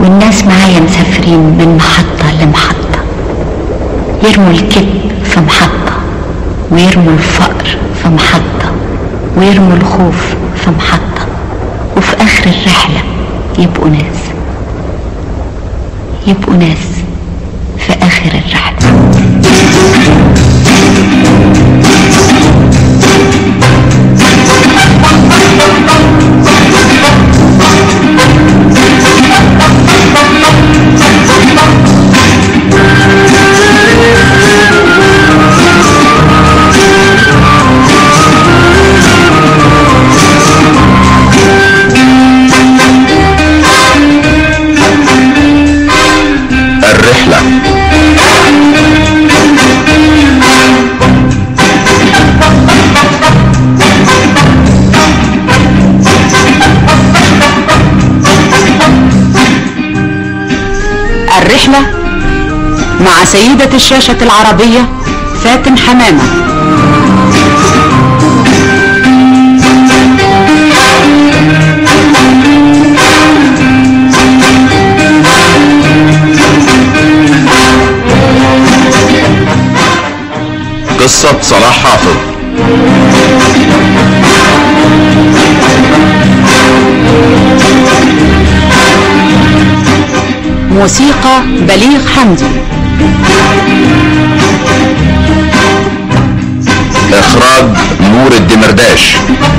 والناس معايا مسافرين من محطة لمحطة يرموا الكذب في محطة ويرموا الفقر في محطة ويرموا الخوف في محطة وفي آخر الرحلة يبقوا ناس يبقوا ناس في آخر الرحلة الرحلة الرحلة مع سيدة الشاشة العربية فاتن حمامة قصة صلاح حافظ موسيقى بليغ حمدي إخراج نور الدمرداش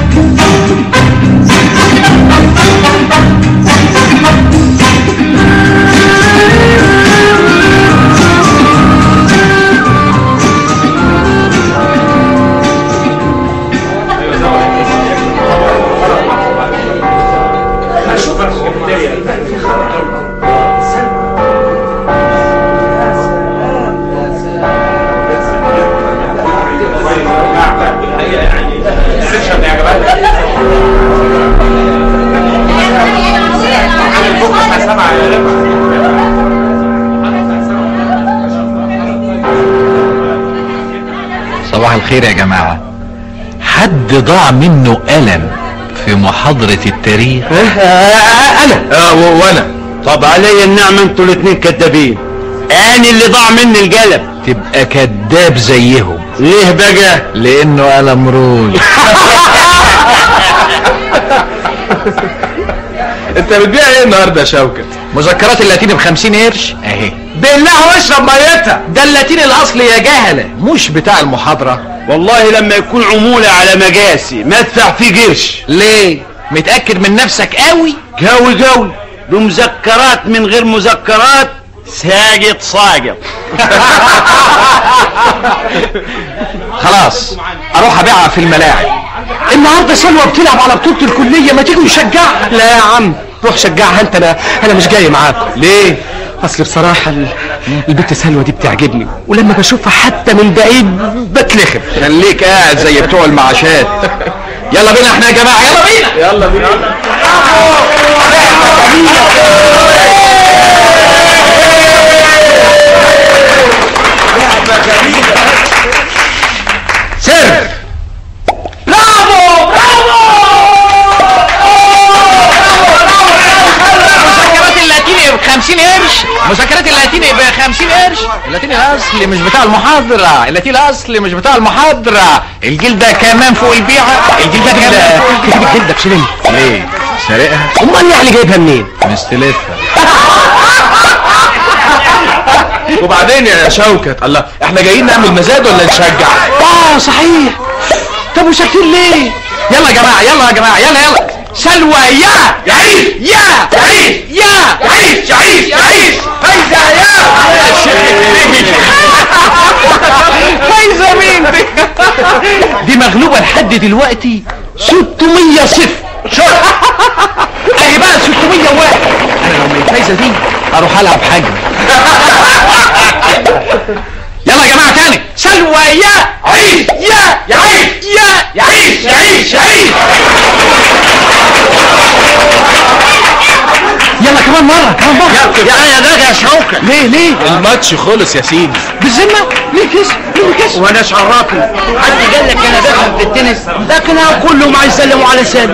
صباح الخير يا جماعة حد ضاع منه قلم في محاضرة التاريخ انا آه و- وأنا طب علي النعمة انتوا الاتنين كدابين انا اللي ضاع مني القلم تبقى كذاب زيهم ليه بقى لانه قلم روج أنت بتبيع إيه النهاردة يا شوكت؟ مذكرات اللاتيني بخمسين قرش اهي بالله واشرب ميتها ده اللاتيني الاصلي يا جهلة مش بتاع المحاضرة والله لما يكون عمولة على مجاسي ما ادفع فيه قرش ليه متأكد من نفسك قوي قوي قوي بمذكرات من غير مذكرات ساقط ساقط خلاص اروح ابيعها في الملاعب النهارده سلوى بتلعب على بطولة الكلية ما تيجوا نشجعها لا يا عم روح شجعها انت انا انا مش جاي معاكم ليه؟ اصل بصراحة ال- البنت سلوى دي بتعجبني ولما بشوفها حتى من بعيد بتلخم خليك قاعد زي بتوع المعاشات يلا بينا احنا يا جماعة يلا بينا يلا بينا سر مذكرات اللاتيني ب 50 قرش مذكرات اللاتيني ب 50 قرش اللاتيني الاصلي مش بتاع المحاضرة اللاتيني الاصلي مش بتاع المحاضرة الجيل ده كمان فوق البيعة الجيل ده كمان كتبت جلدك شيلين ليه سارقها امال يعني جايبها منين؟ مستلفها وبعدين يا شوكت الله احنا جايين نعمل مزاد ولا نشجع اه صحيح طب وساكتين ليه؟ يلا يا جماعة يلا يا جماعة يلا يلا سلوى يا يعيش يا يعيش يا يعيش يعيش يعيش فايزة يا فايزة مين دي دي مغلوبة لحد دلوقتي 600 صفر شوف اهي بقى 601 انا لو من الفايزة دي اروح العب حاجة يلا يا جماعة تاني سلوى يا عيش يا يعيش يا يعيش يعيش يعيش يلا كمان مره كمان مره يا يا ده يا شوكة ليه ليه الماتش خلص يا سيدي بالذمه مين كسب مين كسب وانا عراقي حد قال لك انا بفهم في التنس لكن أنا كلهم عايز يسلموا على سامي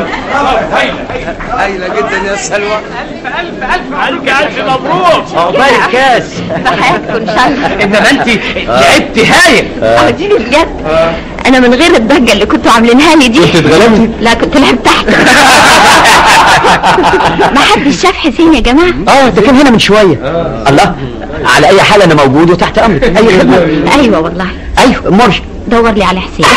عقبال الكاس بحياتكم ان شاء الله انما انت لعبت هايل اديني بجد انا من غير الضجه اللي كنتوا عاملينها لي دي كنت اتغلبتي؟ لا كنت لعبت تحت ما حدش شاف حسين يا جماعه اه ده كان هنا من شويه الله على اي حال انا موجود وتحت امرك اي خدمه ايوه والله ايوه مرش دور لي على حسين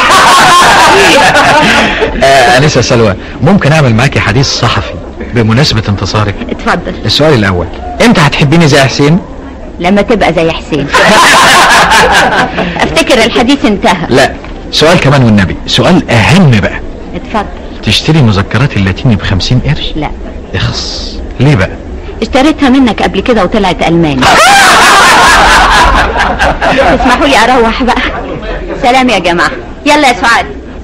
آه انسه سلوى ممكن اعمل معاكي حديث صحفي بمناسبة انتصارك اتفضل السؤال الاول امتى هتحبيني زي حسين لما تبقى زي حسين افتكر الحديث انتهى لا سؤال كمان والنبي سؤال اهم بقى اتفضل تشتري مذكرات اللاتيني بخمسين قرش لا اخص ليه بقى اشتريتها منك قبل كده وطلعت الماني اسمحوا لي اروح بقى سلام يا جماعه يلا يا سعاد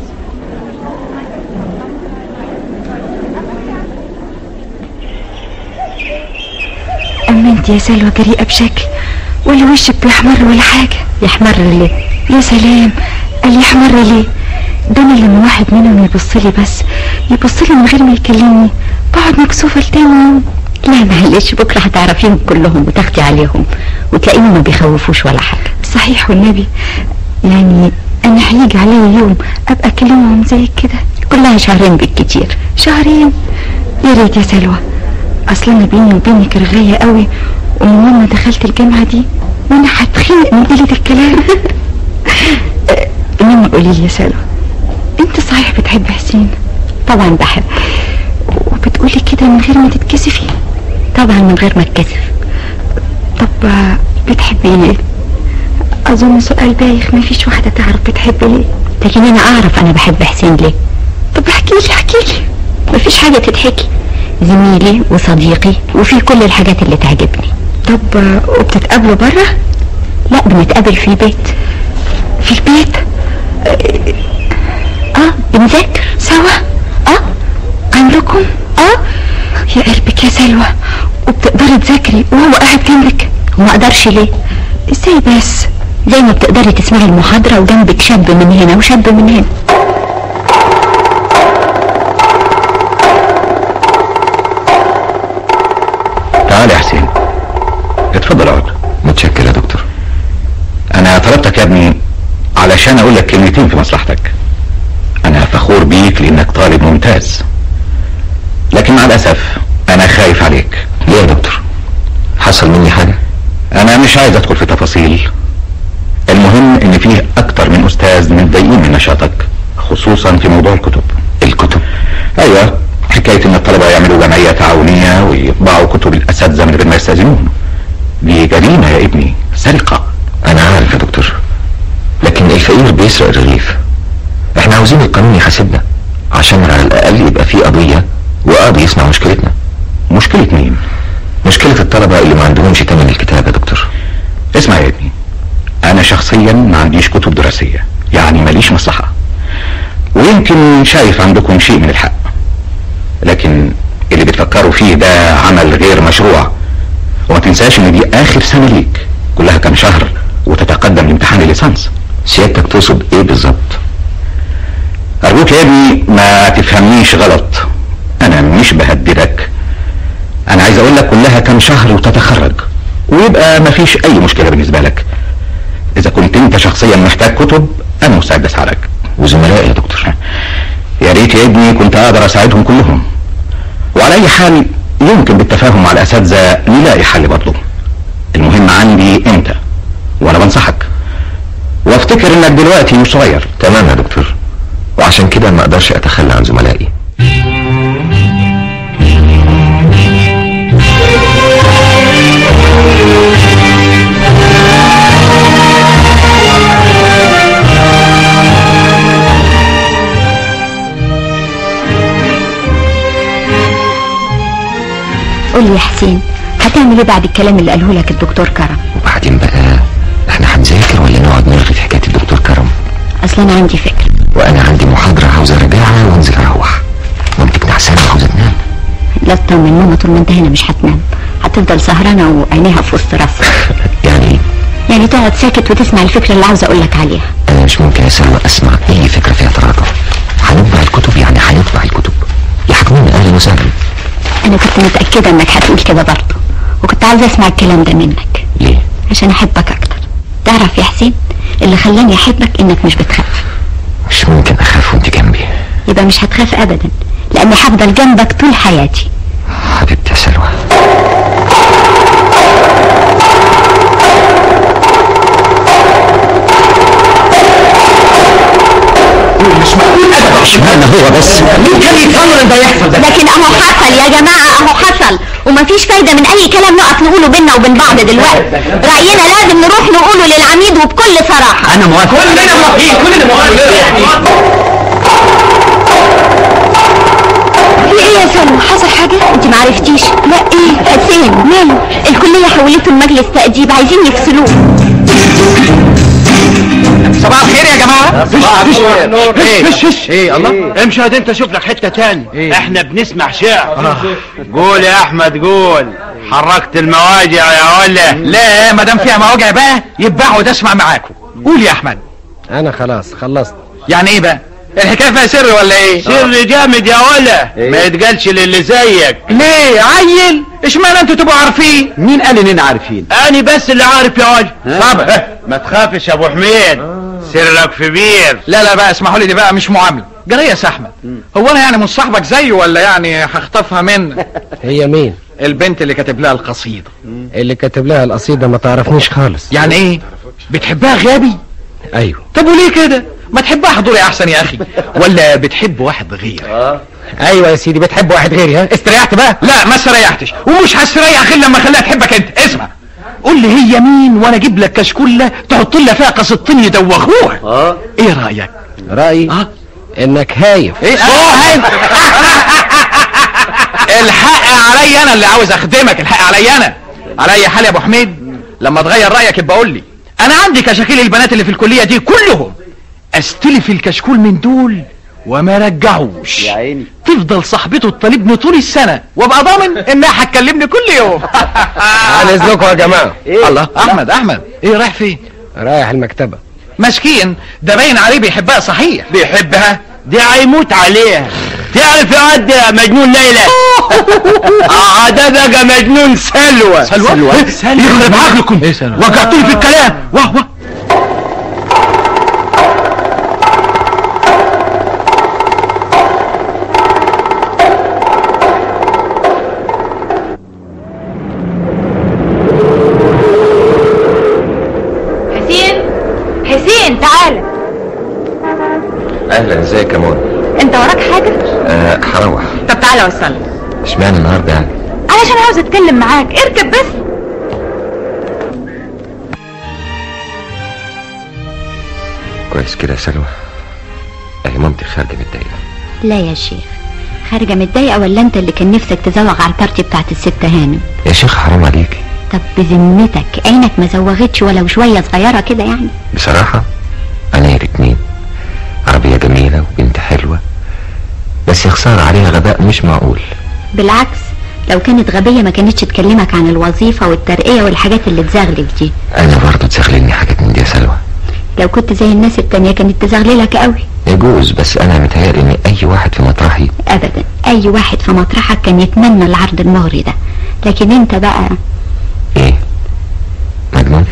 اما انت يا سلوى جريئه بشكل ولا وشك بيحمر ولا حاجه يحمر ليه يا سلام قال يحمر ليه ده انا لما واحد منهم يبص لي بس يبص لي من غير ما يكلمني بقعد مكسوفه لتاني يوم لا معلش بكره هتعرفيهم كلهم وتاخدي عليهم وتلاقيهم ما بيخوفوش ولا حاجه صحيح والنبي يعني انا هيجي عليا يوم ابقى اكلمهم زي كده كلها شهرين بالكتير شهرين يا ريت يا سلوى اصل انا بيني وبينك رغايه قوي ومن يوم ما دخلت الجامعه دي وانا هتخنق من قله الكلام أه، انما قولي لي يا سلوى انت صحيح بتحب حسين طبعا بحب وبتقولي كده من غير ما تتكسفي طبعا من غير ما اتكسف طب آه، بتحبي ليه اظن سؤال بايخ مفيش واحده تعرف بتحب ليه لكن انا اعرف انا بحب حسين ليه طب احكي لي احكي لي مفيش حاجه تتحكي زميلي وصديقي وفي كل الحاجات اللي تعجبني طب آه، وبتتقابلوا بره لا بنتقابل في البيت في البيت اه بنذاكر سوا اه عندكم اه يا قلبك يا سلوى وبتقدري تذاكري وهو قاعد جنبك وما اقدرش ليه ازاي بس زي ما بتقدري تسمعي المحاضره وجنبك شاب من هنا وشاب من هنا تعال يا حسين اتفضل اقعد متشكر يا دكتور انا طلبتك يا ابني علشان اقول لك كلمتين في مصلحتك انا فخور بيك لانك طالب ممتاز لكن مع الاسف انا خايف عليك ليه يا دكتور حصل مني حاجه انا مش عايز ادخل في تفاصيل المهم ان فيه اكتر من استاذ متضايقين من نشاطك خصوصا في موضوع الكتب الكتب ايوه حكايه ان الطلبه يعملوا جمعيه تعاونيه ويطبعوا كتب الاساتذه من غير ما يستاذنون دي جريمه يا ابني سرقه انا عارف يا دكتور لكن الفقير بيسرق الرغيف احنا عاوزين القانون يحاسبنا عشان على الاقل يبقى في قضيه وقاضي يسمع مشكلتنا مشكله مين مشكله الطلبه اللي ما عندهمش تمن الكتاب يا دكتور اسمع يا ابني انا شخصيا ما عنديش كتب دراسيه يعني ماليش مصلحه ويمكن شايف عندكم شيء من الحق لكن اللي بتفكروا فيه ده عمل غير مشروع وما تنساش ان دي اخر سنه ليك كلها كام شهر وتتقدم لامتحان الليسانس سيادتك تقصد ايه بالظبط ارجوك يا ابني ما تفهمنيش غلط انا مش بهددك انا عايز اقول لك كلها كام شهر وتتخرج ويبقى ما فيش اي مشكله بالنسبه لك اذا كنت انت شخصيا محتاج كتب انا مستعد اساعدك وزملائي يا دكتور يا ريت يا ابني كنت اقدر اساعدهم كلهم وعلى اي حال يمكن بالتفاهم مع الاساتذه نلاقي حل برضه المهم عندي انت وانا بنصحك وافتكر انك دلوقتي مش صغير تمام يا دكتور وعشان كده ما اقدرش اتخلى عن زملائي قول لي يا حسين هتعمل ايه بعد الكلام اللي قاله لك الدكتور كرم وبعدين بقى احنا هنذاكر ولا نقعد نلغي في حكايه الدكتور كرم اصلا انا عندي فكره وانا عندي محاضره عاوز اراجعها وانزل اروح مامتك نعسانه وعاوزه تنام لا تطمن ماما طول ما انت هنا مش هتنام تفضل سهرانة وعينيها في وسط راسها يعني ايه يعني تقعد ساكت وتسمع الفكرة اللي عاوزة اقولك عليها انا مش ممكن يا سلمى اسمع اي فكره فيها تراجع هنطبع الكتب يعني هنطبع الكتب يحكمون اهلا وسهلا انا كنت متأكدة انك هتقول كده برضه وكنت عاوزة اسمع الكلام ده منك ليه عشان احبك اكتر تعرف يا حسين اللي خلاني احبك انك مش بتخاف مش ممكن اخاف وانت جنبي يبقى مش هتخاف ابدا لاني هفضل جنبك طول حياتي حبيبتي يا سلوى اشمعنى هو بس مين كان يتصور ان ده يحصل ده لكن اهو حصل يا جماعة اهو حصل ومفيش فايدة من اي كلام نقف نقوله بينا وبين بعض دلوقتي رأينا لازم نروح نقوله للعميد وبكل صراحة انا موافق كلنا موافقين كلنا موافقين في ايه يا سلمى حصل حاجة انت معرفتيش لا ايه حسين ماله الكلية حولته لمجلس تأديب عايزين يفصلوه صباح الخير يا جماعه فش فش ايه الله امشي يا انت شوف لك حته تاني احنا بنسمع شعر قول يا احمد قول حركت المواجع يا ولا لا ما دام فيها مواجع بقى يبقى اقعد اسمع معاكم قول يا احمد انا خلاص خلصت يعني ايه بقى الحكايه فيها سر ولا ايه سر جامد يا ولا ما يتقالش للي زيك ليه عيل اشمعنى انتوا تبقوا عارفين مين قال اننا عارفين انا بس اللي عارف يا ولا طب ما تخافش يا ابو حميد سرك في بير لا لا بقى اسمحوا لي دي بقى مش معامله جريه يا احمد هو انا يعني مش صاحبك زيه ولا يعني هخطفها منك هي مين البنت اللي كاتب لها القصيده اللي كاتب لها القصيده ما تعرفنيش خالص يعني ايه بتحبها غبي ايوه طب وليه كده ما تحبها حضوري احسن يا اخي ولا بتحب واحد غير ايوه يا سيدي بتحب واحد غيري ها استريحت بقى لا ما استريحتش ومش هستريح غير لما اخليها تحبك انت اسمع قول لي هي مين وانا اجيب لك كشكوله تحط لها فيها قصتين يدوخوها اه ايه رايك رايي اه انك هايف ايه اه الحق عليا انا اللي عاوز اخدمك الحق عليا انا على اي حال يا ابو حميد لما تغير رايك يبقى قول لي انا عندي كشاكيل البنات اللي في الكليه دي كلهم استلف الكشكول من دول وما رجعوش يا عيني تفضل صاحبته تطالبني طول السنه وابقى ضامن انها هتكلمني كل يوم عن اذنكم يا جماعه الله احمد احمد ايه رايح فين رايح المكتبه مسكين ده باين عليه بيحبها صحيح بيحبها دي هيموت عليها تعرف يا عد يا مجنون ليلى اه ده بقى مجنون سلوى سلوى سلوى يخرب عقلكم ايه سلوى وقعتوني في الكلام واه واه حسين حسين تعالى اهلا ازيك يا منى انت وراك حاجة أه هروح طب تعالى وصلني اشمعنى النهارده يعني علشان عاوز اتكلم معاك اركب بس كويس كده يا سلوى اهي مامتي خارجه متضايقه لا يا شيخ خارجة متضايقة ولا انت اللي كان نفسك تزوغ على البارتي بتاعت الست هانم يا شيخ حرام عليكي طب بذمتك عينك ما زوغتش ولو شوية صغيرة كده يعني بصراحه انا يا الاتنين عربيه جميله وبنت حلوه بس يا خساره عليها غباء مش معقول بالعكس لو كانت غبية ما كانتش تكلمك عن الوظيفة والترقية والحاجات اللي تزغلل دي انا برضه تزغللني حاجات من دي يا سلوى لو كنت زي الناس التانية كانت تزغللك قوي يجوز بس انا متهيألي ان اي واحد في مطرحي ابدا اي واحد في مطرحك كان يتمنى العرض المغري ده لكن انت بقى ايه مجنون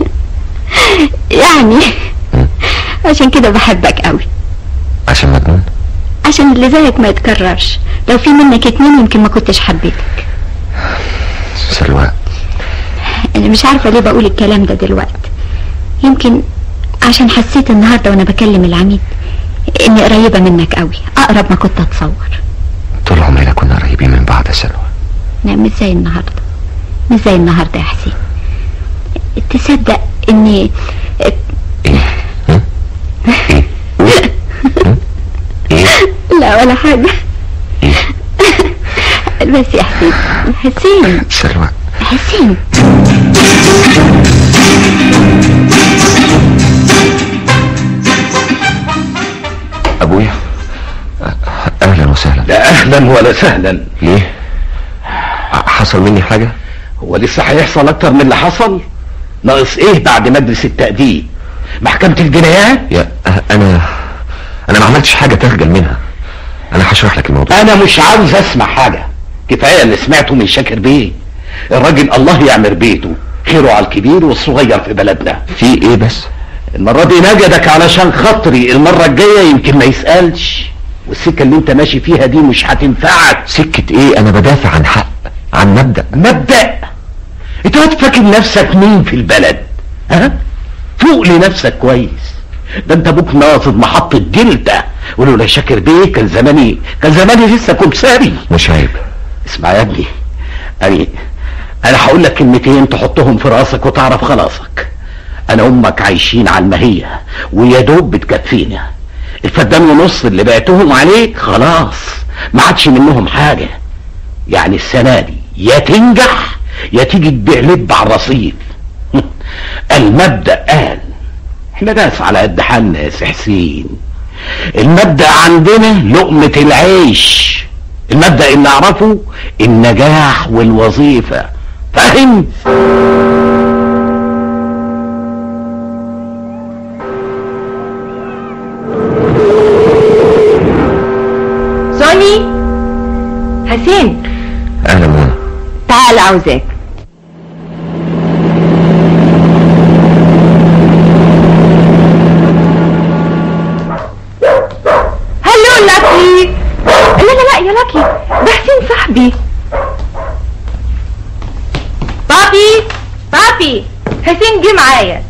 يعني عشان كده بحبك قوي عشان مجنون عشان اللي زيك ما يتكررش لو في منك اتنين يمكن ما كنتش حبيتك سلوى انا مش عارفة ليه بقول الكلام ده دلوقتي يمكن عشان حسيت النهاردة وانا بكلم العميد اني قريبة منك قوي اقرب ما كنت اتصور طول عمرنا كنا قريبين من بعض يا سلوى لا مش زي النهاردة مش زي النهاردة يا حسين تصدق اني ايه هم؟ ايه قول. هم؟ ايه لا ولا حاجة ايه بس يا حسين حسين سلوى حسين ابويا اهلا وسهلا لا اهلا ولا سهلا ليه ع- حصل مني حاجه هو لسه هيحصل اكتر من اللي حصل ناقص ايه بعد مجلس التأديب محكمة الجنايات يا أه، انا انا ما عملتش حاجه تخجل منها انا هشرح لك الموضوع انا مش عاوز اسمع حاجة كفاية اللي سمعته من شاكر بيه الراجل الله يعمر بيته خيره على الكبير والصغير في بلدنا في ايه بس المرة دي نجدك علشان خاطري المرة الجاية يمكن ما يسألش والسكة اللي انت ماشي فيها دي مش هتنفعك سكه ايه انا بدافع عن حق عن مبدا مبدأ انت هتفكر نفسك مين في البلد ها فوق لنفسك كويس ده انت ابوك ناصد محطة دلتا ولولا شاكر بيه كان زماني كان زماني لسه كمساري مش عيب اسمع يا ابني انا انا هقول لك كلمتين تحطهم في راسك وتعرف خلاصك انا امك عايشين على المهية ويا دوب بتكفينا الفدان ونص اللي بعتهم عليك خلاص ما عادش منهم حاجة يعني السنة دي يا تنجح يا تيجي تبيع لب على الرصيف المبدأ قال احنا ناس على قد حالنا يا سي حسين المبدأ عندنا لقمة العيش المبدأ اللي اعرفه النجاح والوظيفة فاهم سوني حسين اهلا منى تعال عاوزاك هلو لاكي لا لا لا يا لاكي ده حسين صاحبي بابي بابي حسين جه معايا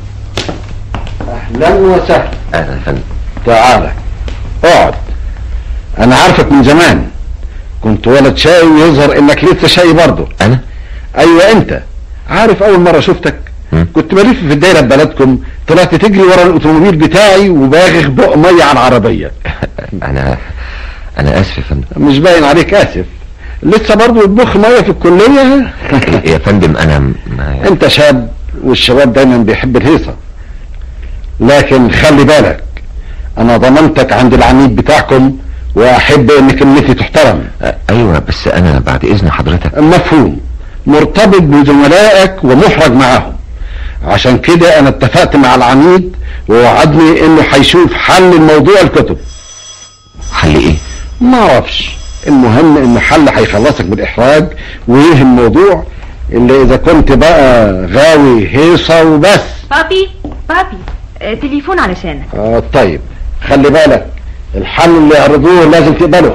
اهلا وسهلا اهلا يا فندم تعالى اقعد انا عارفك من زمان كنت ولد شاي ويظهر انك لسه شاي برضه انا ايوه انت عارف اول مره شفتك مم. كنت بلف في الدايره ببلدكم طلعت تجري ورا الاوتوموبيل بتاعي وباغخ بق ميه على العربيه انا انا اسف يا فندم مش باين عليك اسف لسه برضه بتبخ ميه في الكليه يا فندم انا ما انت شاب والشباب دايما بيحب الهيصه لكن خلي بالك انا ضمنتك عند العميد بتاعكم واحب ان كلمتي تحترم ايوه بس انا بعد اذن حضرتك مفهوم مرتبط بزملائك ومحرج معاهم عشان كده انا اتفقت مع العميد ووعدني انه هيشوف حل الموضوع الكتب حل ايه ما اعرفش المهم ان حل هيخلصك من الاحراج وينهي الموضوع اللي اذا كنت بقى غاوي هيصه وبس بابي بابي آه، تليفون علشانك آه طيب خلي بالك الحل اللي يعرضوه لازم تقبله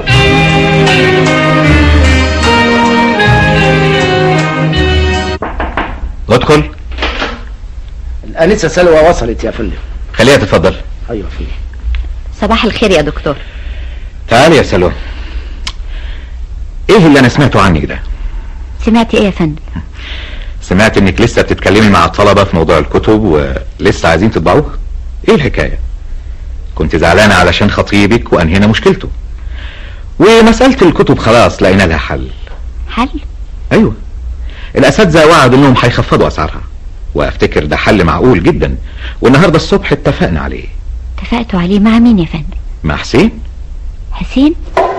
ادخل الانسه سلوى وصلت يا فندم خليها تتفضل ايوه فندم صباح الخير يا دكتور تعالي يا سلوى ايه اللي انا سمعته عنك ده سمعتي ايه يا فندم سمعت انك لسه بتتكلمي مع الطلبة في موضوع الكتب ولسه عايزين تطبعوها ايه الحكاية كنت زعلانة علشان خطيبك وانهينا مشكلته ومسألة الكتب خلاص لقينا لها حل حل ايوه الاساتذة وعدوا انهم هيخفضوا اسعارها وافتكر ده حل معقول جدا والنهاردة الصبح اتفقنا عليه اتفقتوا عليه مع مين يا فندم مع حسين حسين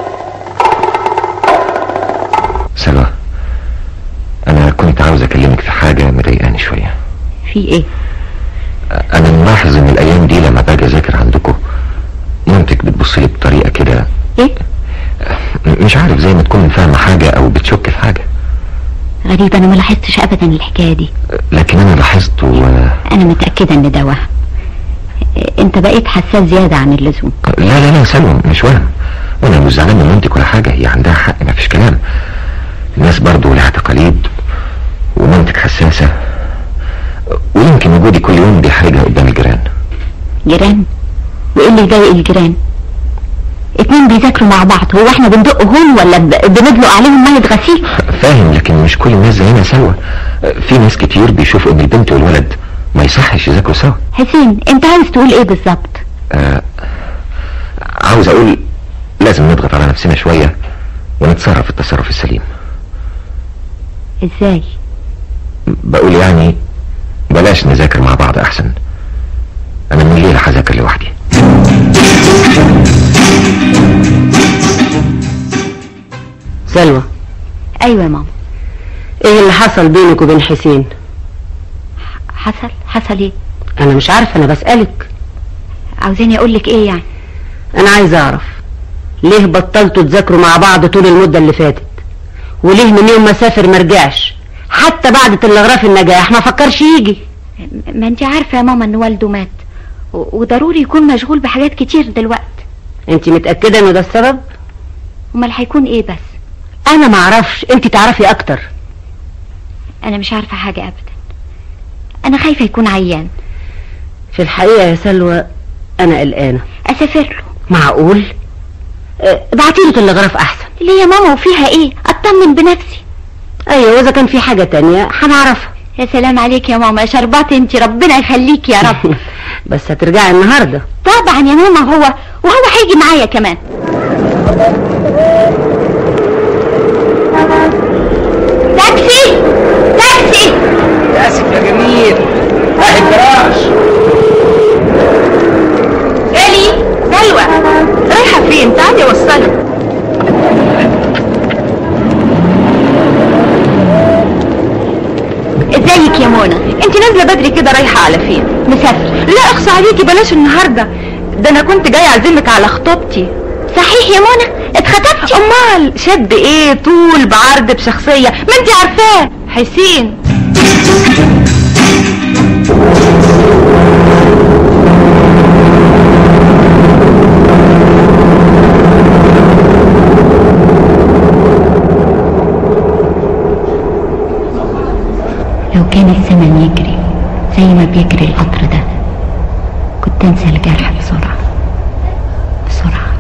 سلوى انا كنت عاوز اكلمك في حاجة مضايقاني شوية في ايه انا ملاحظ ان الايام دي لما باجي اذاكر عندكم مامتك بتبص لي بطريقة كده ايه مش عارف زي ما تكون فاهمة حاجة او بتشك في حاجة غريب انا ما لاحظتش ابدا الحكايه دي لكن انا لاحظت و... انا متاكده ان ده وهم انت بقيت حساس زياده عن اللزوم لا لا لا سلوى مش وهم وانا مش زعلان من مامتك ولا حاجة هي عندها حق ما فيش كلام الناس برضو لها تقاليد ومامتك حساسة ويمكن وجودي كل يوم بيحرجها قدام الجيران جيران وايه اللي يضايق الجيران اتنين بيذاكروا مع بعض هو احنا بندق هون ولا ب- بندلق عليهم ميه غسيل فاهم لكن مش كل الناس زينا سوا في ناس كتير بيشوفوا ان البنت والولد ما يصحش يذاكروا سوا حسين انت عايز تقول ايه بالظبط آه عاوز اقول لازم نضغط على نفسنا شوية ونتصرف التصرف السليم ازاي بقول يعني بلاش نذاكر مع بعض احسن انا من الليلة هذاكر لوحدي سلوى ايوه يا ماما ايه اللي حصل بينك وبين حسين حصل حصل ايه انا مش عارفه انا بسالك عاوزاني اقول لك ايه يعني انا عايز اعرف ليه بطلتوا تذاكروا مع بعض طول المده اللي فاتت وليه من يوم ما سافر ما رجعش حتى بعد تلغراف النجاح ما فكرش يجي ما انت عارفه يا ماما ان والده مات و- وضروري يكون مشغول بحاجات كتير دلوقتي انت متاكده انه ده السبب امال هيكون ايه بس انا ما اعرفش انت تعرفي اكتر انا مش عارفه حاجه ابدا انا خايفه يكون عيان في الحقيقه يا سلوى انا قلقانه اسافر له معقول اه، ابعتي له تلغراف احسن ليه يا ماما وفيها ايه اطمن بنفسي ايوه واذا كان في حاجه تانية هنعرفها يا سلام عليك يا ماما يا شربات انت ربنا يخليك يا رب بس هترجعي النهارده طبعا يا ماما هو وهو هيجي معايا كمان تاكسي تاكسي اسف يا جميل اهي الجراج الي سلوى رايحه فين تعالي وصلي ازيك يا منى انت نازله بدري كده رايحه على فين مسافره لا اخصى عليكي بلاش النهارده ده انا كنت جايه اعزمك على خطوبتي صحيح يا منى اتخطبتي امال شد ايه طول بعرض بشخصيه ما انت عارفاه حسين لو كان الزمن يجري زي ما بيجري القطر ده كنت انسى الجرح بسرعة بسرعة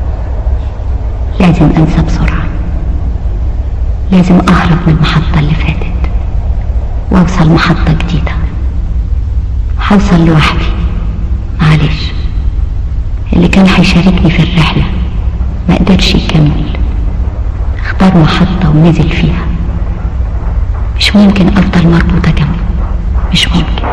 لازم انسى بسرعة لازم اهرب من المحطة اللي فاتت واوصل محطة جديدة هوصل لوحدي معلش اللي كان هيشاركني في الرحلة ما قدرش يكمل اختار محطة ونزل فيها مش ممكن افضل مربوطة جنبه مش ممكن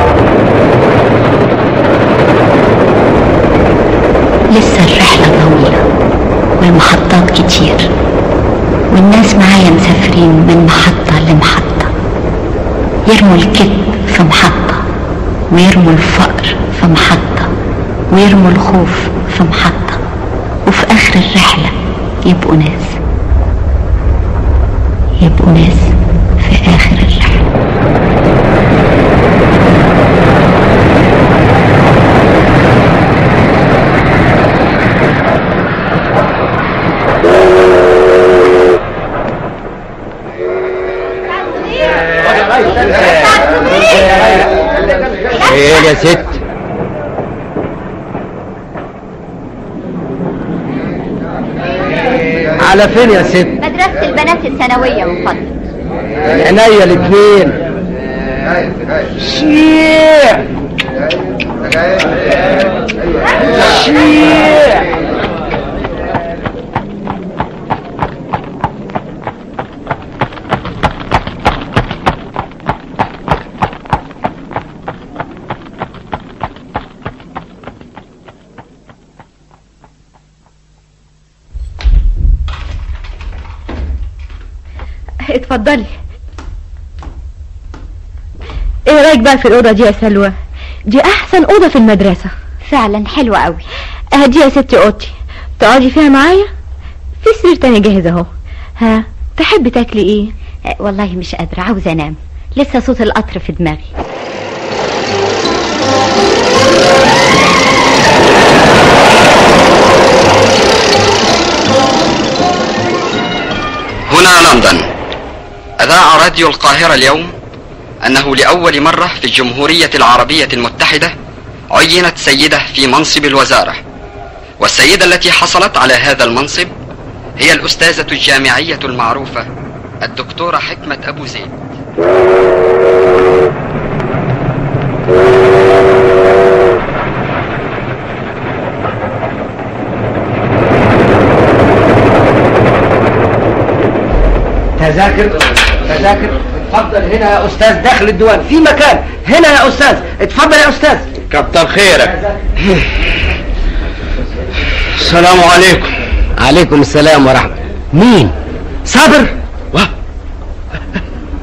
لسه الرحلة طويلة والمحطات كتير والناس معايا مسافرين من محطة لمحطة يرموا الكذب في محطة ويرموا الفقر في محطة ويرموا الخوف في محطة وفي آخر الرحلة يبقوا ناس يبقوا ناس في آخر الرحلة ايه يا ست على فين يا ست مدرسة البنات الثانوية من فضلك عينيا الاثنين شيع شيع اتفضلي ايه رايك بقى في الاوضه دي يا سلوى دي احسن اوضه في المدرسه فعلا حلوة قوي اه دي يا ستي اوضتي تقعدي فيها معايا في سرير تاني جاهز اهو ها تحبي تاكلي ايه آه، والله مش قادرة عاوزة انام لسه صوت القطر في دماغي هنا لندن أذاع راديو القاهرة اليوم أنه لأول مرة في الجمهورية العربية المتحدة عينت سيدة في منصب الوزارة والسيدة التي حصلت على هذا المنصب هي الأستاذة الجامعية المعروفة الدكتورة حكمة أبو زيد تذاكر تذاكر اتفضل هنا يا استاذ داخل الديوان في مكان هنا يا استاذ اتفضل يا استاذ كتر خيرك السلام عليكم عليكم السلام ورحمة مين صابر و...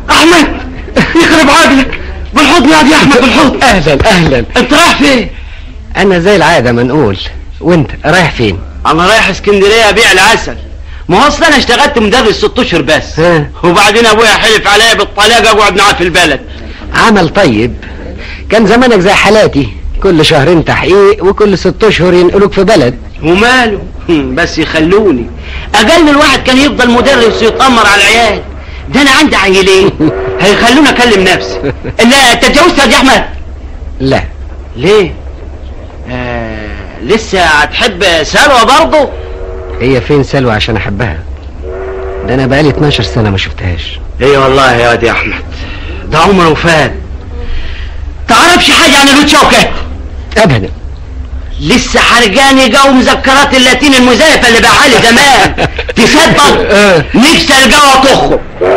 رجلك بالحضن يا دي احمد بالحضن اهلا اهلا انت رايح فين انا زي العاده ما نقول وانت رايح فين انا رايح اسكندريه ابيع العسل ما هو اصل انا اشتغلت مدرس ست اشهر بس ها. وبعدين ابويا حلف عليا بالطلاق اقعد معاه في البلد عمل طيب كان زمانك زي حالاتي كل شهرين تحقيق وكل ست اشهر ينقلوك في بلد وماله هم، بس يخلوني اقل الواحد كان يفضل مدرس ويتامر على العيال ده انا عندي عيلين هيخلوني اكلم نفسي لا انت اتجوزت يا دي احمد لا ليه آه لسه هتحب سلوى برضه هي فين سلوى عشان احبها ده انا بقالي 12 سنه ما شفتهاش ايه والله يا دي احمد ده عمره وفات تعرفش حاجه عن الواد شوكت ابدا لسه حرجاني جو مذكرات اللاتين المزيفه اللي باعها لي زمان تصدق نفسي القاها تخرج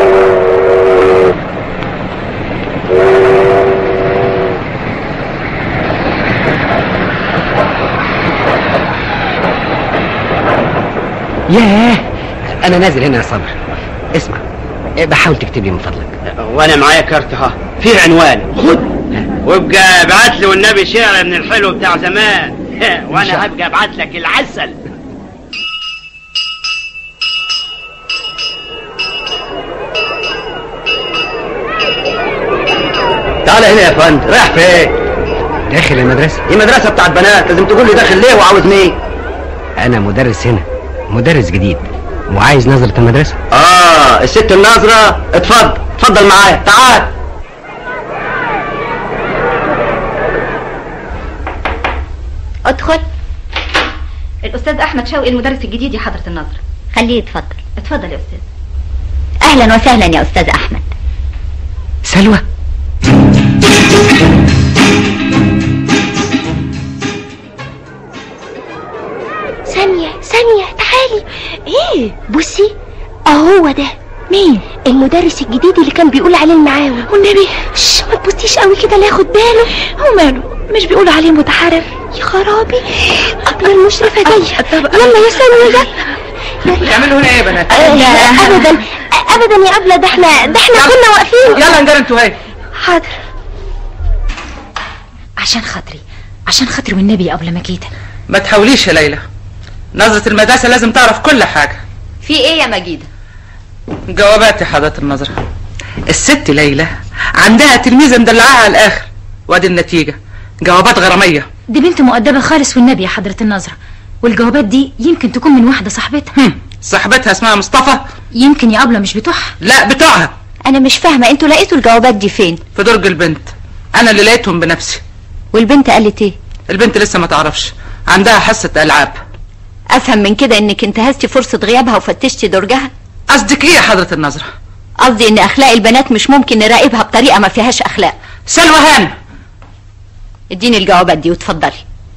ياه انا نازل هنا يا صبر اسمع بحاول تكتب لي من فضلك وانا معايا كارت اهو فيه عنوان خد وابقى ابعت لي والنبي شعر من الحلو بتاع زمان وانا هبقى ابعت لك العسل تعال هنا يا فندم رايح فين داخل المدرسه دي مدرسه بتاعت بنات لازم تقول لي داخل ليه وعاوز مين انا مدرس هنا مدرس جديد وعايز نظرة المدرسة اه الست الناظرة اتفضل اتفضل معايا تعال ادخل الاستاذ احمد شوقي المدرس الجديد يا حضره النظر خليه يتفضل اتفضل يا استاذ اهلا وسهلا يا استاذ احمد سلوى ثانية ثانية تعالي ايه بصي اهو ده مين المدرس الجديد اللي كان بيقول عليه المعاون والنبي شش ما تبصيش قوي كده لا ياخد باله هو ماله مش بيقولوا عليه متحرر يا خرابي قبل المشرفة دي يلا يا ثانية ده بتعملوا هنا ايه يا بنات؟ آه، ابدا ابدا يا ابله ده احنا ده احنا كنا واقفين يلا نجري انتوا هاي حاضر عشان خاطري عشان خاطري والنبي قبل ما جيت ما تحاوليش يا ليلى نظرة المدرسة لازم تعرف كل حاجة في ايه يا مجيده جوابات يا حضرة النظرة الست ليلى عندها تلميذة مدلعاها على الآخر وادي النتيجة جوابات غرامية دي بنت مؤدبه خالص والنبي يا حضره النظره والجوابات دي يمكن تكون من واحده صاحبتها صاحبتها اسمها مصطفى يمكن يا ابله مش بتوعها لا بتوعها انا مش فاهمة انتوا لقيتوا الجوابات دي فين في درج البنت أنا اللي لقيتهم بنفسي والبنت قالت ايه البنت لسه ما تعرفش عندها حصة ألعاب افهم من كده انك انتهزتي فرصة غيابها وفتشتي درجها قصدك ايه يا حضرة النظرة قصدي ان اخلاق البنات مش ممكن نراقبها بطريقة ما فيهاش اخلاق سلوى هان اديني الجوابات دي وتفضلي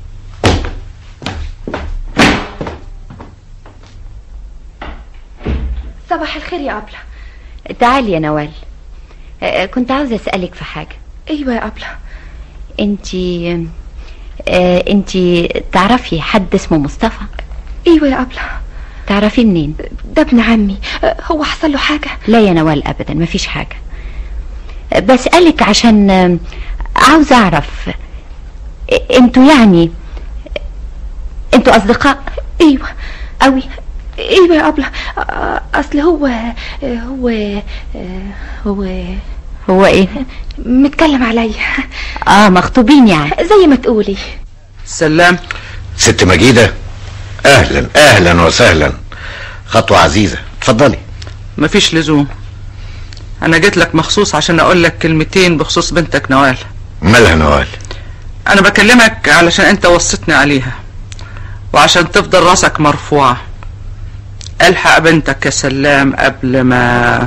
صباح الخير يا ابله تعالي يا نوال آه، كنت عاوزة اسألك في حاجة ايوه يا ابله انتي آه، انتي تعرفي حد اسمه مصطفى ايوه يا ابله تعرفيه منين ده ابن عمي أه، هو حصل له حاجه لا يا نوال ابدا مفيش حاجة آه، بسألك عشان آه، عاوزة اعرف آه، انتوا يعني انتوا اصدقاء ايوه قوي ايوه يا ابله أه، اصل هو هو أه، هو هو ايه متكلم عليا اه مخطوبين يعني زي ما تقولي سلام ست مجيدة اهلا اهلا وسهلا خطوة عزيزة اتفضلي مفيش لزوم انا جيت لك مخصوص عشان اقول لك كلمتين بخصوص بنتك نوال مالها نوال انا بكلمك علشان انت وصيتني عليها وعشان تفضل راسك مرفوعة الحق بنتك يا سلام قبل ما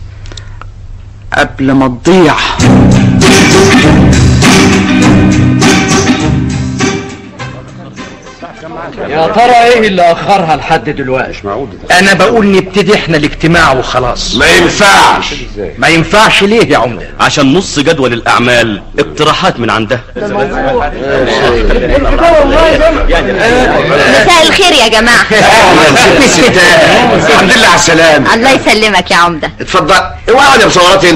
قبل ما تضيع يا ترى ايه اللي اخرها لحد دلوقتي انا بقول نبتدي احنا الاجتماع وخلاص ما ينفعش ما ينفعش ليه يا عمده عشان نص جدول الأعمال اقتراحات من عندها مساء الخير يا جماعة اهلا ست ستات الحمد لله على السلامة الله يسلمك يا عمدة اتفضل اوعى يا بصورات انت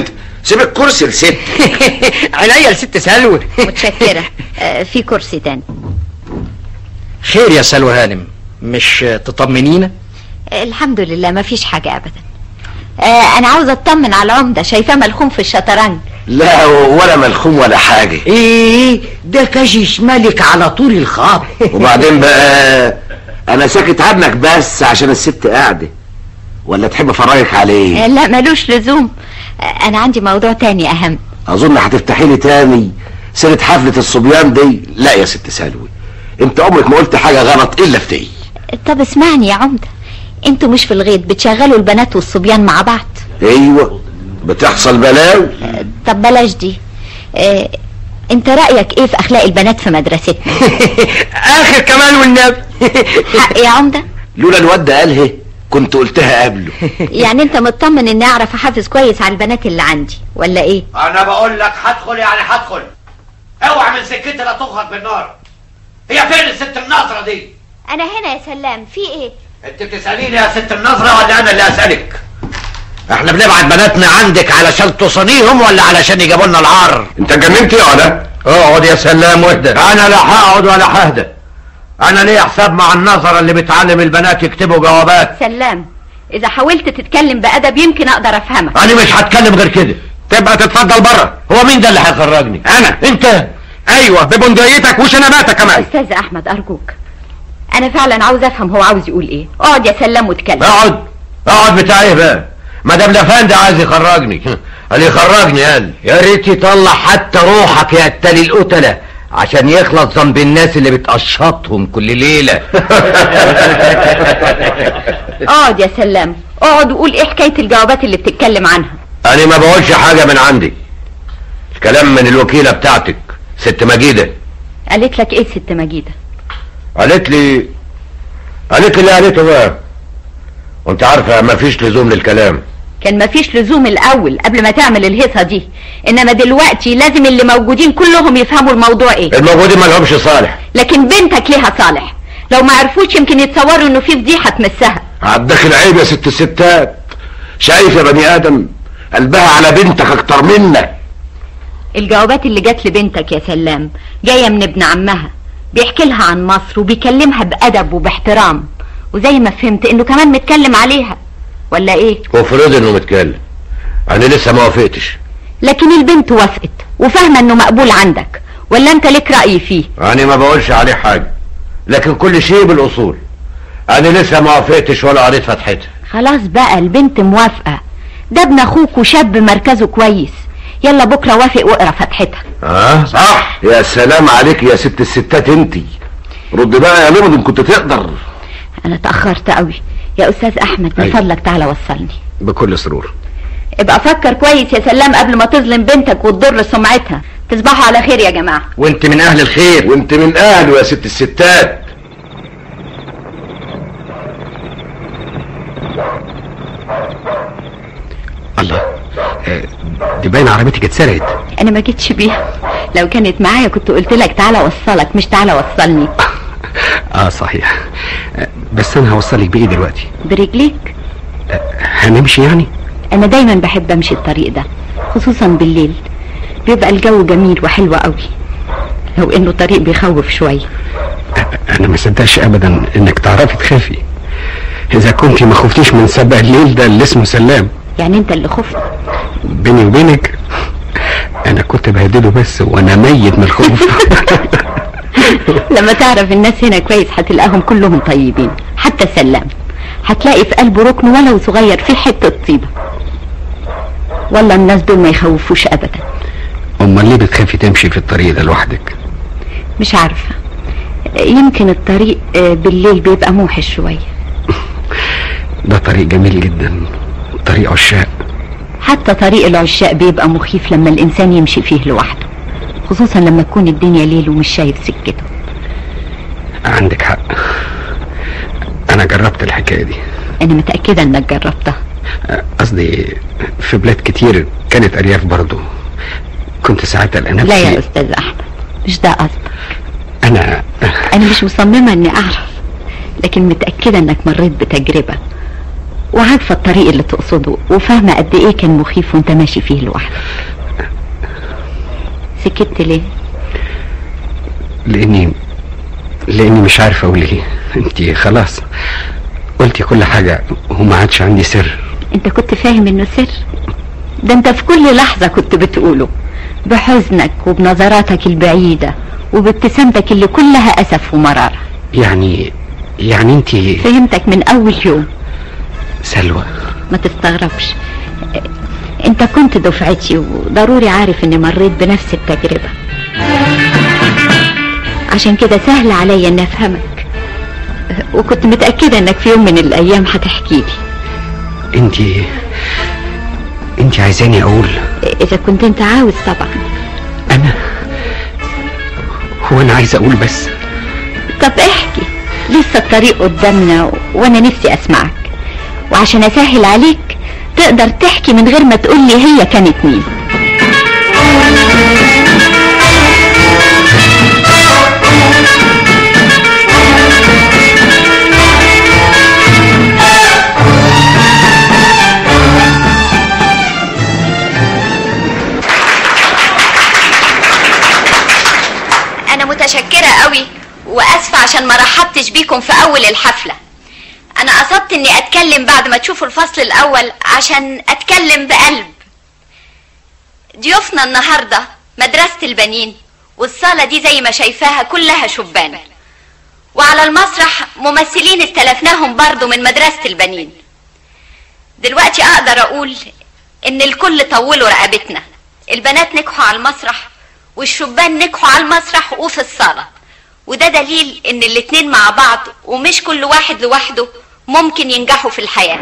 سيب الكرسي لست عينيا لست سلوى متشكرة آه، في كرسي تاني خير يا سلوى هانم مش تطمنينا آه، الحمد لله ما فيش حاجة أبدا آه، أنا عاوزة أطمن على العمدة شايفاه ملخوم في الشطرنج لا ولا ملخوم ولا حاجة ايه ده كشش ملك على طول الخط وبعدين بقى انا ساكت عنك بس عشان الست قاعدة ولا تحب افرجك عليه آه، لا ملوش لزوم آه، أنا عندي موضوع تاني أهم اظن هتفتحي لي تاني سيرة حفلة الصبيان دي لا يا ست سلوى انت عمرك ما قلت حاجة غلط الا في دي طب اسمعني يا عمدة انتوا مش في الغيط بتشغلوا البنات والصبيان مع بعض ايوه بتحصل بلاوي طب بلاش دي اه انت رأيك ايه في اخلاق البنات في مدرستنا اخر كمان والنبي حق يا عمدة لولا الواد ده قال هي كنت قلتها قبله يعني انت مطمن اني اعرف احافظ كويس على البنات اللي عندي ولا ايه انا بقول لك هدخل يعني هدخل اوعى من سكتي لا تخرج بالنار هي فين الست الناظرة دي انا هنا يا سلام في ايه انت بتسأليني يا ست النظرة ولا انا اللي اسألك احنا بنبعت بناتنا عندك علشان تصونيهم ولا علشان يجيبوا لنا العار انت جننت يا ولا اقعد يا سلام واهدى انا لا هقعد ولا ههدى انا ليا حساب مع النظرة اللي بتعلم البنات يكتبوا جوابات سلام اذا حاولت تتكلم بادب يمكن اقدر افهمك انا مش هتكلم غير كده تبقى تتفضل بره هو مين ده اللي هيخرجني انا انت ايوه ببندقيتك وشنباتك كمان استاذ احمد ارجوك انا فعلا عاوز افهم هو عاوز يقول ايه اقعد يا سلام واتكلم اقعد اقعد بتاع ايه بقى مدام لفندي عايز يخرجني قال يخرجني قال يا ريت يطلع حتى روحك يا التالي القتلة عشان يخلص ذنب الناس اللي بتقشطهم كل ليلة اقعد يا سلام اقعد وقول ايه حكايه الجوابات اللي بتتكلم عنها انا ما بقولش حاجة من عندي الكلام من الوكيلة بتاعتك ست مجيدة قالت لك ايه ست مجيده قالت لي قالت لي اللي قالته بقى وانت عارفة ما فيش لزوم للكلام كان مفيش لزوم الاول قبل ما تعمل الهيصه دي انما دلوقتي لازم اللي موجودين كلهم يفهموا الموضوع ايه الموجودين ما لهمش صالح لكن بنتك ليها صالح لو ما عرفوش يمكن يتصوروا انه في فضيحه تمسها عداك العيب يا ست الستات شايف يا بني ادم قلبها على بنتك اكتر منك الجوابات اللي جات لبنتك يا سلام جايه من ابن عمها بيحكي لها عن مصر وبيكلمها بادب وباحترام وزي ما فهمت انه كمان متكلم عليها ولا ايه وافرض انه متكلم انا لسه ما وافقتش لكن البنت وافقت وفاهمه انه مقبول عندك ولا انت ليك راي فيه انا ما بقولش عليه حاجة لكن كل شيء بالاصول انا لسه ما وافقتش ولا قريت فتحتها خلاص بقى البنت موافقه ده ابن اخوك وشاب مركزه كويس يلا بكره وافق واقرا فتحتها اه صح يا سلام عليك يا ست الستات انتي رد بقى يا لمض ان كنت تقدر انا اتاخرت قوي يا استاذ احمد من أيوة. فضلك تعالى وصلني بكل سرور ابقى فكر كويس يا سلام قبل ما تظلم بنتك وتضر سمعتها تصبحوا على خير يا جماعه وانت من اهل الخير وانت من اهله يا ست الستات الله آه، دي باين عربيتك اتسرقت انا ما جيتش بيها لو كانت معايا كنت قلت لك تعالى وصلك مش تعالى وصلني اه صحيح آه، بس انا هوصلك بايه دلوقتي برجليك هنمشي يعني انا دايما بحب امشي الطريق ده خصوصا بالليل بيبقى الجو جميل وحلو قوي لو انه طريق بيخوف شويه انا ما صدقش ابدا انك تعرفي تخافي اذا كنت ما خفتيش من سبق الليل ده اللي اسمه سلام يعني انت اللي خفت بيني وبينك انا كنت بهدله بس وانا ميت من الخوف لما تعرف الناس هنا كويس هتلاقيهم كلهم طيبين حتى سلام هتلاقي في قلبه ركن ولو صغير فيه حته طيبه والله الناس دول ما يخوفوش ابدا امال ليه بتخافي تمشي في الطريق ده لوحدك مش عارفه يمكن الطريق آه، بالليل بيبقى موحش شويه ده طريق جميل جدا طريق عشاق حتى طريق العشاق بيبقى مخيف لما الإنسان يمشي فيه لوحده خصوصا لما تكون الدنيا ليل ومش شايف سكته عندك حق انا جربت الحكايه دي أنا متأكدة إنك جربتها قصدي في بلاد كتير كانت ارياف برضو كنت ساعات القى نفسي لا يا أستاذ أحمد مش ده قصدي انا أنا مش مصممة إني أعرف لكن متأكدة إنك مريت بتجربة وعارفة الطريق اللي تقصده وفاهمة قد ايه كان مخيف وانت ماشي فيه لوحدك سكت ليه لاني لاني مش عارف اقول ايه انت خلاص قلتي كل حاجه وما عادش عندي سر انت كنت فاهم انه سر ده انت في كل لحظة كنت بتقوله بحزنك وبنظراتك البعيدة وبابتسامتك اللي كلها أسف ومرارة يعني يعني انت فهمتك من أول يوم سلوى ما تستغربش انت كنت دفعتي وضروري عارف اني مريت بنفس التجربة عشان كده سهل عليا اني افهمك وكنت متأكدة انك في يوم من الايام هتحكي لي انت انت عايزاني اقول اذا كنت انت عاوز طبعا هو انا عايز اقول بس طب احكي لسه الطريق قدامنا و... وانا نفسي اسمعك وعشان اسهل عليك تقدر تحكي من غير ما تقولي هي كانت مين انا متشكرة قوي واسفة عشان ما رحبتش بيكم في اول الحفلة انا قصدت اني اتكلم بعد ما تشوفوا الفصل الاول عشان اتكلم بقلب ضيوفنا النهاردة مدرسة البنين والصالة دي زي ما شايفاها كلها شبان وعلى المسرح ممثلين استلفناهم برضو من مدرسة البنين دلوقتي اقدر اقول ان الكل طولوا رقبتنا البنات نجحوا على المسرح والشبان نجحوا على المسرح وفي الصالة وده دليل ان الاتنين مع بعض ومش كل واحد لوحده ممكن ينجحوا في الحياة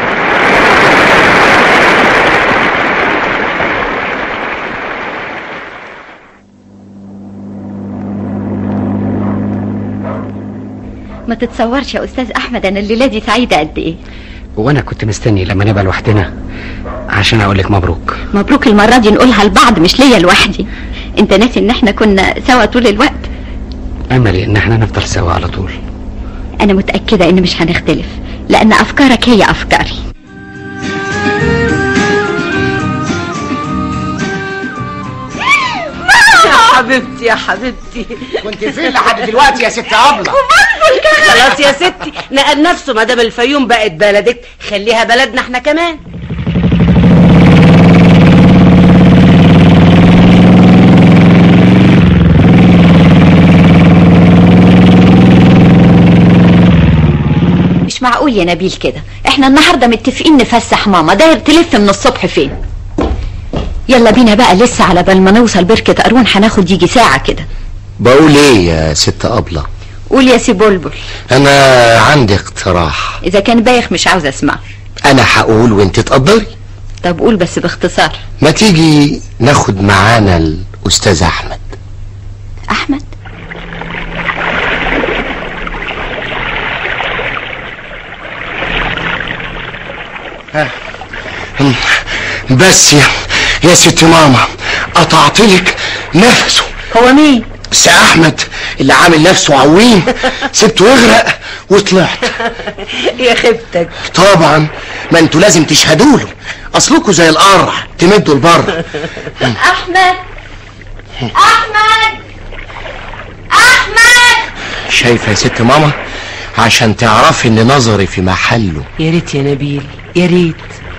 ما تتصورش يا استاذ احمد انا الليله دي سعيده قد ايه وانا كنت مستني لما نبقى لوحدنا عشان اقول لك مبروك مبروك المره دي نقولها لبعض مش ليا لوحدي انت ناسي ان احنا كنا سوا طول الوقت املي ان احنا نفضل سوا على طول انا متاكده ان مش هنختلف لان افكارك هي افكاري يا حبيبتي يا حبيبتي كنت فين لحد دلوقتي يا ست ابله خلاص يا ستي نقل نفسه ما دام الفيوم بقت بلدك خليها بلدنا احنا كمان مش معقول يا نبيل كده احنا النهارده متفقين نفسح ماما داير تلف من الصبح فين يلا بينا بقى لسه على بال ما نوصل بركة قارون هناخد يجي ساعة كده بقول ايه يا ست ابله قول يا سي بلبل انا عندي اقتراح اذا كان بايخ مش عاوز اسمعه انا هقول وانت تقدري طب قول بس باختصار ما تيجي ناخد معانا الاستاذ احمد احمد بس يا يا ست ماما قطعت لك نفسه هو مين سي احمد اللي عامل نفسه عويم سبته يغرق وطلعت يا خيبتك طبعا ما انتوا لازم تشهدوا له اصلكوا زي القرع تمدوا لبره احمد احمد احمد شايفه يا ست ماما عشان تعرفي ان نظري في محله يا ريت يا نبيل يا ريت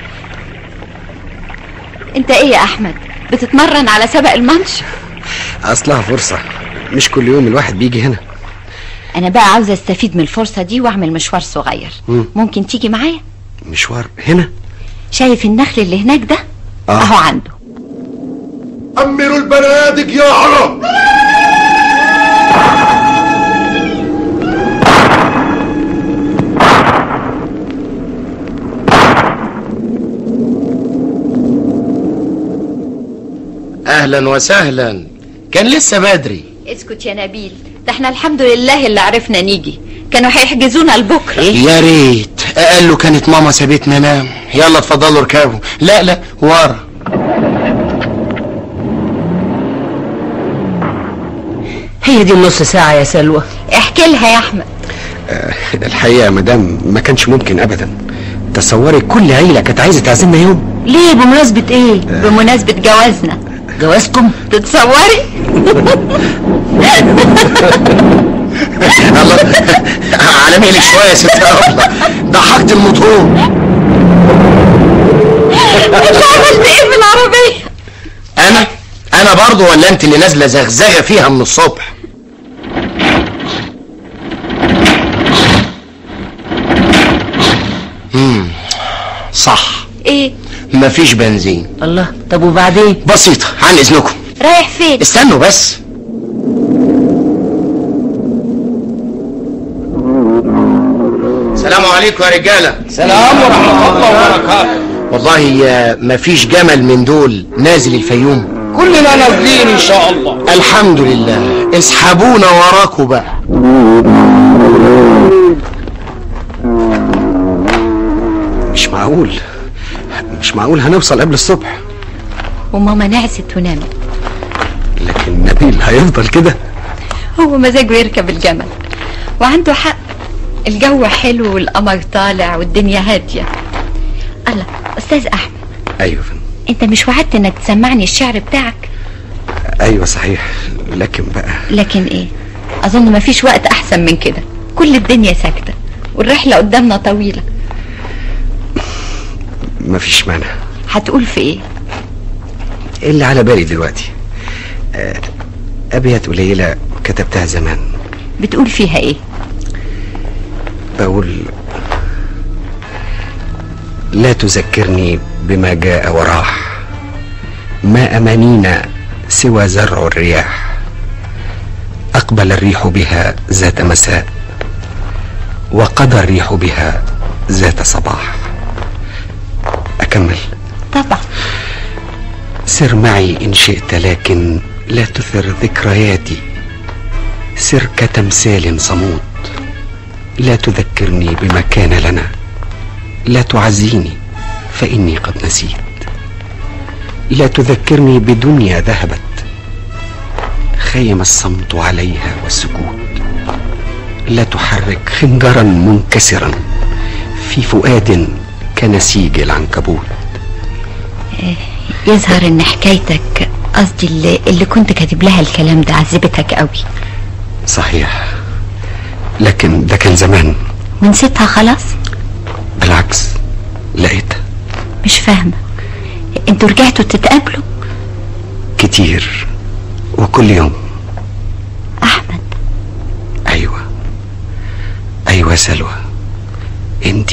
انت ايه يا احمد بتتمرن على سبق المانش اصلها فرصه مش كل يوم الواحد بيجي هنا انا بقى عاوزه استفيد من الفرصه دي واعمل مشوار صغير مم. ممكن تيجي معايا مشوار هنا شايف النخل اللي هناك ده آه. اهو عنده أمروا البنادق يا عرب اهلا وسهلا كان لسه بدري اسكت يا نبيل ده احنا الحمد لله اللي عرفنا نيجي كانوا هيحجزونا لبكره يا ريت قال له كانت ماما سابتنا نام يلا اتفضلوا اركبوا لا لا ورا هي دي النص ساعة يا سلوى احكي لها يا احمد الحقيقه يا مدام ما كانش ممكن ابدا تصوري كل عيلة كانت عايزة تعزمنا يوم ليه بمناسبة ايه بمناسبة جوازنا جوازكم تتصوري الله على مهلك شويه يا ست ابله ضحكت الموتور انت عملت ايه في العربية انا انا برضو ولا انت اللي نازله زغزغه فيها من الصبح مم. صح ايه مفيش بنزين الله طب وبعدين بسيطه عن اذنكم رايح فين استنوا بس السلام عليكم يا رجاله سلام ورحمة الله وبركاته والله آه، مفيش جمل من دول نازل الفيوم كلنا نازلين ان شاء الله الحمد لله اسحبونا وراكوا بقى مش معقول مش معقول هنوصل قبل الصبح وماما نعست ونامت لكن نبيل هيفضل كده هو مزاجه يركب الجمل وعنده حق الجو حلو والقمر طالع والدنيا هادية الله أستاذ أحمد ايوه فندم أنت مش وعدت إنك تسمعني الشعر بتاعك ايوه صحيح لكن بقى لكن إيه أظن مفيش وقت أحسن من كده كل الدنيا ساكتة والرحلة قدامنا طويلة مفيش مانع هتقول في إيه إيه اللي على بالي دلوقتي آه، ابيات قليله كتبتها زمان بتقول فيها إيه بقول لا تذكرني بما جاء وراح ما أمانينا سوى زرع الرياح أقبل الريح بها ذات مساء وقضى الريح بها ذات صباح أكمل طبعا سر معي إن شئت لكن لا تثر ذكرياتي سر كتمثال صمود لا تذكرني بما كان لنا لا تعزيني فإني قد نسيت لا تذكرني بدنيا ذهبت خيم الصمت عليها والسكوت لا تحرك خنجرا منكسرا في فؤاد كنسيج العنكبوت يظهر إن حكايتك قصدي اللي, اللي كنت كاتب لها الكلام ده عذبتك قوي صحيح لكن ده كان زمان ونسيتها خلاص بالعكس لقيتها مش فاهمة انتوا رجعتوا تتقابلوا كتير وكل يوم أحمد أيوة أيوة سلوى انتي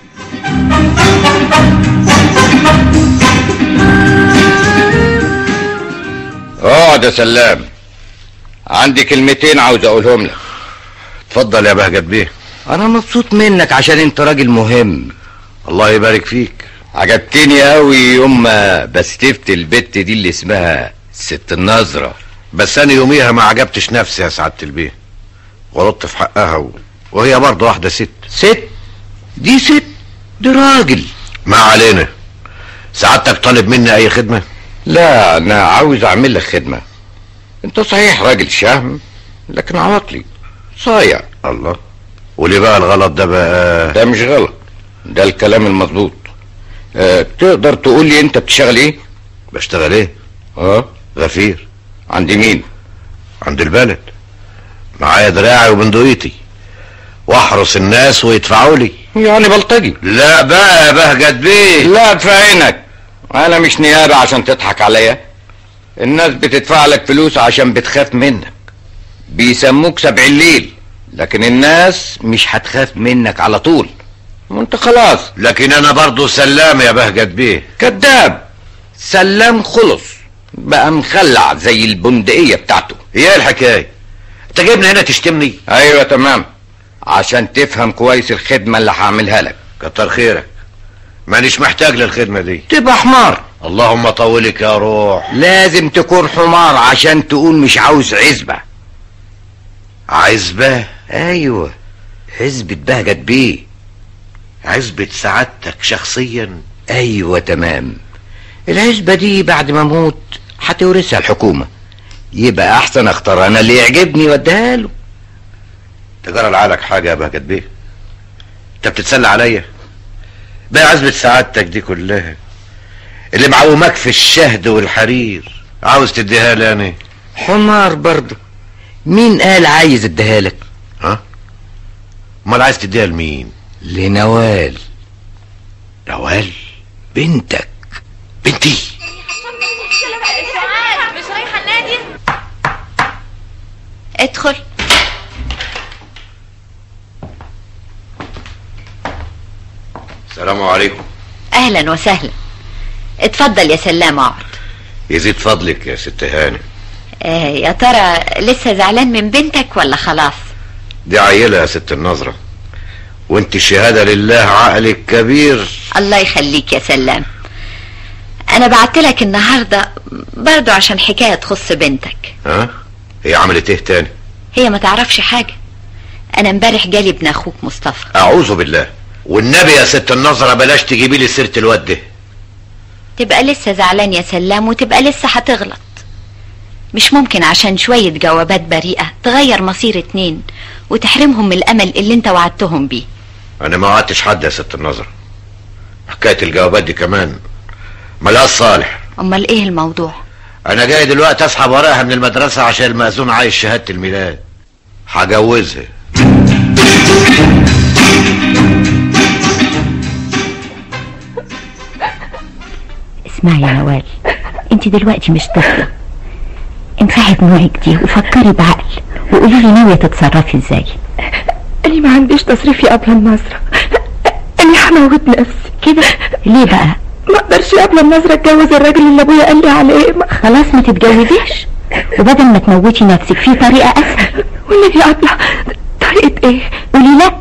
اقعد يا سلام عندي كلمتين عاوز اقولهم لك اتفضل يا بهجت بيه انا مبسوط منك عشان انت راجل مهم الله يبارك فيك عجبتني قوي يوم ما بستفت البت دي اللي اسمها ست النظرة بس انا يوميها ما عجبتش نفسي يا سعاده البيه غلطت في حقها و... وهي برضه واحده ست ست دي ست دي راجل ما علينا سعادتك طالب مني اي خدمه لا انا عاوز اعمل لك خدمة انت صحيح راجل شهم لكن عواطلي صايع الله وليه بقى الغلط ده بقى ده مش غلط ده الكلام المظبوط أه تقدر تقول لي انت بتشتغل ايه بشتغل ايه اه غفير عند مين عند البلد معايا دراعي وبندقيتي واحرس الناس ويدفعوا لي يعني بلطجي لا بقى يا بهجت بيه لا في عينك انا مش نيابة عشان تضحك عليا الناس بتدفع لك فلوس عشان بتخاف منك بيسموك سبع الليل لكن الناس مش هتخاف منك على طول وانت خلاص لكن انا برضه سلام يا بهجت بيه كذاب سلام خلص بقى مخلع زي البندقية بتاعته ايه الحكايه انت جايبني هنا تشتمني ايوه تمام عشان تفهم كويس الخدمة اللي هعملها لك كتر خيرك مانيش محتاج للخدمه دي تبقى حمار اللهم طولك يا روح لازم تكون حمار عشان تقول مش عاوز عزبة عزبه ايوه عزبة بهجت بيه عزبه سعادتك شخصيا ايوه تمام العزبة دي بعد ما اموت هتورثها الحكومة يبقى احسن اختار انا اللي يعجبني واديها له تجرى لعالك حاجه يا بهجت بيه انت بتتسلى عليا بقى عزبة سعادتك دي كلها اللي معوماك في الشهد والحرير عاوز تديها لي انا حمار برضه مين قال عايز اديها لك ها امال عايز تديها لمين لنوال نوال بنتك بنتي مش رايحه النادي ادخل السلام عليكم اهلا وسهلا اتفضل يا سلام اقعد يزيد فضلك يا ست هاني آه يا ترى لسه زعلان من بنتك ولا خلاص دي عيلة يا ست النظرة وانت شهادة لله عقلك كبير الله يخليك يا سلام انا بعت لك النهارده برضو عشان حكايه تخص بنتك ها هي عملت ايه تاني هي ما تعرفش حاجه انا امبارح جالي ابن اخوك مصطفى اعوذ بالله والنبي يا ست النظرة بلاش تجيبي لي سيرة الواد ده تبقى لسه زعلان يا سلام وتبقى لسه هتغلط مش ممكن عشان شوية جوابات بريئة تغير مصير اتنين وتحرمهم من الأمل اللي انت وعدتهم بيه انا ما وعدتش حد يا ست النظرة حكاية الجوابات دي كمان ملهاش صالح أمال إيه الموضوع انا جاي دلوقتي اسحب وراها من المدرسة عشان المأذون عايز شهادة الميلاد هجوزها اسمعي يا نوال انت دلوقتي مش طفلة امسحي دموعك دي وفكري بعقل وقولي لي ناوية تتصرفي ازاي أنا ما عنديش تصريف يا أبلة النظرة أنا هموت نفسي كده ليه بقى ما اقدرش يا أبلة النظرة اتجوز الراجل اللي أبويا قال لي عليه ما خلاص ما تتجوزيش وبدل ما تموتي نفسك في طريقة أسهل والنبي يا أبلة طريقة إيه؟ قولي لا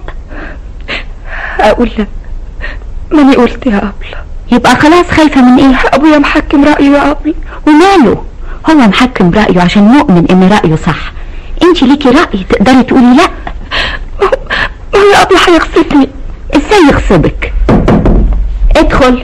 أقول لا ماني قلت يا أبلة يبقى خلاص خايفة من ايه أبويا محكم رأيه يا أبلة وماله هو محكم رأيه عشان مؤمن ان رأيه صح انت ليكي رأي تقدري تقولي لا ما هو يا أبلة هيغصبني ازاي يغصبك ادخل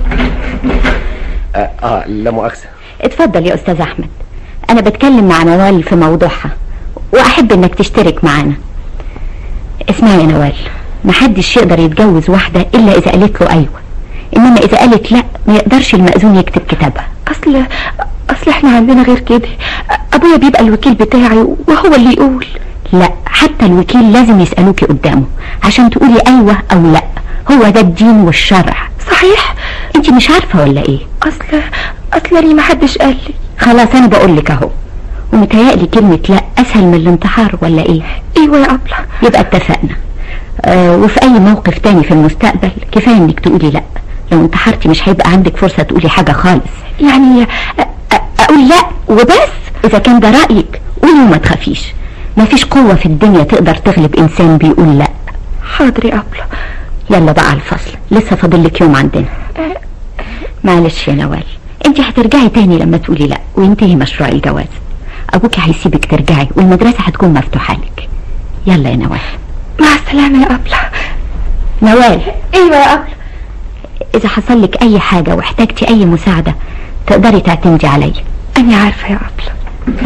آه, اه لا مؤاخذة اتفضل يا استاذ احمد انا بتكلم مع نوال في موضوعها واحب انك تشترك معانا اسمعي يا نوال محدش يقدر يتجوز واحدة الا اذا قالت له ايوه انما اذا قالت لا ما يقدرش المأذون يكتب كتابها أصل أصل إحنا عندنا غير كده أبويا بيبقى الوكيل بتاعي وهو اللي يقول لا حتى الوكيل لازم يسألوكي قدامه عشان تقولي ايوه او لا هو ده الدين والشرع صحيح انت مش عارفة ولا ايه أصل أصل أنا ما حدش قال لي خلاص انا بقول لك اهو ومتهيألي كلمة لا اسهل من الانتحار ولا ايه ايوه يا أبلة يبقى اتفقنا آه وفي اي موقف تاني في المستقبل كفاية انك تقولي لا لو انتحرتي مش هيبقى عندك فرصة تقولي حاجة خالص يعني أ- أ- أقول لا وبس اذا كان ده رأيك قولي وما تخافيش مفيش قوة في الدنيا تقدر تغلب انسان بيقول لا حاضر يا أبلة يلا بقى على الفصل لسه فاضل لك يوم عندنا معلش يا نوال انت هترجعي تاني لما تقولي لا وينتهي مشروع الجواز ابوك هيسيبك ترجعي والمدرسة هتكون مفتوحة لك يلا يا نوال مع السلامة يا أبلة نوال ايوه يا أبلة اذا حصل لك اي حاجة واحتاجتي اي مساعدة تقدري تعتمدي عليا أنا عارفة يا أبلة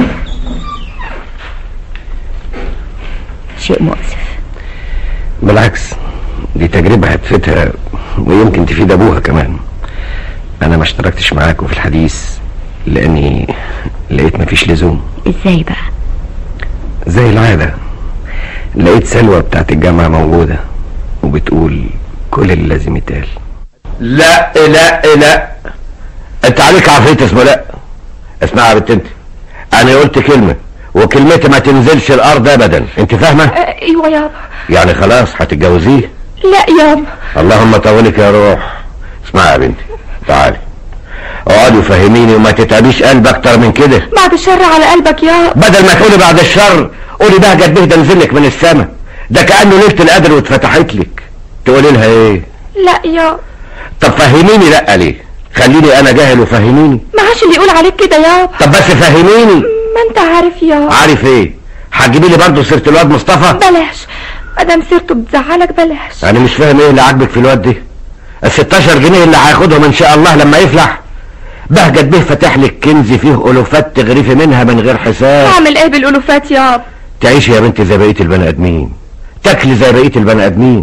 شيء مؤسف بالعكس دي تجربة هتفيدها ويمكن تفيد ابوها كمان انا ما اشتركتش معاكم في الحديث لاني لقيت مفيش لزوم ازاي بقى زي العادة لقيت سلوى بتاعت الجامعة موجودة وبتقول كل اللي لازم يتقال لا لا لا انت عليك عفريت اسمه لا اسمع يا بنت انت انا قلت كلمة وكلمتي ما تنزلش الارض ابدا انت فاهمة أ- ايوه يابا يعني خلاص هتتجوزيه لا يابا اللهم طولك يا روح اسمع يا بنتي تعالي اقعدي وفهميني وما تتعبيش قلب اكتر من كده بعد الشر على قلبك يابا بدل ما تقولي بعد الشر قولي بقى جد بهدى نزلك من السما ده كأنه ليلة القدر واتفتحت لك تقولي لها ايه لا يابا طب فهميني لا ليه خليني انا جاهل وفهميني ما عادش اللي يقول عليك كده يابا طب بس فهميني ما انت عارف يابا عارف ايه هتجيبي لي برضه سيره الواد مصطفى بلاش ادام سيرته بتزعلك بلاش انا مش فاهم ايه اللي عاجبك في الواد ده ال 16 جنيه اللي هياخدهم ان شاء الله لما يفلح بهجت به فتح لك كنز فيه الوفات تغرفي منها من غير حساب اعمل ايه بالالوفات يابا تعيشي يا بنتي زي بقيه البني ادمين تاكلي زي بقيه البني ادمين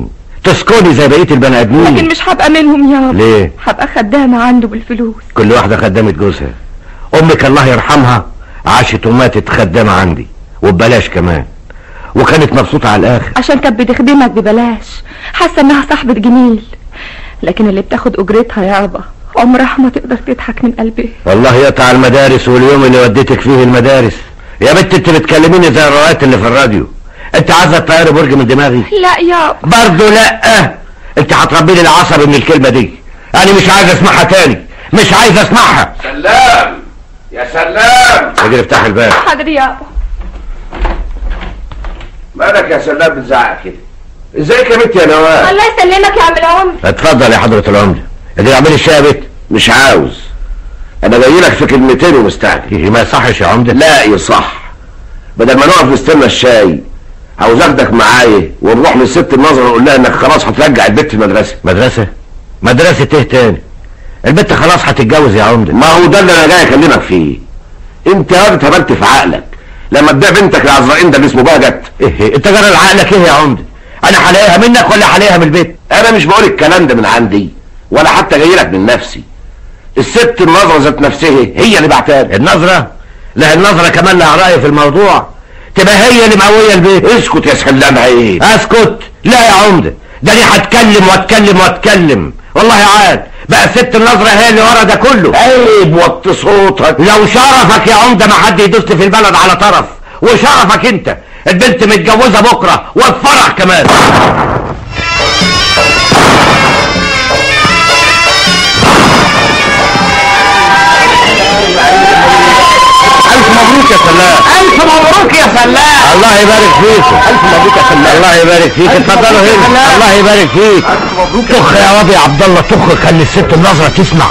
تسكني زي بقيه البني لكن ادمين مش هبقى منهم يابا ليه هبقى خدامة عنده بالفلوس كل واحده خدامه جوزها امك الله يرحمها عاشت وماتت خدامه عندي وببلاش كمان وكانت مبسوطه على الاخر عشان كانت بتخدمك ببلاش حاسة انها صاحبة جميل لكن اللي بتاخد اجرتها يابا عمرها ما تقدر تضحك من قلبها والله يقطع المدارس واليوم اللي وديتك فيه المدارس يا بنت انت بتكلميني زي الروايات اللي في الراديو انت عايزه تطيري برج من دماغي لا يابا برضه لا انت هتربي لي العصب من الكلمه دي انا مش عايز اسمعها تاني مش عايز اسمعها سلام يا سلام اجري افتح الباب حاضر يابا مالك يا سلام بتزعق كده ازيك يا بنت يا نوال الله يسلمك يا عم العمر اتفضل يا حضره العمده اجري اعملي الشاي يا بنت مش عاوز انا جاي لك في كلمتين ومستعجل ما يصحش يا عمده لا يصح بدل ما نقف نستنى الشاي عاوز اخدك معايا ونروح للست النظره ونقول لها انك خلاص هترجع البيت المدرسه مدرسه مدرسه ايه تاني البنت خلاص هتتجوز يا عمده ما هو ده اللي انا جاي اكلمك فيه انت يا راجل اتهبلت في عقلك لما تبيع بنتك لعزرائيل ده اللي اسمه بهجت ايه انت جرى لعقلك ايه يا عمده انا هلاقيها منك ولا هلاقيها من البيت انا مش بقول الكلام ده من عندي ولا حتى جاي لك من نفسي الست النظره ذات نفسها هي اللي بعتها لي. النظره لا النظره كمان لها راي في الموضوع تبقى هي اللي مقويه البيت اسكت يا سلام عيب اسكت لا يا عمده ده انا هتكلم واتكلم واتكلم والله عاد بقى ست النظره هي اللي ورا ده كله عيب وطي صوتك لو شرفك يا عمده ما حد يدوس في البلد على طرف وشرفك انت البنت متجوزه بكره والفرح كمان الف مبروك يا سلام الف مبروك يا سلام الله يبارك فيك الف مبروك يا سلام الله يبارك فيك اتفضلوا هنا الله يبارك فيك الف مبروك طخ يا واد يا عبد الله طخ خلي الست النظره تسمع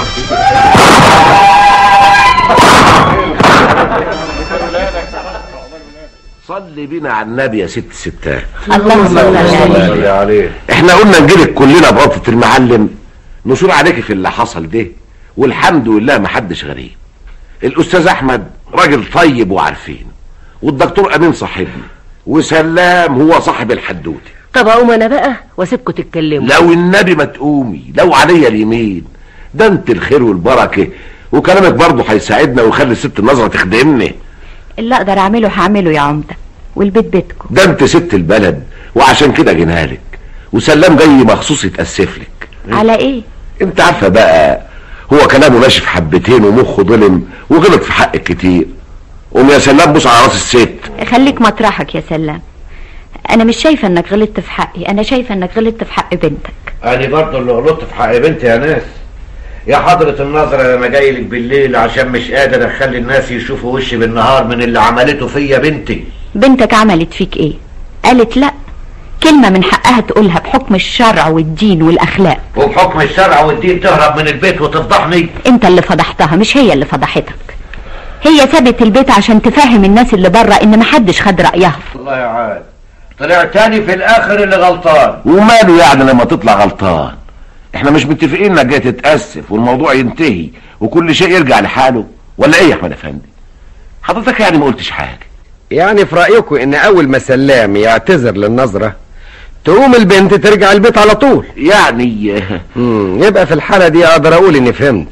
صلي بينا على النبي يا ست الستات اللهم صل على صلي عليه احنا قلنا نجيلك كلنا بربطة المعلم نشور عليك في اللي حصل ده والحمد لله ما حدش غريب الاستاذ احمد راجل طيب وعارفين والدكتور امين صاحبنا وسلام هو صاحب الحدوته طب اقوم انا بقى واسيبكم تتكلموا لو النبي ما تقومي لو عليا اليمين ده انت الخير والبركه وكلامك برضه هيساعدنا ويخلي الست النظره تخدمنا اللي اقدر اعمله هعمله يا عمده والبيت بيتكم ده انت ست البلد وعشان كده جينا لك وسلام جاي مخصوص يتاسف لك على ايه انت عارفه بقى هو كلامه ماشي في حبتين ومخه ظلم وغلط في حقك كتير قوم يا سلام بص على راس الست خليك مطرحك يا سلام انا مش شايفه انك غلطت في حقي انا شايفه انك غلطت في حق بنتك انا برضه اللي غلطت في حق بنتي يا ناس يا حضرة النظرة انا جاي لك بالليل عشان مش قادر اخلي الناس يشوفوا وشي بالنهار من اللي عملته فيا بنتي بنتك عملت فيك ايه قالت لا كلمة من حقها تقولها بحكم الشرع والدين والأخلاق وبحكم الشرع والدين تهرب من البيت وتفضحني انت اللي فضحتها مش هي اللي فضحتك هي سابت البيت عشان تفهم الناس اللي بره ان محدش خد رأيها الله يعاد طلع تاني في الاخر اللي غلطان وماله يعني لما تطلع غلطان احنا مش متفقين انك جاي تتاسف والموضوع ينتهي وكل شيء يرجع لحاله ولا ايه يا احمد افندي حضرتك يعني ما قلتش حاجه يعني في رأيكم ان اول ما سلام يعتذر للنظرة تقوم البنت ترجع البيت على طول يعني مم. يبقى في الحالة دي اقدر اقول اني فهمت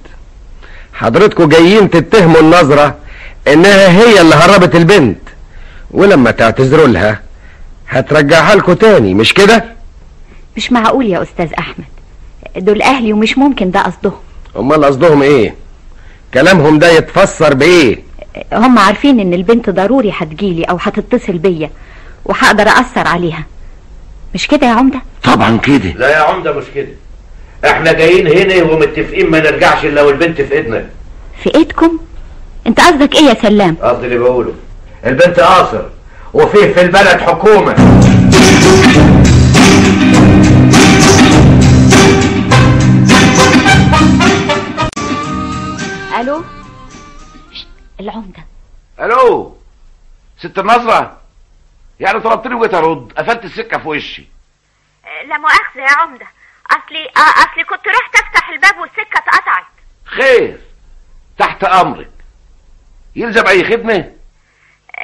حضرتكم جايين تتهموا النظرة انها هي اللي هربت البنت ولما تعتذروا لها هترجعها لكم تاني مش كده مش معقول يا أستاذ أحمد دول أهلي ومش ممكن ده قصدهم امال قصدهم ايه كلامهم ده يتفسر بايه هم عارفين ان البنت ضروري هتجيلي او هتتصل بيا وهقدر اثر عليها مش كده يا عمده طبعا كده لا يا عمده مش كده احنا جايين هنا ومتفقين ما نرجعش الا والبنت في ايدنا في ايدكم انت قصدك ايه يا سلام قصدي اللي بقوله البنت قاصر وفيه في البلد حكومه الو شت، العمده الو ست النظره يعني طلبتني وجيت ارد قفلت السكه في وشي لا مؤاخذة يا عمدة أصلي آه أصلي كنت رحت أفتح الباب والسكة اتقطعت خير تحت امرك يلزم اي خدمه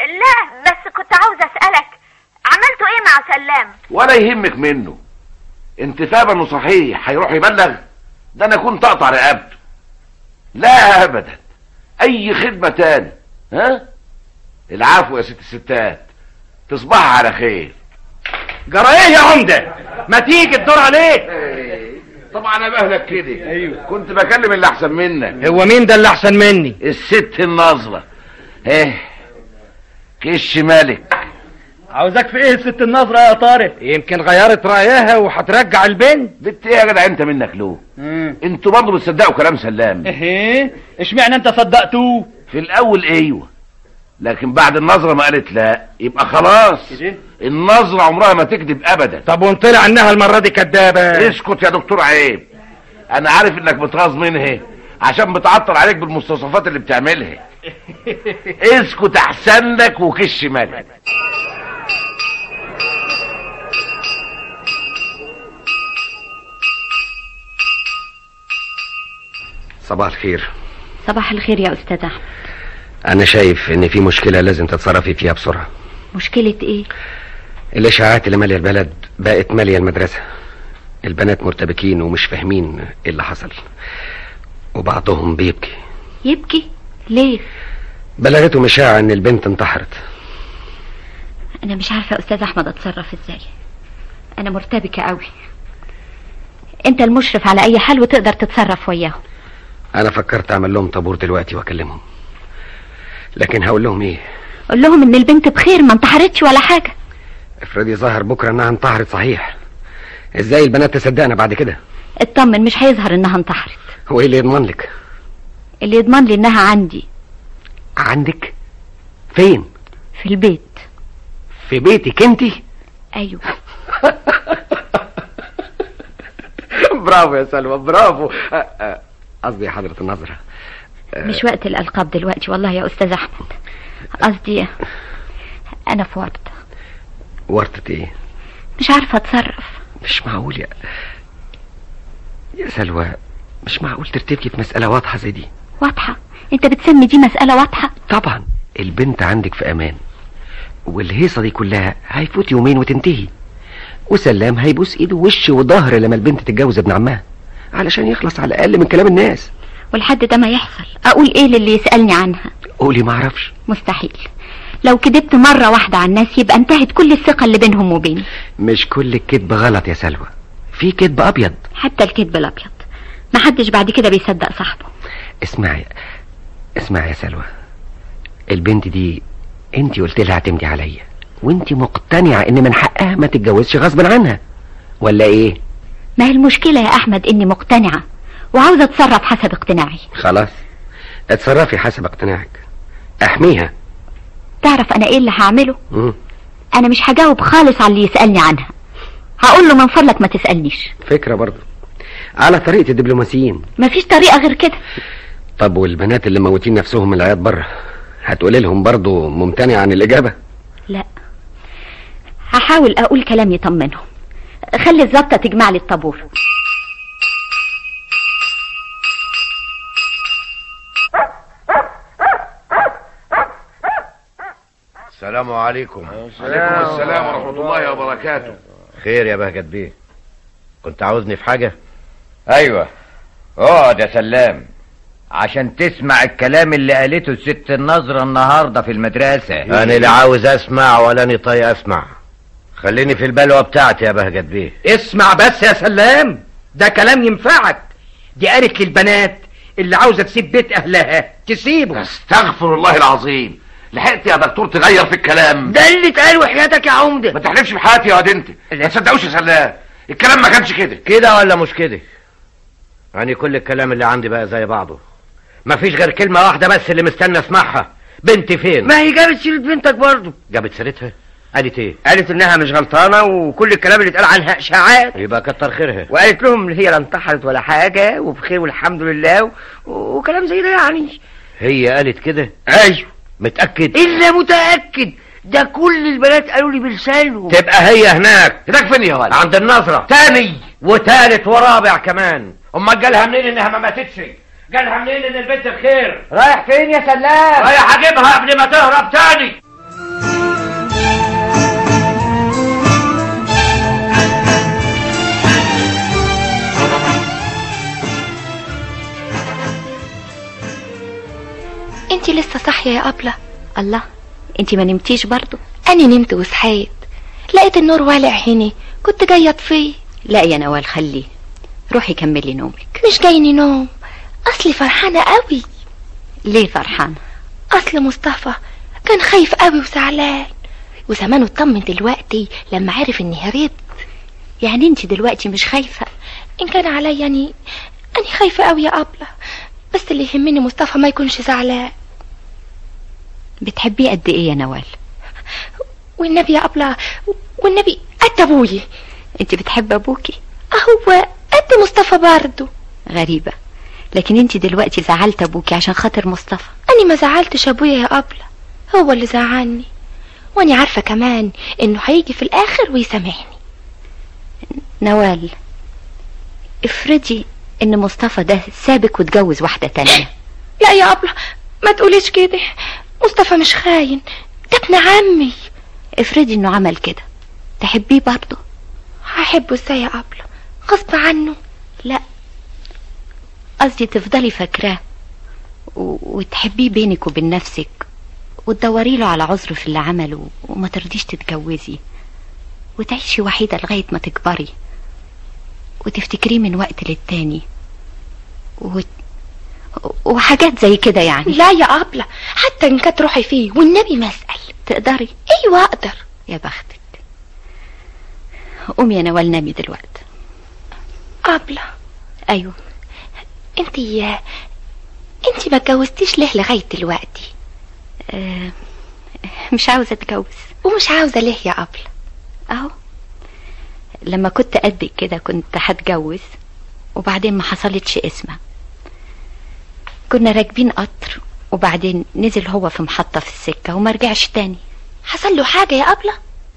لا بس كنت عاوزة أسألك عملتوا إيه مع سلام؟ ولا يهمك منه انت فاهم انه صحيح هيروح يبلغ ده انا كنت اقطع رقبته لا ابدا اي خدمة تاني ها العفو يا ست الستات تصبح على خير جرى ايه يا عمده ما تيجي الدور عليك طبعا انا بهلك كده ايوه كنت بكلم اللي احسن منك هو مين ده اللي احسن مني الست النظرة ايه كش مالك عاوزك في ايه الست النظرة يا طارق يمكن غيرت رأيها وهترجع البنت بنت ايه يا جدع انت منك له انتوا برضه بتصدقوا كلام سلام ايه اشمعنى انت صدقتوه في الاول ايوه لكن بعد النظرة ما قالت لا يبقى خلاص النظرة عمرها ما تكذب ابدا طب وان طلع انها المرة دي كدابة اسكت يا دكتور عيب انا عارف انك بتغاظ منها عشان بتعطل عليك بالمستوصفات اللي بتعملها اسكت احسن لك وكش مالك صباح الخير صباح الخير يا أستاذ أحمد انا شايف ان في مشكلة لازم تتصرفي فيها بسرعة مشكلة إيه؟ الاشاعات اللي مالية البلد بقت مالية المدرسة البنات مرتبكين ومش فاهمين ايه اللي حصل وبعضهم بيبكي يبكي؟ ليه؟ بلغتهم اشاعة ان البنت انتحرت أنا مش عارفة يا أستاذ أحمد أتصرف إزاي أنا مرتبكة قوي أنت المشرف على أي حال وتقدر تتصرف وياهم انا فكرت اعمل لهم طابور دلوقتي واكلمهم لكن هقول لهم ايه قول لهم إن البنت بخير ما انتحرتش ولا حاجة افرضي ظهر بكرة انها انتحرت صحيح ازاي البنات تصدقنا بعد كده اطمن مش هيظهر إنها انتحرت هو ايه اللي يضمن لك اللي يضمن لي إنها عندي عندك فين في البيت في بيتك انتي أيوه برافو يا سلوى برافو أ- أ- قصدي يا حضرة النظرة مش وقت الألقاب دلوقتي والله يا أستاذ أحمد قصدي أنا في ورطة ورطة ايه مش عارفة أتصرف مش معقول يا يا سلوى مش معقول ترتبكي في مسألة واضحة زي دي واضحة أنت بتسمي دي مسألة واضحة طبعا البنت عندك في امان والهيصة دي كلها هيفوت يومين وتنتهي وسلام هيبوس ايده وش وظهر لما البنت تتجوز ابن عمها علشان يخلص على الاقل من كلام الناس والحد ده ما يحصل أقول إيه للي يسألني عنها قولي ما اعرفش مستحيل لو كدبت مرة واحدة على الناس يبقى انتهت كل الثقة اللي بينهم وبيني مش كل الكذب غلط يا سلوى في كذب ابيض حتى الكذب الأبيض محدش بعد كده بيصدق صاحبه اسمعي اسمعي يا سلوى البنت دي انت قلت لها اعتمدي عليا وانت مقتنعة ان من حقها ما تتجوزش غصب عنها ولا ايه ما هي المشكلة يا أحمد إني مقتنعة وعاوزة أتصرف حسب اقتناعي خلاص اتصرفي حسب اقتناعك احميها تعرف أنا إيه اللي هعمله مم. أنا مش هجاوب خالص على اللي يسألني عنها هقول له من فضلك ما تسألنيش فكرة برضو على طريقة الدبلوماسيين مفيش طريقة غير كده طب والبنات اللي موتين نفسهم من العياط بره هتقولي لهم برضو ممتنع عن الإجابة لا هحاول أقول كلام يطمنهم خلي الظابطة تجمع لي الطابور السلام عليكم عليكم السلام ورحمة الله وبركاته خير يا بهجت بيه كنت عاوزني في حاجة ايوه اقعد يا سلام عشان تسمع الكلام اللي قالته الست النظرة النهاردة في المدرسة انا لا عاوز اسمع ولا اني طايق اسمع خليني في البلوة بتاعتي يا بهجت بيه اسمع بس يا سلام ده كلام ينفعك دي قالت للبنات اللي عاوزة تسيب بيت اهلها تسيبه استغفر الله العظيم لحقت يا دكتور تغير في الكلام ده اللي اتقال وحياتك يا عمدة ما تحلفش بحياتي يا واد انت ما تصدقوش يا سلام الكلام ما كانش كده كده ولا مش كده يعني كل الكلام اللي عندي بقى زي بعضه مفيش غير كلمة واحدة بس اللي مستني اسمعها بنتي فين ما هي جابت سيرة بنتك برضه جابت سيرتها قالت ايه قالت انها مش غلطانة وكل الكلام اللي اتقال عنها اشاعات يبقى كتر خيرها وقالت لهم هي لا انتحرت ولا حاجة وبخير والحمد لله و... وكلام زي ده يعني هي قالت كده ايوه متأكد الا متأكد ده كل البنات قالوا لي بلسانهم تبقى هي هناك هناك فين يا ولد عند النظرة تاني وتالت ورابع كمان امال جالها منين انها ما ماتتش جالها منين ان البنت بخير رايح فين يا سلام رايح اجيبها قبل ما تهرب تاني انت لسه صاحيه يا ابله الله انت ما نمتيش برضو اني نمت وصحيت لقيت النور والع هنا كنت جايه اطفيه لا يا نوال خليه روحي كملي نومك مش جايني نوم اصلي فرحانه قوي ليه فرحانه اصل مصطفى كان خايف قوي وزعلان وزمانه اطمن دلوقتي لما عرف اني هربت يعني انت دلوقتي مش خايفه ان كان عليا اني اني خايفه قوي يا ابله بس اللي يهمني مصطفى ما يكونش زعلان بتحبيه قد ايه يا نوال والنبي يا ابله والنبي قد ابويا انت بتحب ابوكي اهو قد مصطفى برضه غريبه لكن انت دلوقتي زعلت ابوكي عشان خاطر مصطفى اني ما زعلتش ابويا يا ابله هو اللي زعلني واني عارفه كمان انه هيجي في الاخر ويسامحني نوال افرضي ان مصطفى ده سابك واتجوز واحده تانية لا يا ابله ما تقوليش كده مصطفى مش خاين ده ابن عمي افرضي انه عمل كده تحبيه برضه هحبه ازاي يا ابله غصب عنه لا قصدي تفضلي فاكراه و... وتحبيه بينك وبين نفسك وتدوري له على عذر في اللي عمله وما ترضيش تتجوزي وتعيشي وحيدة لغاية ما تكبري وتفتكريه من وقت للتاني و... وحاجات زي كده يعني لا يا أبلة حتى إن كانت روحي فيه والنبي ما أسأل تقدري أيوة أقدر يا بختك قومي يا نوال نامي دلوقتي أبلة أيوه انتي انتي ما اتجوزتيش ليه لغاية دلوقتي أه مش عاوزة اتجوز ومش عاوزة ليه يا أبلة اهو لما كنت قدك كده كنت هتجوز وبعدين ما حصلتش اسمه كنا راكبين قطر وبعدين نزل هو في محطة في السكة وما رجعش تاني حصل له حاجة يا أبلة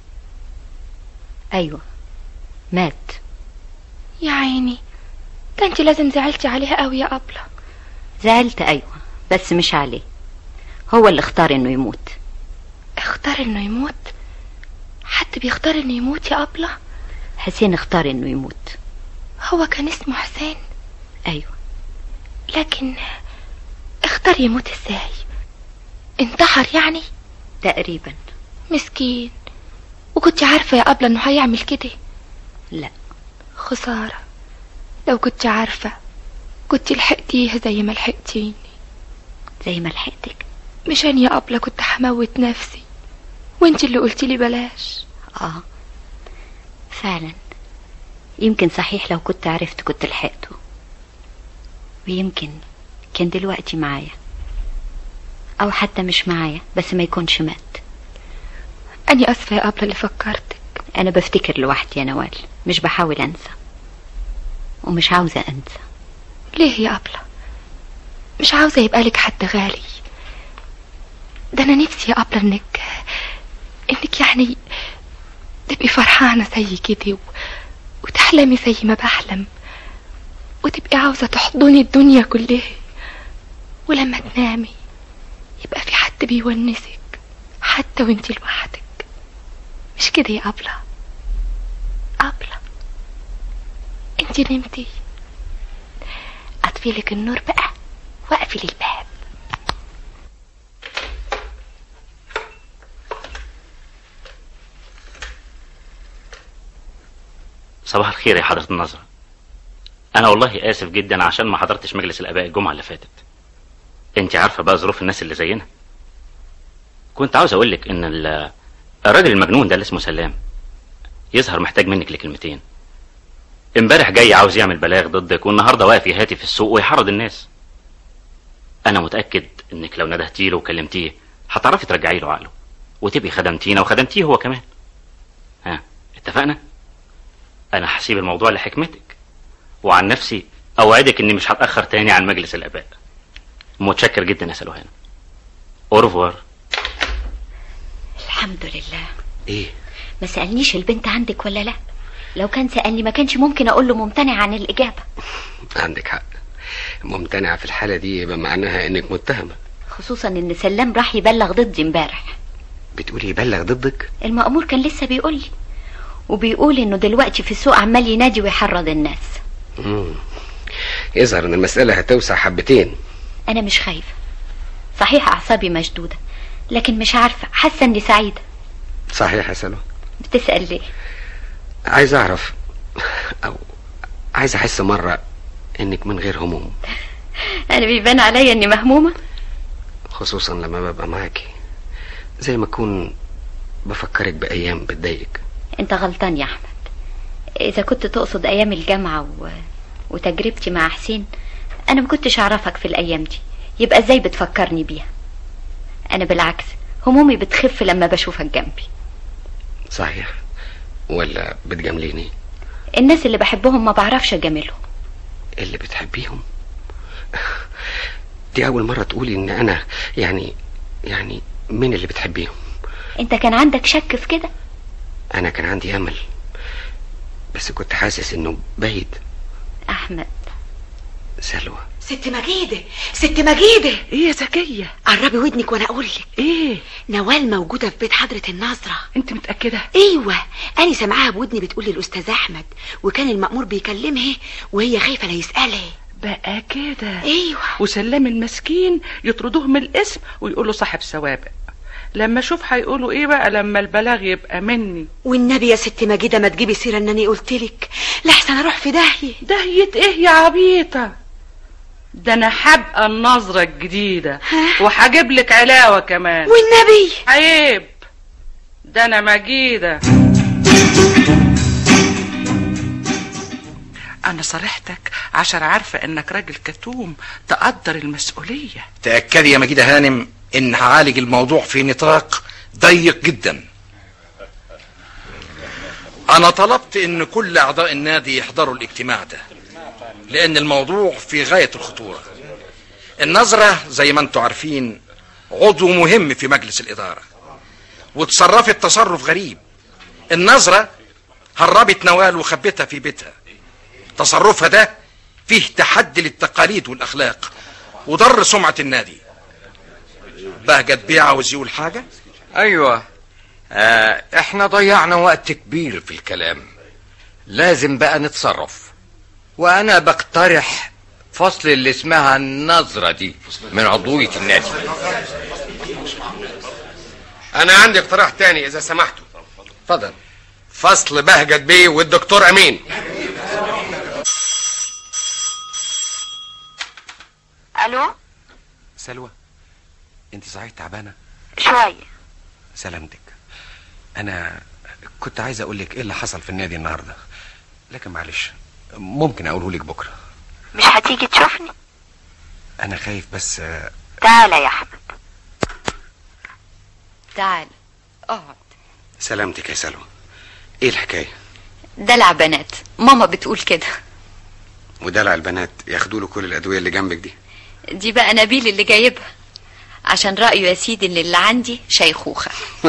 ايوه مات يا عيني ده انت لازم زعلتي عليها قوي يا أبلة زعلت ايوه بس مش عليه هو اللي اختار انه يموت اختار انه يموت حد بيختار انه يموت يا أبلة حسين اختار انه يموت هو كان اسمه حسين ايوه لكن اختار يموت ازاي انتحر يعني تقريبا مسكين وكنت عارفة يا أبلة انه هيعمل كده لا خسارة لو كنت عارفة كنت لحقتيه زي ما لحقتيني زي ما لحقتك مشان يا أبلة كنت هموت نفسي وانت اللي قلتي لي بلاش اه فعلا يمكن صحيح لو كنت عرفت كنت لحقته ويمكن كان دلوقتي معايا او حتى مش معايا بس ما يكونش مات أني أسفة يا أبلة اللي فكرتك انا بفتكر لوحدي يا نوال مش بحاول انسى ومش عاوزة انسى ليه يا أبلة مش عاوزة يبقى لك حد غالي ده أنا نفسي يا أبلة إنك إنك يعني تبقي فرحانة زي كده و... وتحلمي زي ما بحلم وتبقي عاوزة تحضني الدنيا كلها ولما تنامي يبقى في حد بيونسك حتى وانتي لوحدك مش كده يا أبلة أبلة انتي نمتي أطفي لك النور بقى واقفل الباب صباح الخير يا حضرة النظرة أنا والله آسف جدا عشان ما حضرتش مجلس الآباء الجمعة اللي فاتت أنت عارفة بقى ظروف الناس اللي زينا كنت عاوز أقولك إن ال- الراجل المجنون ده اللي اسمه سلام يظهر محتاج منك لكلمتين امبارح جاي عاوز يعمل بلاغ ضدك والنهارده واقف يهاتي في السوق ويحرض الناس انا متاكد انك لو ندهتيه له وكلمتيه هتعرفي ترجعي له عقله وتبقي خدمتينا وخدمتيه هو كمان ها اتفقنا انا هسيب الموضوع لحكمتك وعن نفسي اوعدك اني مش هتاخر تاني عن مجلس الاباء متشكر جدا يا سلوهان اورفوار الحمد لله ايه ما سألنيش البنت عندك ولا لا لو كان سألني ما كانش ممكن اقول له ممتنع عن الإجابة عندك حق ممتنعة في الحالة دي يبقى معناها انك متهمة خصوصا ان سلام راح يبلغ ضدي امبارح بتقولي يبلغ ضدك المأمور كان لسه بيقول لي وبيقول انه دلوقتي في السوق عمال ينادي ويحرض الناس مم. يظهر ان المسألة هتوسع حبتين انا مش خايفة صحيح اعصابي مشدودة لكن مش عارفة حاسة اني سعيدة صحيح يا سلوى بتسأل ليه عايز اعرف او عايز احس مرة انك من غير هموم انا بيبان عليا اني مهمومة خصوصا لما ببقى معاكي زي ما اكون بفكرك بايام بتضايقك انت غلطان يا احمد اذا كنت تقصد ايام الجامعة و... وتجربتي مع حسين انا ما كنتش اعرفك في الايام دي يبقى ازاي بتفكرني بيها انا بالعكس همومي بتخف لما بشوفك جنبي صحيح ولا بتجامليني الناس اللي بحبهم ما بعرفش اجاملهم اللي بتحبيهم دي اول مرة تقولي ان انا يعني يعني مين اللي بتحبيهم انت كان عندك شك في كده انا كان عندي امل بس كنت حاسس انه بعيد احمد سلوى ست مجيدة ست مجيدة ايه يا زكية قربي ودنك وانا اقول لك ايه نوال موجودة في بيت حضرة الناظرة انت متأكدة ايوه انا سامعاها بودني بتقول للاستاذ احمد وكان المأمور بيكلمها وهي خايفة لا يسألها بقى كده ايوه وسلام المسكين يطردوه من الاسم ويقولوا صاحب سوابق لما اشوف هيقولوا ايه بقى لما البلاغ يبقى مني والنبي يا ست مجيدة ما تجيبي سيرة انني قلت لك لحسن اروح في داهية داهية ايه يا عبيطة ده انا هبقى النظرة الجديدة وهجيب لك علاوة كمان والنبي عيب ده انا مجيدة انا صرحتك عشان عارفة انك راجل كتوم تقدر المسؤولية تأكدي يا مجيدة هانم ان هعالج الموضوع في نطاق ضيق جدا انا طلبت ان كل اعضاء النادي يحضروا الاجتماع ده لان الموضوع في غاية الخطورة النظرة زي ما انتم عارفين عضو مهم في مجلس الادارة وتصرفت تصرف غريب النظرة هربت نوال وخبتها في بيتها تصرفها ده فيه تحدي للتقاليد والاخلاق وضر سمعة النادي بهجت بيه عاوز يقول حاجة ايوه آه احنا ضيعنا وقت كبير في الكلام لازم بقى نتصرف وانا بقترح فصل اللي اسمها النظرة دي من عضوية النادي انا عندي اقتراح تاني اذا سمحتوا اتفضل فصل بهجت بيه والدكتور امين الو سلوى انت صحيح تعبانه شوية سلامتك انا كنت عايز اقول لك ايه اللي حصل في النادي النهارده لكن معلش ممكن اقوله لك بكره مش هتيجي تشوفني انا خايف بس آه، تعالى يا احمد تعال اقعد سلامتك يا سلوى ايه الحكايه دلع بنات ماما بتقول كده ودلع البنات ياخدوا له كل الادويه اللي جنبك دي دي بقى نبيل اللي جايبها عشان رأيه يا سيدي ان اللي عندي شيخوخة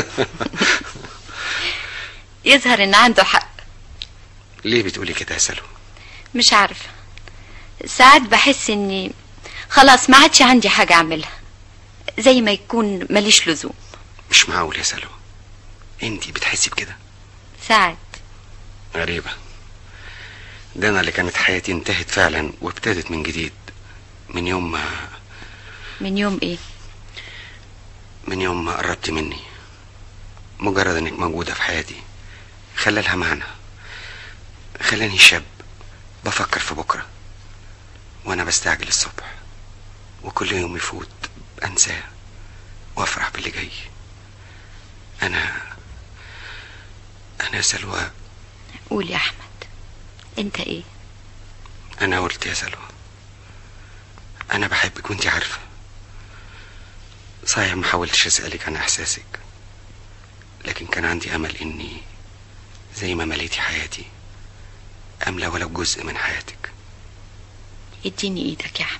يظهر ان عنده حق ليه بتقولي كده يا سلوى مش عارفة ساعات بحس اني خلاص ما عادش عندي حاجة اعملها زي ما يكون ماليش لزوم مش معقول يا سلوى انت بتحسي بكده ساعات غريبه ده انا اللي كانت حياتي انتهت فعلا وابتدت من جديد من يوم ما من يوم ايه من يوم ما قربت مني مجرد انك موجودة في حياتي خلى لها معنى خلاني شاب بفكر في بكرة وانا بستعجل الصبح وكل يوم يفوت انساه وافرح باللي جاي انا انا سلوى قول يا احمد انت ايه انا قلت يا سلوى انا بحبك وانت عارفة صحيح ما حاولتش اسألك عن احساسك لكن كان عندي امل اني زي ما مليتي حياتي املى ولو جزء من حياتك اديني ايدك يا احمد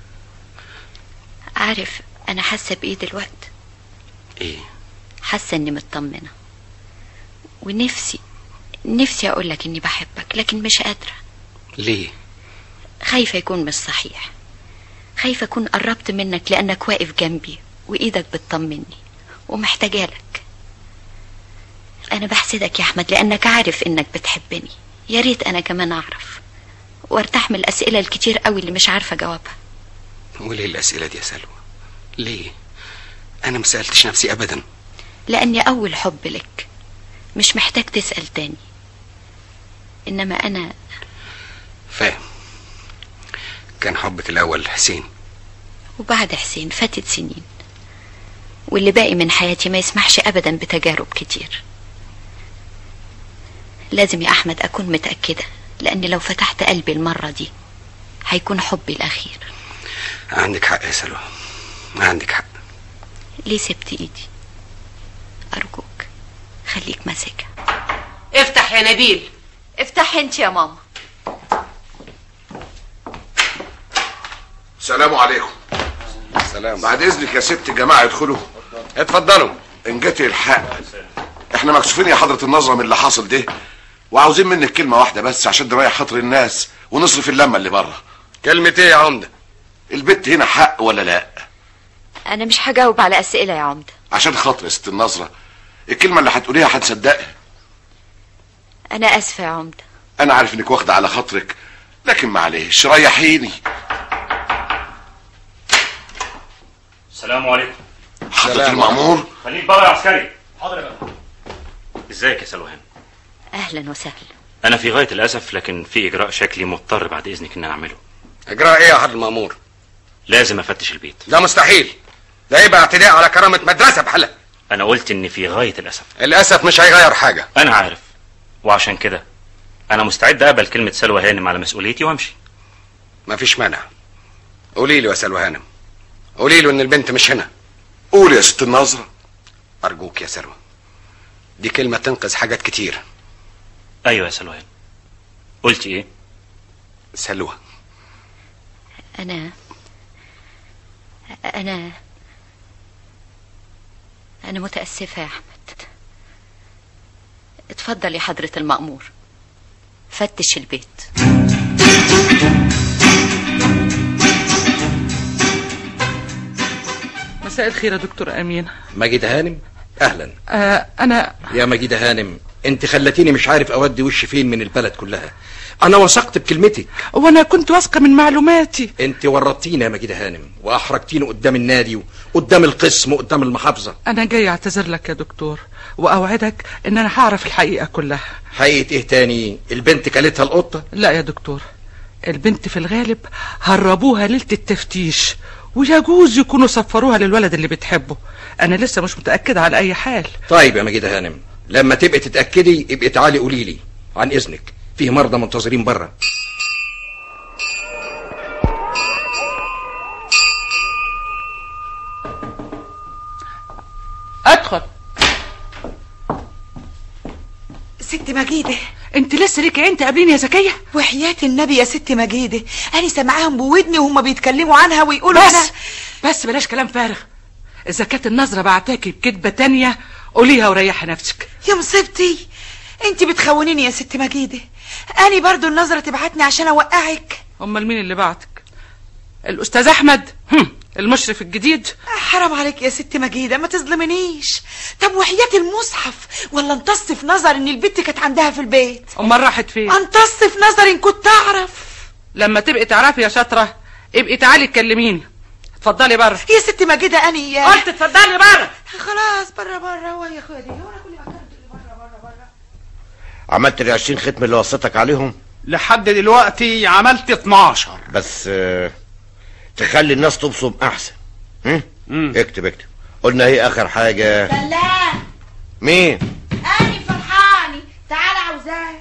عارف انا حاسه بايه دلوقتي ايه حاسه اني مطمنه ونفسي نفسي اقولك اني بحبك لكن مش قادره ليه خايفه يكون مش صحيح خايفه اكون قربت منك لانك واقف جنبي وايدك بتطمني ومحتاجه لك انا بحسدك يا احمد لانك عارف انك بتحبني يا ريت انا كمان اعرف وارتاح من الاسئله الكتير قوي اللي مش عارفه جوابها وليه الاسئلة دي يا سلوى ليه انا ما سالتش نفسي ابدا لاني اول حب لك مش محتاج تسال تاني انما انا فاهم كان حبك الاول حسين وبعد حسين فاتت سنين واللي باقي من حياتي ما يسمحش ابدا بتجارب كتير لازم يا احمد اكون متاكده لاني لو فتحت قلبي المره دي هيكون حبي الاخير عندك حق يا سلوى عندك حق ليه سبت ايدي ارجوك خليك ماسكها افتح يا نبيل افتحي انت يا ماما السلام عليكم سلام بعد اذنك يا ست الجماعه ادخلوا اتفضلوا ان جت الحق احنا مكسوفين يا حضره النظره من اللي حاصل ده وعاوزين منك كلمه واحده بس عشان نريح خاطر الناس ونصرف اللمه اللي بره كلمه ايه يا عمده البت هنا حق ولا لا انا مش هجاوب على اسئله يا عمده عشان خاطر يا ست النظره الكلمه اللي هتقوليها هتصدقها انا اسفه يا عمده انا عارف انك واخده على خاطرك لكن معلش ريحيني السلام عليكم حضره المأمور خليك بره يا عسكري حاضر يا ازيك يا سلوهان اهلا وسهلا انا في غايه الاسف لكن في اجراء شكلي مضطر بعد اذنك ان انا اعمله اجراء ايه يا حضر المأمور لازم افتش البيت ده مستحيل ده يبقى اعتداء على كرامه مدرسه بحالها انا قلت ان في غايه الاسف الاسف مش هيغير حاجه انا عارف وعشان كده انا مستعد اقبل كلمه سلوى هانم على مسؤوليتي وامشي مفيش مانع قولي له يا سلوى هانم قولي له ان البنت مش هنا قول يا ست النظره ارجوك يا سلوى دي كلمه تنقذ حاجات كتير ايوه يا سلوى هانم قلت ايه سلوى انا انا انا متاسفه يا احمد اتفضل يا حضره المأمور فتش البيت مساء الخير يا دكتور امين مجيدة هانم اهلا آه انا يا مجيدة هانم انت خلتيني مش عارف اودي وشي فين من البلد كلها انا وثقت بكلمتك وانا كنت واثقه من معلوماتي انت ورطتيني يا مجيدة هانم واحرجتيني قدام النادي وقدام القسم وقدام المحافظة انا جاي اعتذر لك يا دكتور واوعدك ان انا هعرف الحقيقه كلها حقيقة ايه تاني البنت كلتها القطة لا يا دكتور البنت في الغالب هربوها ليله التفتيش ويجوز يكونوا سفروها للولد اللي بتحبه انا لسه مش متاكده على اي حال طيب يا مجيدة هانم لما تبقي تتأكدي ابقي تعالي قولي لي عن اذنك فيه مرضى منتظرين بره ادخل ست مجيدة انت لسه ليك عين تقابليني يا زكية وحياة النبي يا ست مجيدة انا سامعاهم بودني وهم بيتكلموا عنها ويقولوا بس انا بس بلاش كلام فارغ اذا كانت النظرة بعتاكي بكدبة تانية قوليها وريحي نفسك يا مصيبتي انت بتخونيني يا ست مجيدة اني برضو النظرة تبعتني عشان اوقعك امال مين اللي بعتك الاستاذ احمد هم. المشرف الجديد حرام عليك يا ست مجيدة ما تظلمنيش طب وحياة المصحف ولا امتص في نظر ان البت كانت عندها في البيت امال راحت فين امتص في نظر ان كنت اعرف لما تبقي تعرفي يا شاطرة ابقي تعالي تكلميني اتفضلي بره يا ست مجيدة اني قلت اتفضلي بره خلاص بره بره هو يا اخويا دي هو انا كل عملت ال 20 ختم اللي وصيتك عليهم لحد دلوقتي عملت 12 بس آه، تخلي الناس تبصم احسن هم؟ اكتب اكتب قلنا هي اخر حاجه سلام مين اني فرحاني تعال عاوزاه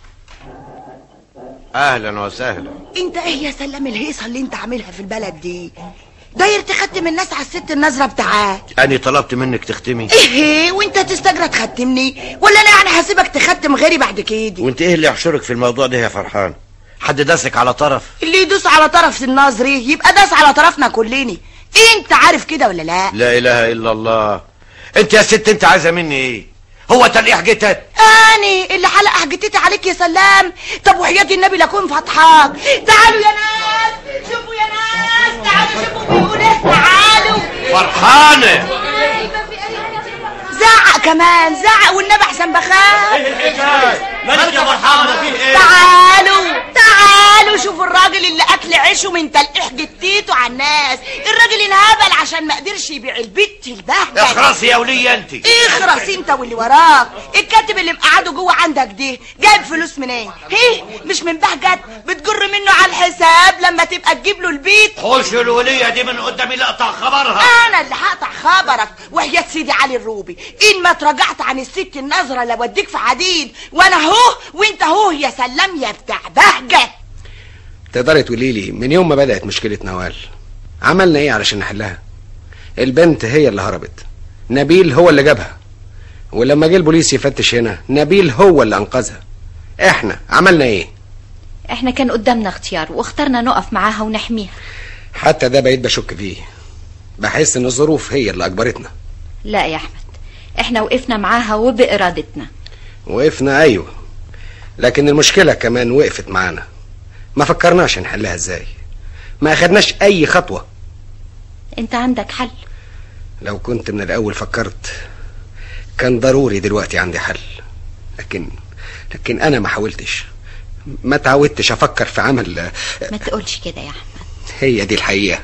اهلا وسهلا انت ايه يا سلام الهيصه اللي انت عاملها في البلد دي داير تختم الناس على الست النظره بتاعك اني طلبت منك تختمي ايه وانت تستجرى تختمني ولا انا يعني هسيبك تختم غيري بعد كده وانت ايه اللي يحشرك في الموضوع ده يا فرحان حد داسك على طرف اللي يدوس على طرف النظري يبقى داس على طرفنا كلنا انت عارف كده ولا لا لا اله الا الله انت يا ست انت عايزه مني ايه هو تلقيح جتت اني اللي حلق حجتتي عليك يا سلام طب وحياة النبي لكون فضحاك تعالوا يا ناس شوفوا يا ناس تعالوا شوفوا بيقول ايه تعالوا فرحانه زعق كمان زعق والنبي احسن بخاف مالك يا فرحانة في ايه؟ تعالوا تعالوا شوفوا الراجل اللي اكل عيشه من تلقيح جتيته على الناس الراجل انهبل عشان ما قدرش يبيع البت البهجه اخرسي يا ولية انت اخرس انت واللي وراك الكاتب اللي مقعده جوه عندك ده جايب فلوس منين هي مش من بهجت بتجر منه على الحساب لما تبقى تجيب له البيت خش الولية دي من قدامي لا اقطع خبرها انا اللي هقطع خبرك وحياة سيدي علي الروبي ان ما تراجعت عن الست النظرة لوديك في حديد وانا اهو وانت اهو يا سلام يا بتاع بهجة تقدري تقولي لي من يوم ما بدأت مشكلة نوال عملنا ايه علشان نحلها البنت هي اللي هربت نبيل هو اللي جابها ولما جه البوليس يفتش هنا نبيل هو اللي انقذها احنا عملنا ايه احنا كان قدامنا اختيار واخترنا نقف معاها ونحميها حتى ده بقيت بشك فيه بحس ان الظروف هي اللي اجبرتنا لا يا احمد احنا وقفنا معاها وبارادتنا وقفنا ايوه لكن المشكلة كمان وقفت معانا ما فكرناش نحلها ازاي ما اخدناش اي خطوة انت عندك حل لو كنت من الاول فكرت كان ضروري دلوقتي عندي حل لكن لكن انا ما حاولتش ما تعودتش افكر في عمل ما تقولش كده يا احمد هي دي الحقيقة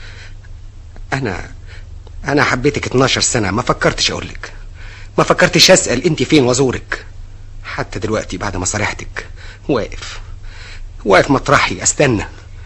انا انا حبيتك 12 سنة ما فكرتش اقولك ما فكرتش اسأل انت فين وازورك حتى دلوقتي بعد ما صرحتك واقف واقف مطرحي استنى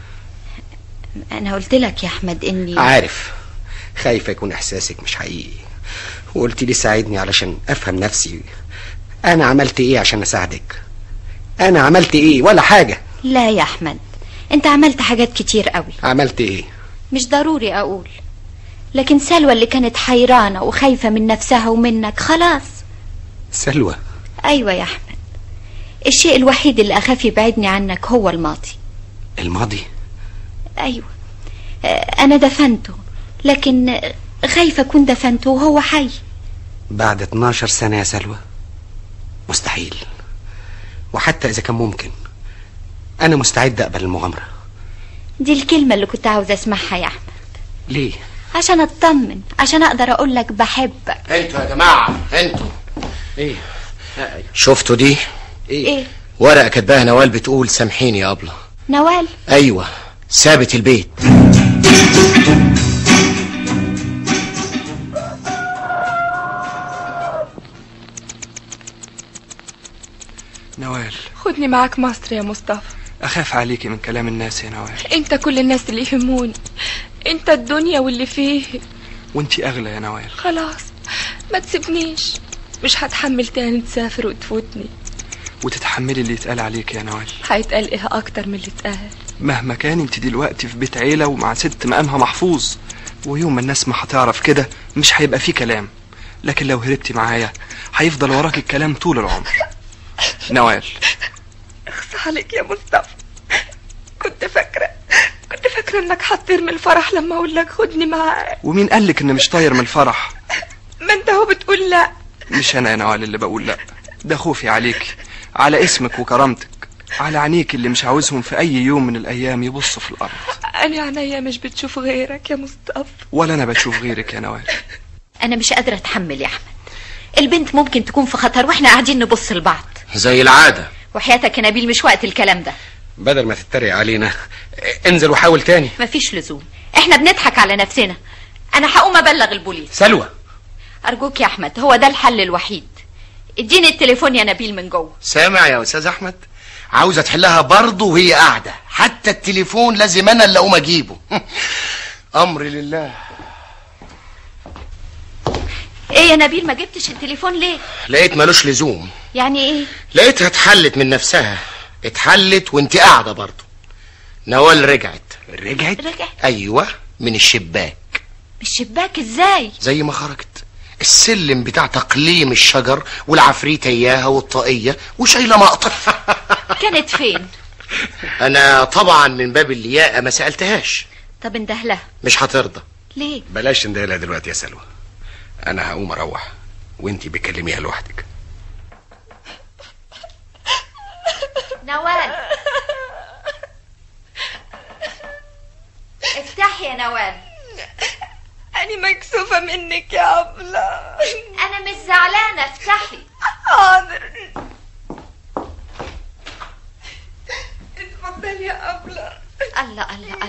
انا قلت لك يا احمد اني عارف خايفة يكون احساسك مش حقيقي وقلت لي ساعدني علشان افهم نفسي انا عملت ايه عشان اساعدك انا عملت ايه ولا حاجة لا يا احمد انت عملت حاجات كتير قوي عملت ايه مش ضروري اقول لكن سلوى اللي كانت حيرانة وخايفة من نفسها ومنك خلاص سلوى ايوه يا احمد الشيء الوحيد اللي اخاف يبعدني عنك هو الماضي الماضي ايوه آه، انا دفنته لكن آه، خايفة اكون دفنته وهو حي بعد 12 سنة يا سلوى مستحيل وحتى إذا كان ممكن أنا مستعد أقبل المغامرة دي الكلمة اللي كنت عاوزة اسمعها يا احمد ليه؟ عشان اطمن عشان اقدر اقول لك بحبك انتوا يا جماعة انتوا ايه شفتوا دي ايه ورقة كاتباها نوال بتقول سامحيني يا أبلة نوال أيوة سابت البيت نوال خدني معاك مصر يا مصطفى أخاف عليكي من كلام الناس يا نوال انت كل الناس اللي يهموني انت الدنيا واللي فيه وانتي أغلى يا نوال خلاص ما تسيبنيش مش هتحمل تاني تسافر وتفوتني وتتحملي اللي يتقال عليك يا نوال هيتقال ايه اكتر من اللي اتقال مهما كان انت دلوقتي في بيت عيلة ومع ست مقامها محفوظ ويوم ما الناس ما هتعرف كده مش هيبقى فيه كلام لكن لو هربتي معايا هيفضل وراك الكلام طول العمر نوال اخص عليك يا مصطفى كنت فاكرة كنت فاكرة انك هتطير من الفرح لما اقول لك خدني معاك ومين قالك ان مش طاير من الفرح ما انت هو بتقول لا مش انا يا نوال اللي بقول لا ده خوفي عليك على اسمك وكرامتك على عينيك اللي مش عاوزهم في اي يوم من الايام يبصوا في الارض انا عينيا مش بتشوف غيرك يا مصطفى ولا انا بشوف غيرك يا نوال انا مش قادرة اتحمل يا احمد البنت ممكن تكون في خطر واحنا قاعدين نبص لبعض زي العادة وحياتك يا نبيل مش وقت الكلام ده بدل ما تتريق علينا انزل وحاول تاني مفيش لزوم احنا بنضحك على نفسنا انا هقوم ابلغ البوليس سلوى ارجوك يا احمد هو ده الحل الوحيد اديني التليفون يا نبيل من جوه سامع يا أستاذ أحمد عاوزة تحلها برضه وهي قاعدة حتى التليفون لازم أنا اللي أقوم أجيبه أمري لله ايه يا نبيل ما جبتش التليفون ليه لقيت ملوش لزوم يعني ايه لقيتها اتحلت من نفسها اتحلت وانت قاعدة برضه نوال رجعت رجعت رجعت أيوة من الشباك الشباك ازاي زي ما خرجت السلم بتاع تقليم الشجر والعفريت اياها والطاقية وشايلة مقطع كانت فين انا طبعا من باب اللياقة ما سألتهاش طب اندهلها مش هترضى ليه بلاش ندهلها دلوقتي يا سلوى انا هقوم اروح وانتي بكلميها لوحدك نوال افتحي يا نوال أنا مكسوفة منك يا أبلة انا مش زعلانة افتحي حاضر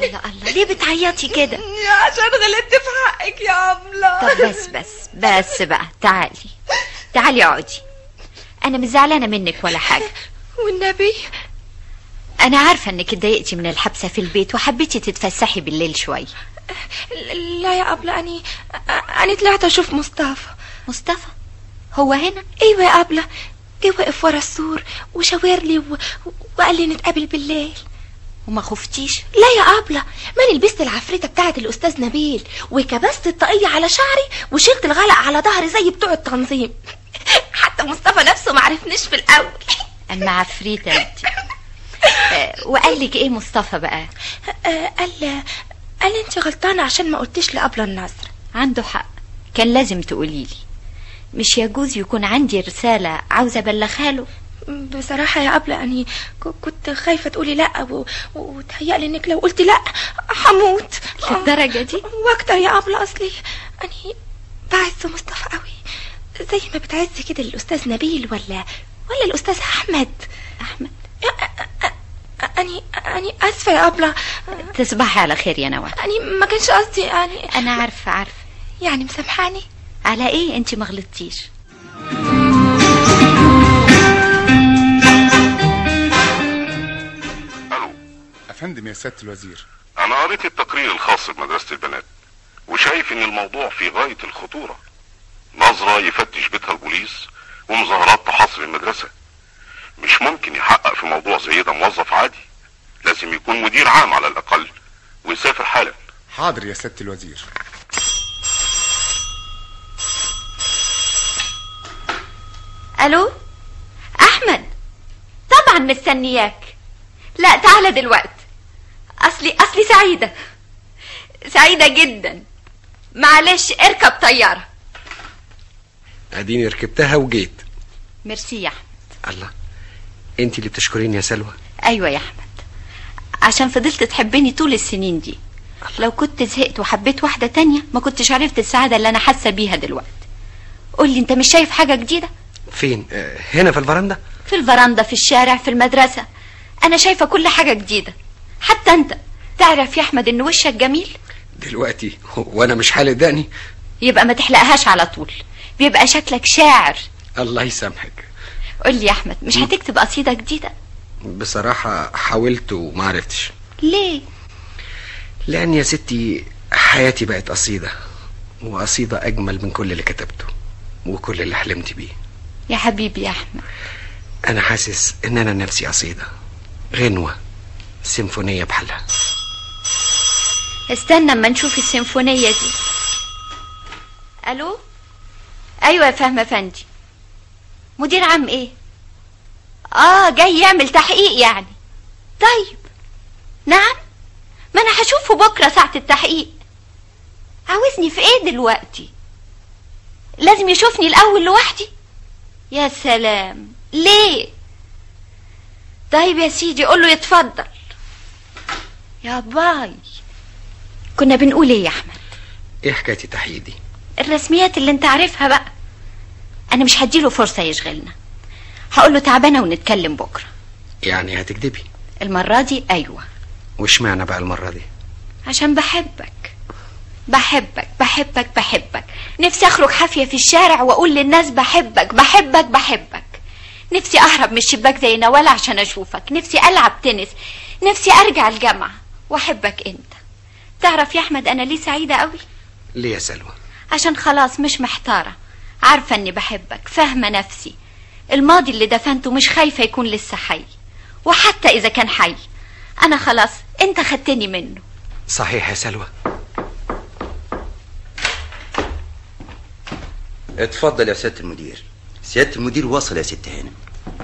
الله الله ليه بتعيطي كده عشان غلطت في حقك يا أبلة طب بس بس بس بقى تعالي تعالي اقعدي انا مش زعلانه منك ولا حاجه والنبي انا عارفه انك اتضايقتي من الحبسه في البيت وحبيتي تتفسحي بالليل شويه لا يا أبلة أني أنا طلعت أشوف مصطفى مصطفى هو هنا أيوة يا أبلة جه واقف ورا السور وشاور لي و... وقال لي نتقابل بالليل وما خفتيش لا يا أبلة ماني لبست العفريتة بتاعت الأستاذ نبيل وكبست الطاقية على شعري وشلت الغلق على ظهري زي بتوع التنظيم حتى مصطفى نفسه معرفنيش في الأول اما عفريته انت آه، وقال لك ايه مصطفى بقى آه، قال قال انت غلطانة عشان ما قلتش لأبلة النصر عنده حق كان لازم تقولي لي مش يجوز يكون عندي رساله عاوزه ابلغها له بصراحة يا أبلة أني ك- كنت خايفة تقولي لأ و- وتهيألي إنك لو قلت لأ هموت للدرجة دي وأكتر يا أبلة أصلي أني بعز مصطفى قوي زي ما بتعز كده الأستاذ نبيل ولا ولا الأستاذ أحمد أحمد أني أني آسفة يا أبلة تصبحي على خير يا نوال أني ما كانش قصدي يعني انا عارفه عارفه يعني مسامحاني على ايه انت ما غلطتيش افندم يا سياده الوزير انا قريت التقرير الخاص بمدرسة البنات وشايف ان الموضوع في غاية الخطورة نظرة يفتش بيتها البوليس ومظاهرات تحاصر المدرسة مش ممكن يحقق في موضوع زي ده موظف عادي لازم يكون مدير عام على الاقل ويسافر حالا حاضر يا سياده الوزير الو احمد طبعا مستنياك لا تعالى دلوقتي اصلي اصلي سعيده سعيده جدا معلش اركب طياره اديني ركبتها وجيت ميرسي يا احمد الله انت اللي بتشكريني يا سلوى ايوه يا احمد عشان فضلت تحبني طول السنين دي لو كنت زهقت وحبيت واحده تانية ما كنتش عرفت السعاده اللي انا حاسه بيها دلوقتي قولي انت مش شايف حاجه جديده فين آه، هنا في الفرندا في الفرندا في الشارع في المدرسه انا شايفه كل حاجه جديده حتى انت تعرف يا احمد ان وشك جميل دلوقتي وانا مش حالق دقني يبقى ما تحلقهاش على طول بيبقى شكلك شاعر الله يسامحك قول لي يا احمد مش هتكتب قصيده جديده بصراحة حاولت وما عرفتش ليه لأن يا ستي حياتي بقت قصيدة وقصيدة أجمل من كل اللي كتبته وكل اللي حلمت بيه يا حبيبي يا احمد أنا حاسس إن أنا نفسي قصيدة غنوة سيمفونية بحالها استنى اما نشوف السيمفونيه دي الو ايوه يا فهمه افندي مدير عام ايه اه جاي يعمل تحقيق يعني طيب نعم ما انا هشوفه بكره ساعه التحقيق عاوزني في ايه دلوقتي لازم يشوفني الاول لوحدي يا سلام ليه طيب يا سيدي قول له يتفضل يا باي كنا بنقول ايه يا احمد إيه حكاية التحقيق دي الرسميات اللي انت عارفها بقى انا مش هديله فرصه يشغلنا هقول له تعبانه ونتكلم بكره يعني هتكدبي المره دي ايوه وش معنى بقى المرة دي عشان بحبك بحبك بحبك بحبك نفسي اخرج حافيه في الشارع واقول للناس بحبك بحبك بحبك نفسي اهرب من الشباك زي نوال عشان اشوفك نفسي العب تنس نفسي ارجع الجامعه واحبك انت تعرف يا احمد انا ليه سعيده قوي ليه يا سلوى عشان خلاص مش محتارة عارفة اني بحبك فاهمة نفسي الماضي اللي دفنته مش خايفة يكون لسه حي وحتى اذا كان حي انا خلاص انت خدتني منه صحيح يا سلوى اتفضل يا سيادة المدير سيادة المدير وصل يا ست هانم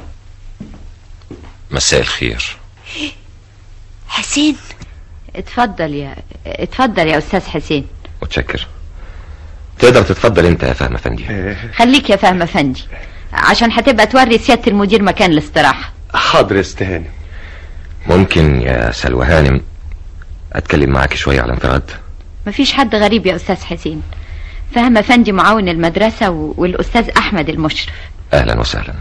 مساء الخير حسين اتفضل يا اتفضل يا استاذ حسين متشكر تقدر تتفضل انت يا فهم افندي خليك يا فهمة فندي عشان هتبقى توري سيادة المدير مكان الاستراحة حاضر يا استهاني ممكن يا سلوى هانم اتكلم معاك شويه على انفراد مفيش حد غريب يا استاذ حسين فهمة فندي معاون المدرسة و- والاستاذ احمد المشرف اهلا وسهلا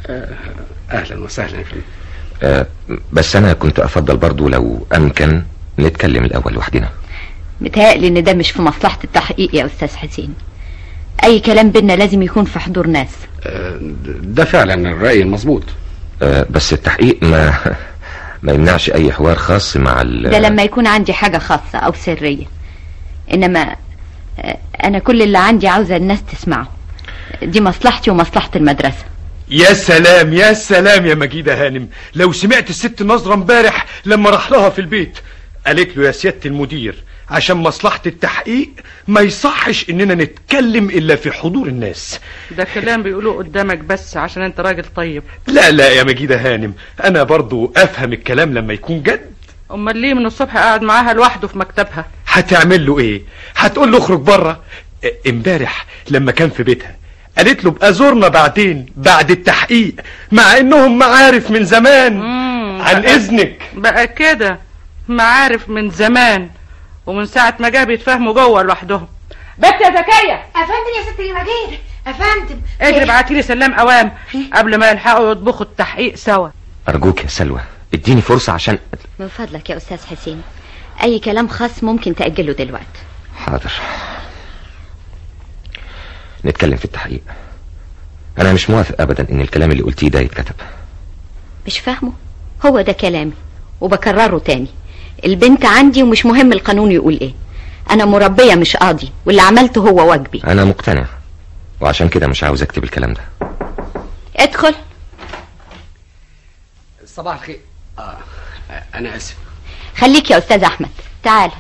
أهلا وسهلا يا فندم أه بس انا كنت افضل برضو لو امكن نتكلم الاول لوحدنا متهيألي ان ده مش في مصلحة التحقيق يا استاذ حسين اي كلام بينا لازم يكون في حضور ناس ده فعلا الرأي المظبوط آه، بس التحقيق ما ما يمنعش اي حوار خاص مع ال ده لما يكون عندي حاجة خاصة او سرية انما آه، انا كل اللي عندي عاوزة الناس تسمعه دي مصلحتي ومصلحة المدرسة يا سلام يا سلام يا مجيدة هانم لو سمعت الست نظرة امبارح لما راح لها في البيت قالت له يا سيادة المدير عشان مصلحة التحقيق ما يصحش اننا نتكلم الا في حضور الناس ده كلام بيقولوه قدامك بس عشان انت راجل طيب لا لا يا مجيدة هانم انا برضو افهم الكلام لما يكون جد امال ليه من الصبح قاعد معاها لوحده في مكتبها هتعمل له ايه هتقول له اخرج بره اه، امبارح لما كان في بيتها قالت له بقى زورنا بعدين بعد التحقيق مع انهم معارف من زمان عن اذنك بقى كده معارف من زمان ومن ساعة ما جه بيتفاهموا جوه لوحدهم بس يا زكية افندم يا ست المجيد افندم اجري ابعتي لي سلام اوام قبل ما يلحقوا يطبخوا التحقيق سوا ارجوك يا سلوى اديني فرصة عشان من فضلك يا استاذ حسين اي كلام خاص ممكن تأجله دلوقتي حاضر نتكلم في التحقيق انا مش موافق ابدا ان الكلام اللي قلتيه ده يتكتب مش فاهمه هو ده كلامي وبكرره تاني البنت عندي ومش مهم القانون يقول ايه انا مربية مش قاضي واللي عملته هو واجبي انا مقتنع وعشان كده مش عاوز اكتب الكلام ده ادخل صباح الخير آه. انا اسف خليك يا استاذ احمد تعال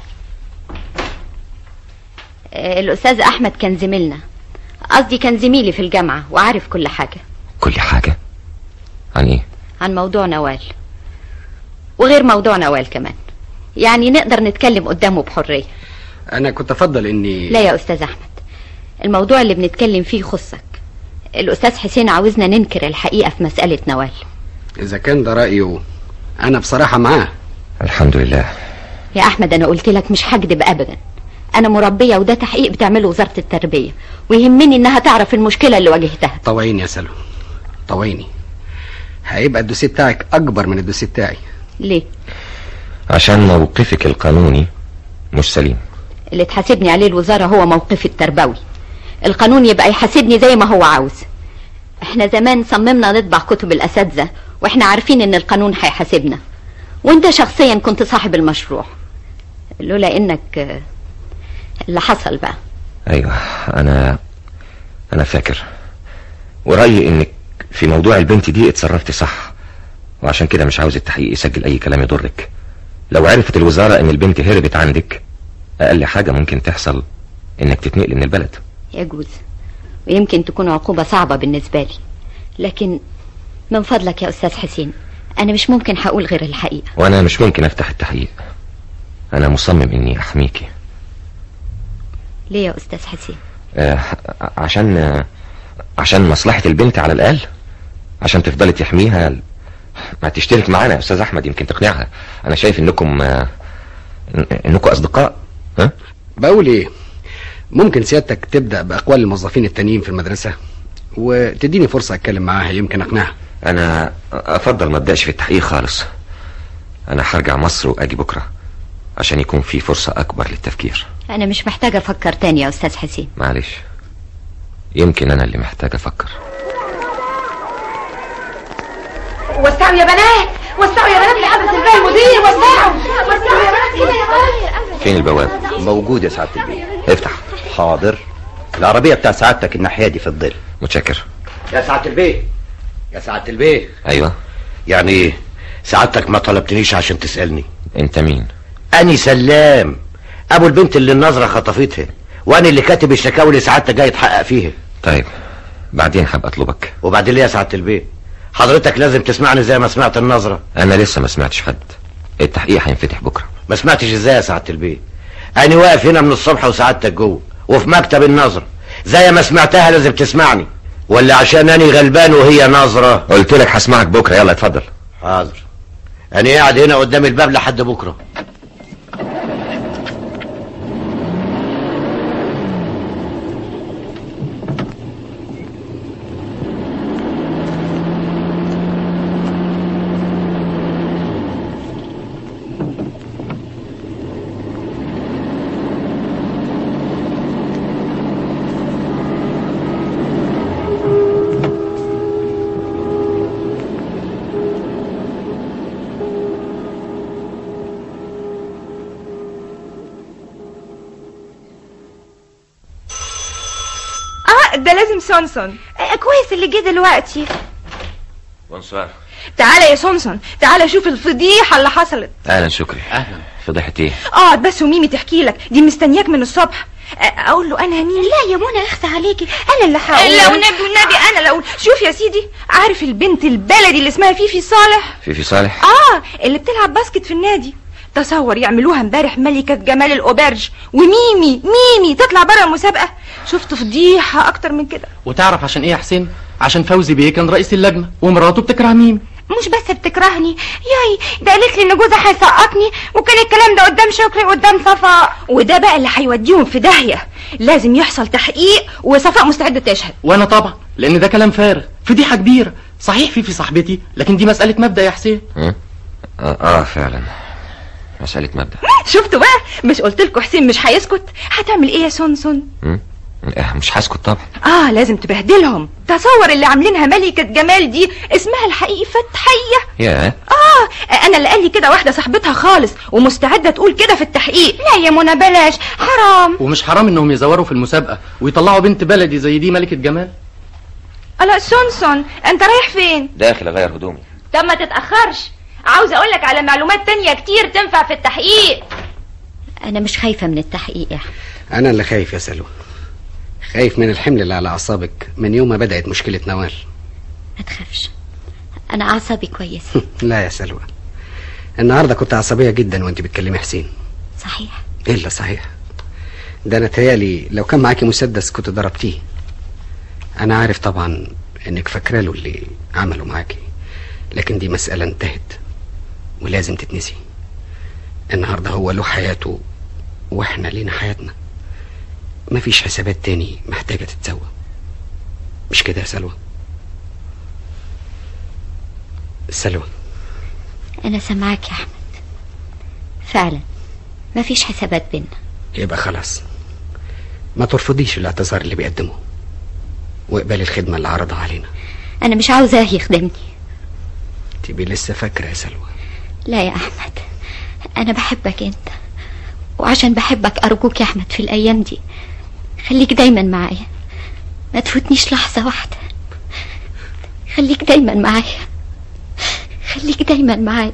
آه، الاستاذ احمد كان زميلنا قصدي كان زميلي في الجامعة وعارف كل حاجة كل حاجة عن ايه عن موضوع نوال وغير موضوع نوال كمان يعني نقدر نتكلم قدامه بحرية انا كنت افضل اني لا يا استاذ احمد الموضوع اللي بنتكلم فيه يخصك الاستاذ حسين عاوزنا ننكر الحقيقة في مسألة نوال اذا كان ده رايه انا بصراحه معاه الحمد لله يا احمد انا قلت لك مش هكدب ابدا انا مربية وده تحقيق بتعمله وزارة التربية ويهمني انها تعرف المشكلة اللي واجهتها طوعيني يا سلوى طوعيني هيبقى الدوسيه بتاعك اكبر من الدوسيه بتاعي ليه عشان موقفك القانوني مش سليم اللي تحاسبني عليه الوزارة هو موقفي التربوي القانون يبقى يحاسبني زي ما هو عاوز احنا زمان صممنا نطبع كتب الاساتذة واحنا عارفين ان القانون هيحاسبنا وانت شخصيا كنت صاحب المشروع لولا انك آه، اللي حصل بقى ايوه انا انا فاكر ورأيي انك في موضوع البنت دي اتصرفتي صح وعشان كده مش عاوز التحقيق يسجل اي كلام يضرك لو عرفت الوزارة ان البنت هربت عندك اقل حاجة ممكن تحصل انك تتنقل من البلد يجوز ويمكن تكون عقوبة صعبة بالنسبة لي لكن من فضلك يا أستاذ حسين أنا مش ممكن هقول غير الحقيقة وانا مش ممكن افتح التحقيق انا مصمم اني احميكي ليه يا أستاذ حسين آه عشان آه عشان مصلحة البنت على الاقل عشان تفضلي تحميها ما تشترك معانا يا استاذ احمد يمكن تقنعها انا شايف انكم آه إن- انكم اصدقاء ها بقول ايه ممكن سيادتك تبدا باقوال الموظفين التانيين في المدرسه وتديني فرصه اتكلم معاها يمكن اقنعها انا افضل ما ابداش في التحقيق خالص انا هرجع مصر واجي بكره عشان يكون في فرصة اكبر للتفكير أنا مش محتاجة أفكر تاني يا أستاذ حسين معلش يمكن انا اللي محتاج افكر وسعوا يا بنات وسعوا يا بنات لحضرة البيه المدير وسعوا وسعوا يا بنات كده يا بنات فين البواب موجود يا سعادة البيه افتح حاضر العربية بتاع سعادتك الناحية دي في الظل متشكر يا سعادة البيه يا سعادة البيه ايوه يعني ايه سعادتك ما طلبتنيش عشان تسألني انت مين اني سلام ابو البنت اللي النظرة خطفتها وانا اللي كاتب الشكاوي اللي سعادتك جاي تحقق فيها طيب بعدين هبقى اطلبك وبعدين ليه يا سعادة البيه حضرتك لازم تسمعني زي ما سمعت النظرة انا لسه ما سمعتش حد التحقيق هينفتح بكره ما سمعتش ازاي يا سعادة البيه انا واقف هنا من الصبح وسعادتك جوه وفي مكتب النظرة زي ما سمعتها لازم تسمعني ولا عشان اني غلبان وهي نظرة قلت لك هسمعك بكره يلا اتفضل حاضر انا قاعد هنا قدام الباب لحد بكره سونسون كويس اللي جه دلوقتي بونسوار تعالى يا سونسون تعالى شوف الفضيحة اللي حصلت اهلا شكري اهلا فضيحة ايه اقعد بس وميمي تحكي لك دي مستنياك من الصبح أ- اقول له انا مين لا يا منى اخفى عليكي انا اللي هقول لو نبي والنبي انا لو شوف يا سيدي عارف البنت البلدي اللي اسمها فيفي صالح فيفي صالح اه اللي بتلعب باسكت في النادي تصور يعملوها امبارح ملكة جمال الأوبرج وميمي ميمي تطلع بره المسابقة شفت فضيحة أكتر من كده وتعرف عشان ايه يا حسين عشان فوزي بيه كان رئيس اللجنه ومراته بتكره ميمي مش بس بتكرهني ياي ده قالت لي ان جوزها هيسقطني وكان الكلام ده قدام شكري قدام صفاء وده بقى اللي هيوديهم في داهية لازم يحصل تحقيق وصفاء مستعدة تشهد وانا طبعا لان ده كلام فارغ فضيحه كبيره صحيح في في صاحبتي لكن دي مساله مبدا يا حسين اه, آه فعلا مسألة مبدأ شفتوا بقى مش قلت لكم حسين مش هيسكت هتعمل ايه يا سونسون مم؟ آه مش هسكت طبعا اه لازم تبهدلهم تصور اللي عاملينها ملكة جمال دي اسمها الحقيقي فتحية يا اه انا اللي قال لي كده واحدة صاحبتها خالص ومستعدة تقول كده في التحقيق لا يا منى بلاش حرام ومش حرام انهم يزوروا في المسابقه ويطلعوا بنت بلدي زي دي ملكه جمال لا سونسون انت رايح فين داخل اغير هدومي طب ما تتأخرش عاوز اقولك على معلومات تانية كتير تنفع في التحقيق انا مش خايفة من التحقيق يا أحمد. انا اللي خايف يا سلوى خايف من الحمل اللي على اعصابك من يوم ما بدأت مشكلة نوال ما تخافش انا اعصابي كويسة لا يا سلوى النهارده كنت عصبية جدا وانت بتكلمي حسين صحيح الا صحيح ده انا تهيالي لو كان معاكي مسدس كنت ضربتيه انا عارف طبعا انك فاكره له اللي عمله معاكي لكن دي مسألة انتهت ولازم تتنسي النهارده هو له حياته واحنا لينا حياتنا مفيش حسابات تاني محتاجة تتسوى مش كده يا سلوى سلوى انا سامعاك يا احمد فعلا مفيش حسابات بينا يبقى خلاص ما ترفضيش الاعتذار اللي بيقدمه واقبلي الخدمة اللي عرضها علينا انا مش عاوزاه يخدمني تبقي لسه فاكرة يا سلوى لا يا احمد انا بحبك انت وعشان بحبك ارجوك يا احمد في الايام دي خليك دايما معايا ما تفوتنيش لحظة واحدة خليك دايما معايا خليك دايما معايا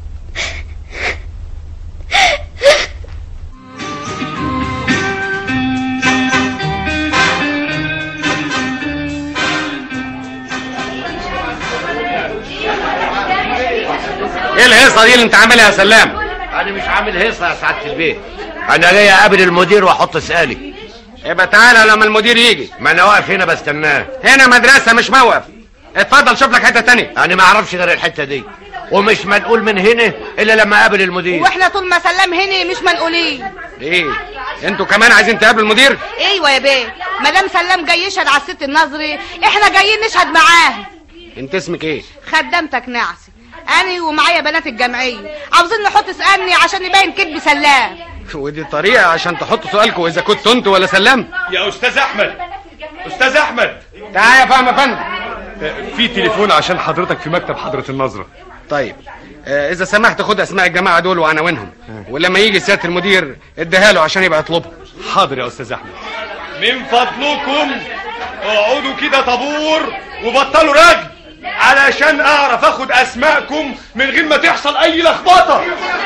ايه الهيصه دي اللي انت عاملها يا سلام انا مش عامل هيصه يا سعاده البيت انا جاي اقابل المدير واحط سؤالي يبقى تعالى لما المدير يجي ما انا واقف هنا بستناه هنا مدرسه مش موقف اتفضل شوف لك حته تانية انا ما اعرفش غير الحته دي ومش منقول من هنا الا لما اقابل المدير واحنا طول ما سلام هنا مش منقولين ايه انتوا كمان عايزين تقابلوا المدير ايوه يا بيه مدام سلام جاي يشهد على الست النظري احنا جايين نشهد معاه انت اسمك ايه خدامتك نعسي انا ومعايا بنات الجمعيه عاوزين نحط سؤالني عشان نبين كذب سلام ودي طريقه عشان تحطوا سؤالكم اذا كنتوا انتوا ولا سلام يا استاذ احمد استاذ احمد تعال يا فهم يا فندم في تليفون عشان حضرتك في مكتب حضرة النظرة طيب آه، اذا سمحت خد اسماء الجماعه دول وعناوينهم ولما يجي سياده المدير اديها له عشان يبقى يطلبها حاضر يا استاذ احمد من فضلكم اقعدوا كده طابور وبطلوا رجل علشان اعرف اخد اسماءكم من غير ما تحصل اي لخبطه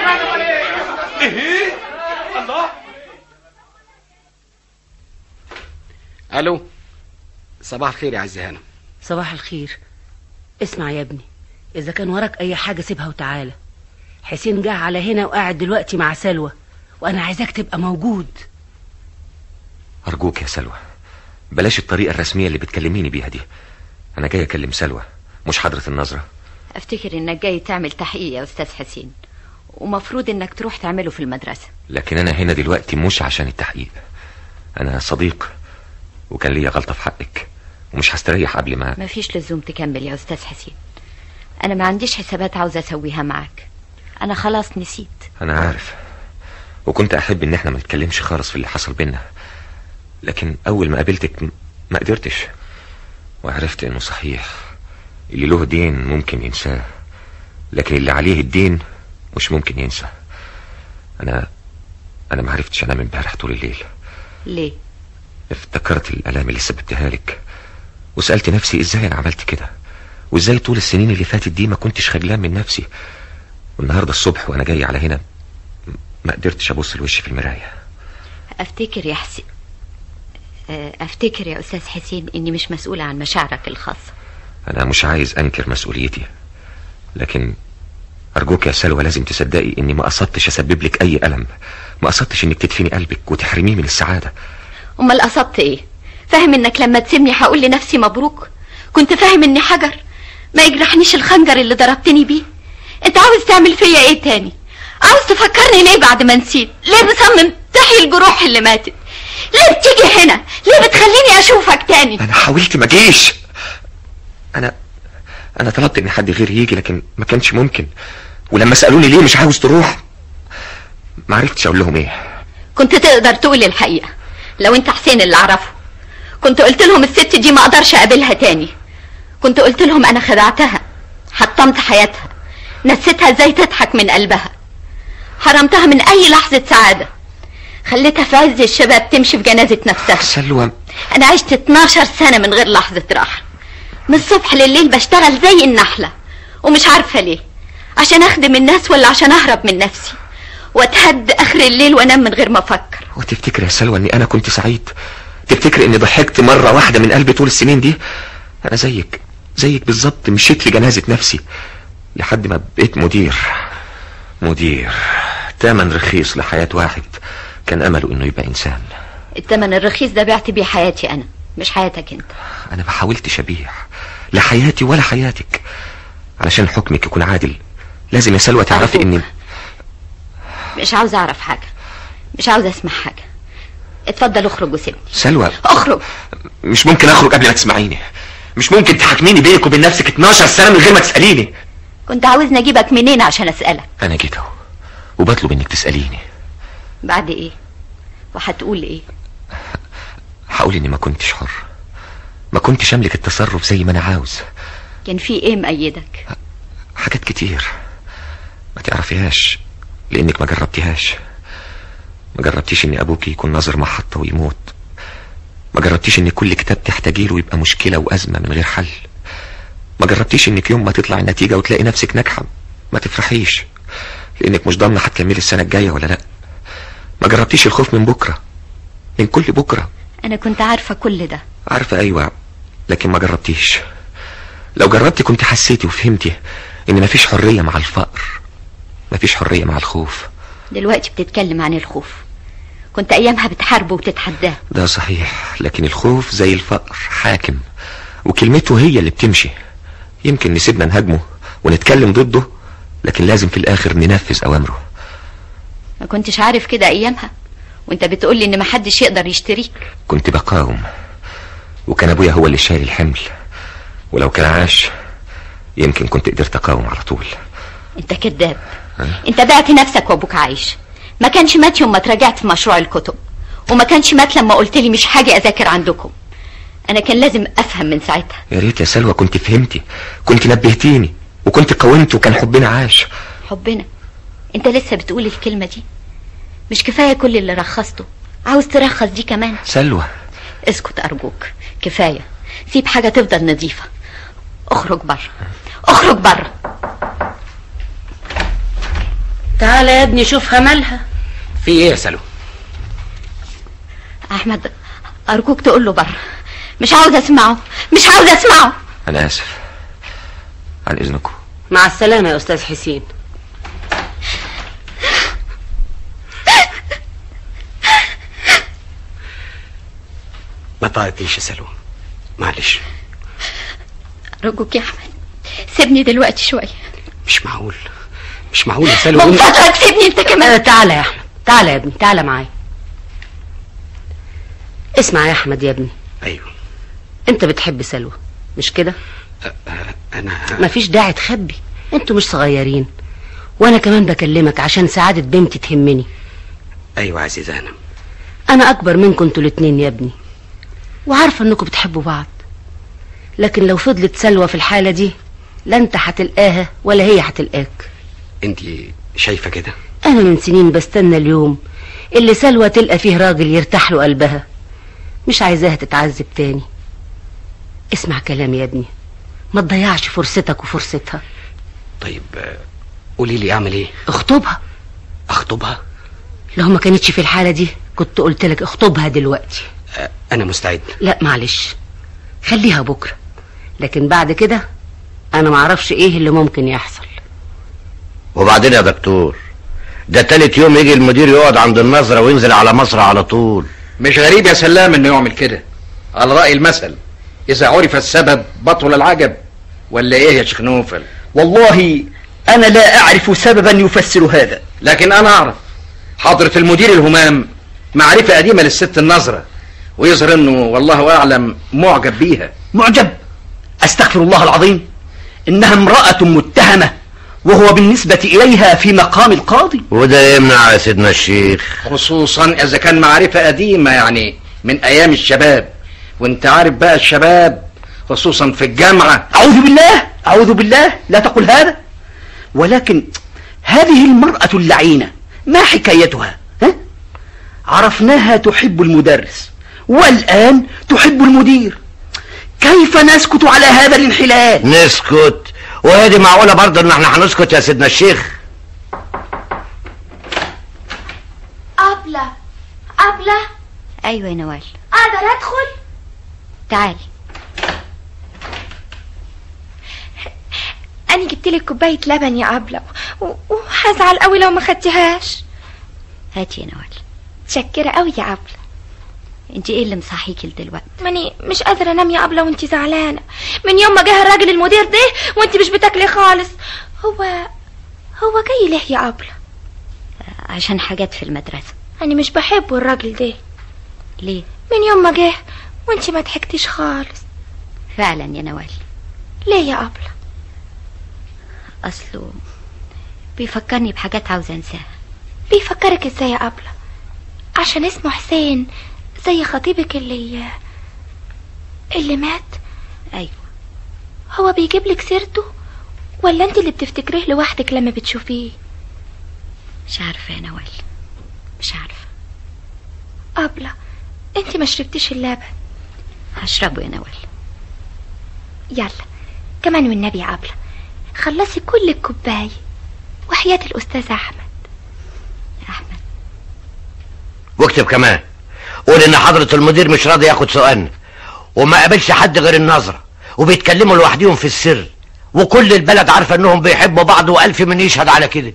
ايه الله الو صباح الخير يا عزي هانم صباح الخير اسمع يا ابني اذا كان وراك اي حاجه سيبها وتعالى حسين جه على هنا وقاعد دلوقتي مع سلوى وانا عايزاك تبقى موجود ارجوك يا سلوى بلاش الطريقة الرسمية اللي بتكلميني بيها دي انا جاي اكلم سلوى مش حضرة النظرة افتكر انك جاي تعمل تحقيق يا استاذ حسين ومفروض انك تروح تعمله في المدرسة لكن انا هنا دلوقتي مش عشان التحقيق انا صديق وكان ليا غلطة في حقك ومش هستريح قبل ما مفيش لزوم تكمل يا استاذ حسين انا ما عنديش حسابات عاوزة اسويها معاك انا خلاص نسيت انا عارف وكنت احب ان احنا ما نتكلمش خالص في اللي حصل بينا لكن اول ما قابلتك م- ما قدرتش وعرفت انه صحيح اللي له دين ممكن ينساه لكن اللي عليه الدين مش ممكن ينسى انا انا ما عرفتش انام امبارح طول الليل ليه افتكرت الالام اللي سببتها لك وسألت نفسي ازاي انا عملت كده وازاي طول السنين اللي فاتت دي ما كنتش خجلان من نفسي والنهارده الصبح وانا جاي على هنا م- ما قدرتش ابص لوشي في المرايه افتكر يا حسين آه، افتكر يا استاذ حسين اني مش مسؤولة عن مشاعرك الخاصة انا مش عايز انكر مسؤوليتي لكن ارجوك يا سلوى لازم تصدقي اني ما قصدتش اسبب لك اي الم ما قصدتش انك تدفني قلبك وتحرميه من السعاده امال قصدت ايه فاهم انك لما تسيبني هقول لنفسي مبروك كنت فاهم اني حجر ما يجرحنيش الخنجر اللي ضربتني بيه انت عاوز تعمل فيا ايه تاني عاوز تفكرني ليه بعد ما نسيت ليه مصمم تحيي الجروح اللي ماتت ليه بتيجي هنا ليه بتخليني اشوفك تاني انا حاولت ما جيش انا انا طلبت ان حد غيري يجي لكن ما كانش ممكن ولما سالوني ليه مش عاوز تروح ما عرفتش اقول لهم ايه كنت تقدر تقول الحقيقة لو انت حسين اللي اعرفه كنت قلت لهم الست دي ما اقدرش اقابلها تاني كنت قلت لهم انا خدعتها حطمت حياتها نسيتها ازاي تضحك من قلبها حرمتها من اي لحظة سعادة خليتها في عز الشباب تمشي في جنازة نفسها سلوى انا عشت 12 سنة من غير لحظة راحة من الصبح لليل بشتغل زي النحلة ومش عارفة ليه عشان اخدم الناس ولا عشان اهرب من نفسي واتهد اخر الليل وانام من غير ما افكر وتفتكر يا سلوى اني انا كنت سعيد تفتكر اني ضحكت مرة واحدة من قلبي طول السنين دي انا زيك زيك بالظبط مشيت لجنازة نفسي لحد ما بقيت مدير مدير تمن رخيص لحياة واحد كان امله انه يبقى انسان التمن الرخيص ده بعت بيه حياتي انا مش حياتك انت انا ما حاولتش ابيع لا حياتي ولا حياتك علشان حكمك يكون عادل لازم يا سلوى تعرفي اني مش عاوز اعرف حاجة مش عاوز اسمع حاجة اتفضل اخرج وسيبني سلوى اخرج مش ممكن اخرج قبل ما تسمعيني مش ممكن تحاكميني بينك وبين نفسك 12 سنة من غير ما تسأليني كنت عاوزني اجيبك منين عشان اسألك انا جيت اهو وبطلب انك تسأليني بعد ايه وهتقول ايه هقول اني ما كنتش حر ما كنتش املك التصرف زي ما انا عاوز كان في ايه مأيدك حاجات كتير ما تعرفيهاش لانك ما جربتيهاش ما جربتيش ان ابوك يكون ناظر محطة ويموت ما جربتيش ان كل كتاب تحتاجيله يبقى مشكلة وازمة من غير حل ما جربتيش انك يوم ما تطلع النتيجة وتلاقي نفسك ناجحة ما تفرحيش لانك مش ضامنة هتكملي السنة الجاية ولا لا ما جربتيش الخوف من بكرة من كل بكرة انا كنت عارفة كل ده عارفة ايوه لكن ما جربتيش لو جربتي كنت حسيتي وفهمتي ان مفيش حرية مع الفقر مفيش حرية مع الخوف دلوقتي بتتكلم عن الخوف كنت ايامها بتحاربه وتتحداه ده صحيح لكن الخوف زي الفقر حاكم وكلمته هي اللي بتمشي يمكن نسيبنا نهاجمه ونتكلم ضده لكن لازم في الاخر ننفذ اوامره ما كنتش عارف كده ايامها وانت بتقولي ان محدش يقدر يشتريك كنت بقاوم وكان ابويا هو اللي شايل الحمل ولو كان عاش يمكن كنت قدرت اقاوم على طول انت كذاب انت بعت نفسك وابوك عايش ما كانش مات يوم ما اتراجعت في مشروع الكتب وما كانش مات لما قلت لي مش حاجة اذاكر عندكم انا كان لازم افهم من ساعتها يا ريت يا سلوى كنت فهمتي كنت نبهتيني وكنت قاومت وكان حبنا عاش حبنا انت لسه بتقول الكلمة دي مش كفاية كل اللي رخصته عاوز ترخص دي كمان سلوى اسكت ارجوك كفاية سيب حاجة تفضل نظيفة اخرج بره اخرج بره تعالى يا ابني شوفها مالها في ايه يا سلوى احمد ارجوك تقول له بره مش عاوز اسمعه مش عاوز اسمعه انا اسف عن اذنكم مع السلامة يا أستاذ حسين ما طاقتنيش يا سلوى معلش ارجوك يا احمد سيبني دلوقتي شوية مش معقول مش معقول يا سلوى من فضلك سيبني انت كمان آه، تعالى يا أحمد تعالى يا ابني تعالى معايا اسمع يا أحمد يا ابني ايوه أنت بتحب سلوى مش كده انا مفيش داعي تخبي انتوا مش صغيرين وانا كمان بكلمك عشان سعادة بنتي تهمني ايوه عزيزة هانم انا اكبر منكم انتوا الاتنين يا ابني وعارفة انكم بتحبوا بعض لكن لو فضلت سلوى في الحالة دي لا انت هتلقاها ولا هي هتلقاك انت شايفة كده انا من سنين بستنى اليوم اللي سلوى تلقى فيه راجل يرتاح له قلبها مش عايزاها تتعذب تاني اسمع كلامي يا ابني ما تضيعش فرصتك وفرصتها طيب آه، قولي لي اعمل ايه اخطبها اخطبها لو ما كانتش في الحالة دي كنت قلت لك اخطبها دلوقتي آه، انا مستعد لا معلش خليها بكرة لكن بعد كده انا معرفش ايه اللي ممكن يحصل وبعدين يا دكتور ده تالت يوم يجي المدير يقعد عند النظرة وينزل على مصر على طول مش غريب يا سلام انه يعمل كده على رأي المثل اذا عرف السبب بطل العجب ولا ايه يا شيخ نوفل والله أنا لا أعرف سببا يفسر هذا لكن انا اعرف حضرة المدير الهمام معرفة قديمة للست النظرة ويظهر انه والله اعلم معجب بيها معجب أستغفر الله العظيم إنها امرأة متهمة وهو بالنسبة إليها في مقام القاضي وده يمنع يا سيدنا الشيخ خصوصا اذا كان معرفة قديمة يعني من ايام الشباب وانت عارف بقى الشباب خصوصا في الجامعة أعوذ بالله أعوذ بالله لا تقل هذا ولكن هذه المرأة اللعينة ما حكايتها ها؟ عرفناها تحب المدرس والآن تحب المدير كيف نسكت على هذا الانحلال نسكت وهي دي معقولة برضه ان احنا هنسكت يا سيدنا الشيخ أبلة أبلة ايوه يا نوال أقدر أدخل تعالي أنا جبت لك كوباية لبن يا أبلة و- وهزعل قوي لو ما خدتهاش هاتي يا نوال متشكرة قوي يا أبلة انت ايه اللي مصحيكي دلوقتي ماني مش قادرة أنام يا أبلة وأنت زعلانة من يوم ما جه الراجل المدير ده وأنت مش بتاكلي خالص هو هو جاي ليه يا أبلة عشان حاجات في المدرسة أنا مش بحبه الراجل ده ليه من يوم ما جه وأنت ما ضحكتيش خالص فعلا يا نوال ليه يا أبلة اصله بيفكرني بحاجات عاوزة انساها بيفكرك ازاي يا أبلة عشان اسمه حسين زي خطيبك اللي اللي مات ايوه هو بيجيب لك سيرته ولا انت اللي بتفتكريه لوحدك لما بتشوفيه مش عارفة يا نوال مش عارفة أبلة انت ما شربتيش اللبن هشربه يا نوال يلا كمان والنبي يا أبلة خلصي كل الكوباية وحياة الأستاذ أحمد واكتب كمان قول ان حضرة المدير مش راضي ياخد سؤالنا وما قابلش حد غير النظرة وبيتكلموا لوحديهم في السر وكل البلد عارفة انهم بيحبوا بعض والف من يشهد على كده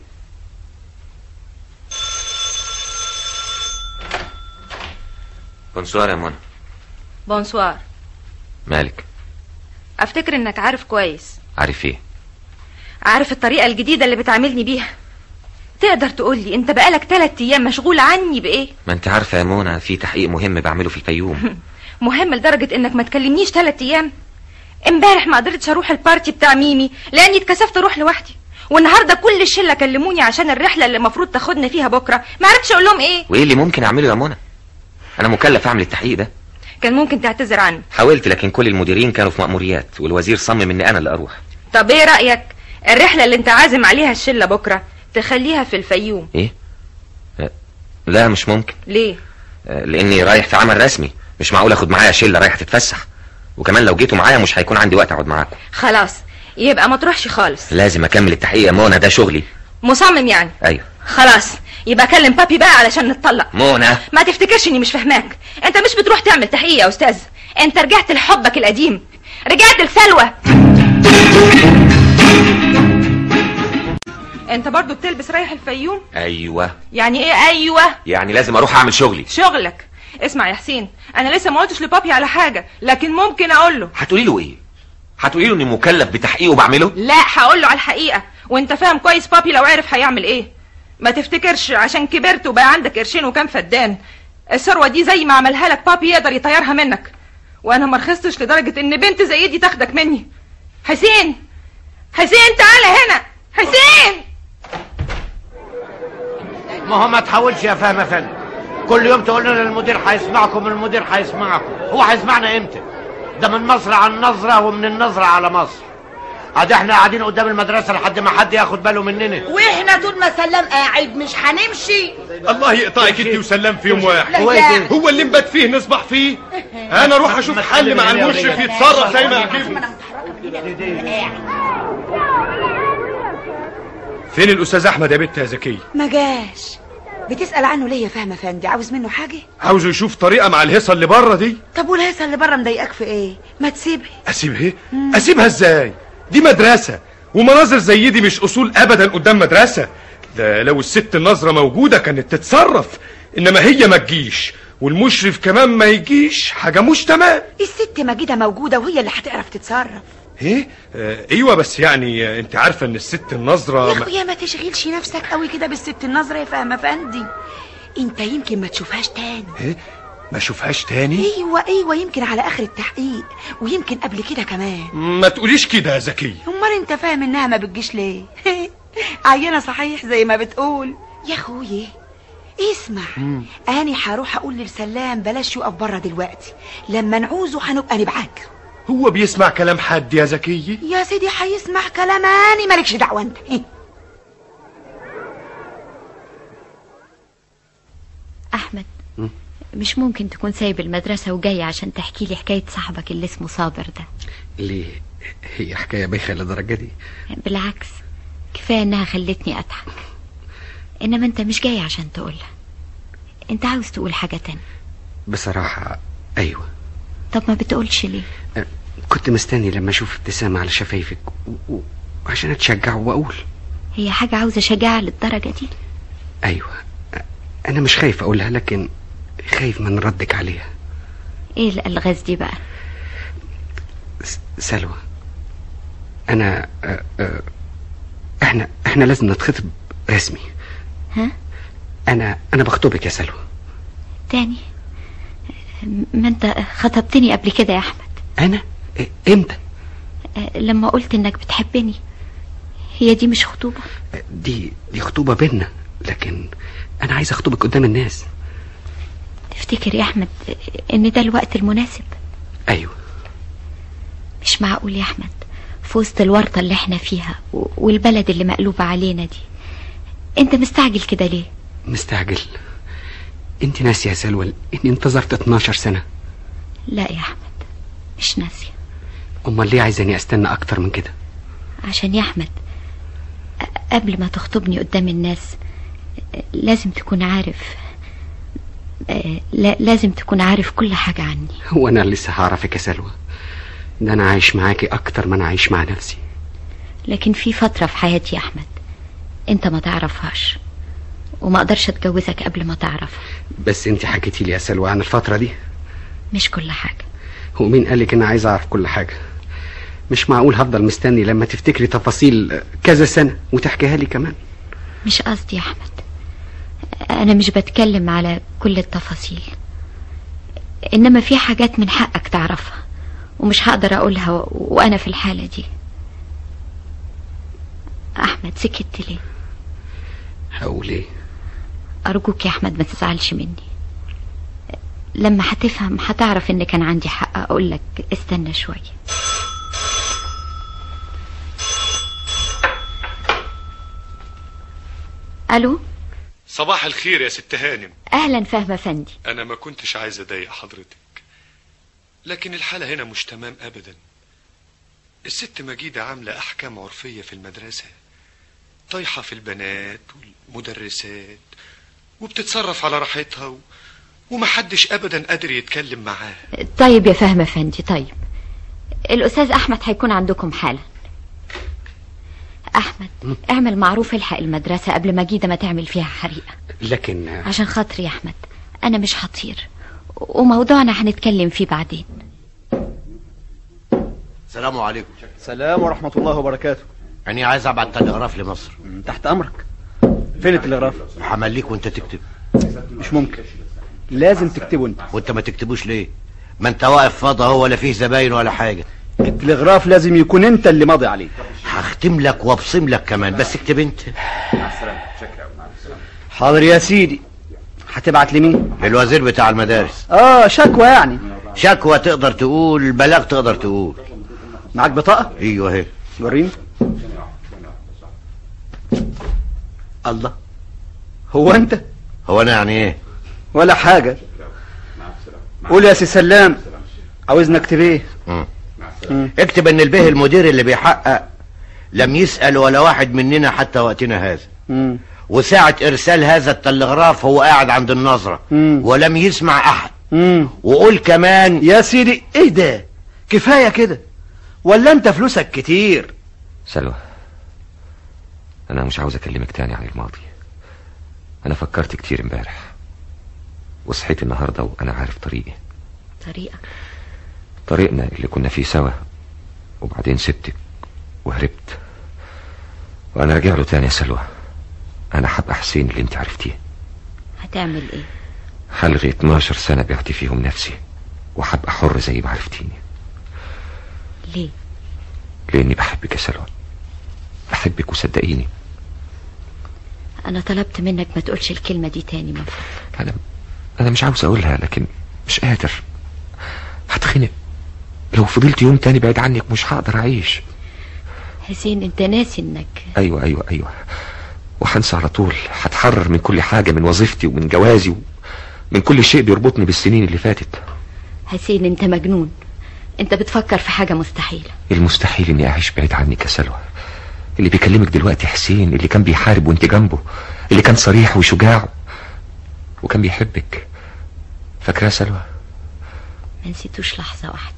بونسوار يا منى بونسوار مالك افتكر انك عارف كويس عارف ايه عارف الطريقة الجديدة اللي بتعاملني بيها تقدر تقولي انت بقالك تلات ايام مشغول عني بايه ما انت عارفة يا منى في تحقيق مهم بعمله في الفيوم مهم لدرجة انك ما تكلمنيش تلات ايام امبارح ما قدرتش اروح البارتي بتاع ميمي لاني اتكسفت اروح لوحدي والنهارده كل الشله كلموني عشان الرحله اللي المفروض تاخدنا فيها بكره ما عرفتش اقول لهم ايه وايه اللي ممكن اعمله يا منى انا مكلف اعمل التحقيق ده كان ممكن تعتذر عني حاولت لكن كل المديرين كانوا في مأموريات والوزير صمم اني انا اللي اروح طب ايه رايك الرحله اللي انت عازم عليها الشله بكره تخليها في الفيوم ايه أه، لا مش ممكن ليه أه، لاني رايح في عمل رسمي مش معقول اخد معايا شله رايحه تتفسح وكمان لو جيتوا معايا مش هيكون عندي وقت اقعد معاكم خلاص يبقى ما تروحش خالص لازم اكمل التحقيق يا منى ده شغلي مصمم يعني ايوه خلاص يبقى كلم بابي بقى علشان نتطلق منى ما تفتكرش اني مش فاهماك انت مش بتروح تعمل تحقيق يا استاذ انت رجعت لحبك القديم رجعت لسلوى انت برضو بتلبس رايح الفيوم ايوه يعني ايه ايوه يعني لازم اروح اعمل شغلي شغلك اسمع يا حسين انا لسه ما قلتش لبابي على حاجه لكن ممكن اقول له هتقولي له ايه هتقولي له اني مكلف بتحقيق وبعمله لا هقول له على الحقيقه وانت فاهم كويس بابي لو عرف هيعمل ايه ما تفتكرش عشان كبرت وبقى عندك قرشين وكام فدان الثروه دي زي ما عملها لك بابي يقدر يطيرها منك وانا ما رخصتش لدرجه ان بنت زي دي تاخدك مني حسين حسين تعالى هنا حسين ما هو ما تحاولش يا فهم يا فندم كل يوم تقول لنا المدير هيسمعكم المدير هيسمعكم هو هيسمعنا امتى ده من مصر على النظرة ومن النظرة على مصر ادي احنا قاعدين قدام المدرسه لحد ما حد ياخد باله مننا واحنا طول ما سلام قاعد مش هنمشي الله يقطعك انت وسلام في يوم واحد لا يا- هو اللي نبات فيه نصبح فيه انا اروح اشوف حل مع المشرف يتصرف زي ما يعجبني فين الاستاذ احمد يا بنت يا زكيه ما جاش بتسأل عنه ليه يا فاهمة فندي عاوز منه حاجة عاوز يشوف طريقه مع الهيصه اللي بره دي طب والهيصة اللي بره مضايقاك في ايه ما تسيبها اسيبها ايه اسيبها ازاي دي مدرسه ومناظر زي دي مش اصول ابدا قدام مدرسه ده لو الست النظره موجوده كانت تتصرف انما هي ما تجيش والمشرف كمان ما يجيش حاجه مش تمام الست مجيدة موجودة وهي اللي هتعرف تتصرف ايه آه ايوه بس يعني آه انت عارفه ان الست النظره يا ما- اخويا ما تشغلش نفسك قوي كده بالست النظرة يا فاهمة فندي انت يمكن ما تشوفهاش تاني ايه ما اشوفهاش تاني ايوه ايوه يمكن على اخر التحقيق ويمكن قبل كده كمان ما تقوليش كده يا زكيه امال انت فاهم انها ما بتجيش ليه عينة صحيح زي ما بتقول يا اخويا اسمع اني هروح اقول للسلام بلاش يقف بره دلوقتي لما نعوزه هنبقى نبعت له هو بيسمع كلام حد يا زكيه يا سيدي هيسمع كلام اني مالكش دعوه انت أحمد مش ممكن تكون سايب المدرسة وجاي عشان تحكي لي حكاية صاحبك اللي اسمه صابر ده ليه هي حكايه بايخه للدرجه دي بالعكس كفاية انها خلتني اضحك انما انت مش جاي عشان تقولها انت عاوز تقول حاجة تانية بصراحه ايوه طب ما بتقولش ليه كنت مستني لما اشوف ابتسامه على شفايفك و- و- وعشان اتشجع واقول هي حاجة عاوزة شجاعة للدرجة دي ايوه انا مش خايف اقولها لكن خايف من ردك عليها ايه الالغاز دي بقى س- سلوى انا آه، آه، احنا احنا لازم نتخطب رسمي ها انا انا بخطبك يا سلوى تاني ما انت خطبتني قبل كده يا احمد انا إيه، امتى أه، لما قلت انك بتحبني هي دي مش خطوبة دي دي خطوبه بينا لكن انا عايز اخطبك قدام الناس تفتكر يا احمد ان ده الوقت المناسب ايوه مش معقول يا احمد في وسط الورطة اللي احنا فيها و- والبلد اللي مقلوبة علينا دي انت مستعجل كده ليه مستعجل انت ناسيه يا سلوى اني انتظرت 12 سنه لا يا احمد مش ناسية امال ليه عايزاني استنى اكتر من كده عشان يا احمد أ- قبل ما تخطبني قدام الناس أ- لازم تكون عارف أ- لا- لازم تكون عارف كل حاجة عني هو انا لسه هعرفك يا سلوى ده انا عايش معاكي اكتر ما انا عايش مع نفسي لكن في فترة في حياتي يا احمد انت ما تعرفهاش وما اقدرش اتجوزك قبل ما تعرفها بس انت حكيتي لي يا سلوى عن الفتره دي مش كل حاجة ومين قالك ان عايز اعرف كل حاجه مش معقول هفضل مستني لما تفتكري تفاصيل كذا سنه وتحكيها لي كمان مش قصدي يا احمد انا مش بتكلم على كل التفاصيل انما في حاجات من حقك تعرفها ومش هقدر اقولها و... وانا في الحالة دي احمد سكت ليه هقول ايه ارجوك يا احمد ما تزعلش مني لما هتفهم هتعرف ان كان عندي حق اقول لك استنى شوية الو صباح الخير يا ست هانم اهلا فهمة فندي انا ما كنتش عايز اضايق حضرتك لكن الحالة هنا مش تمام ابدا الست مجيدة عاملة احكام عرفية في المدرسة طايحة في البنات والمدرسات وبتتصرف على راحتها و... ومحدش ابدا قادر يتكلم معاها طيب يا فهمة فندي طيب الأستاذ أحمد هيكون عندكم حالا أحمد اعمل معروف الحق المدرسة قبل ما جيدة ما تعمل فيها حريقة لكن عشان خاطري يا أحمد أنا مش هطير وموضوعنا هنتكلم فيه بعدين السلام عليكم سلام ورحمة الله وبركاته أنا عايز أبعت تلغراف لمصر تحت أمرك فين التلغراف همليك وأنت تكتب مش ممكن لازم تكتبه انت وأنت ما تكتبوش ليه ما أنت واقف فاضي هو ولا فيه زباين ولا حاجة التلغراف لازم يكون انت اللي ماضي عليه هختم لك وابصم لك كمان بس اكتب انت حاضر يا سيدي هتبعت لمين الوزير بتاع المدارس اه شكوى يعني شكوى تقدر تقول بلاغ تقدر تقول معاك بطاقة ايوه اهي وريني الله هو انت هو انا يعني ايه ولا حاجة قول يا سي سلام عاوزنا اكتب ايه مم. اكتب ان البيه المدير اللي بيحقق لم يسأل ولا واحد مننا حتى وقتنا هذا مم. وساعة ارسال هذا التلغراف هو قاعد عند النظرة مم. ولم يسمع احد مم. وقول كمان يا سيدي ايه ده كفاية كده ولا انت فلوسك كتير سلوى انا مش عاوز اكلمك تاني عن الماضي انا فكرت كتير امبارح وصحيت النهارده وانا عارف طريقي طريقك طريقنا اللي كنا فيه سوا وبعدين سبتك وهربت وانا راجع له تاني يا سلوى انا هبقى حسين اللي انت عرفتيه هتعمل ايه هلغي 12 سنة بعت فيهم نفسي وهبقى حر زي ما عرفتيني ليه لاني بحبك يا سلوى بحبك وصدقيني انا طلبت منك ما تقولش الكلمة دي تاني من فضلك انا انا مش عاوز اقولها لكن مش قادر هتخنق لو فضلت يوم تاني بعيد عنك مش هقدر اعيش حسين انت ناسي انك ايوه ايوه ايوه وهنسى على طول هتحرر من كل حاجة من وظيفتي ومن جوازي ومن كل شيء بيربطني بالسنين اللي فاتت حسين انت مجنون انت بتفكر في حاجة مستحيلة المستحيل اني اعيش بعيد عنك يا سلوى اللي بيكلمك دلوقتي حسين اللي كان بيحارب وانت جنبه اللي كان صريح وشجاع وكان بيحبك فاكراه سلوى ما نسيتوش لحظة واحدة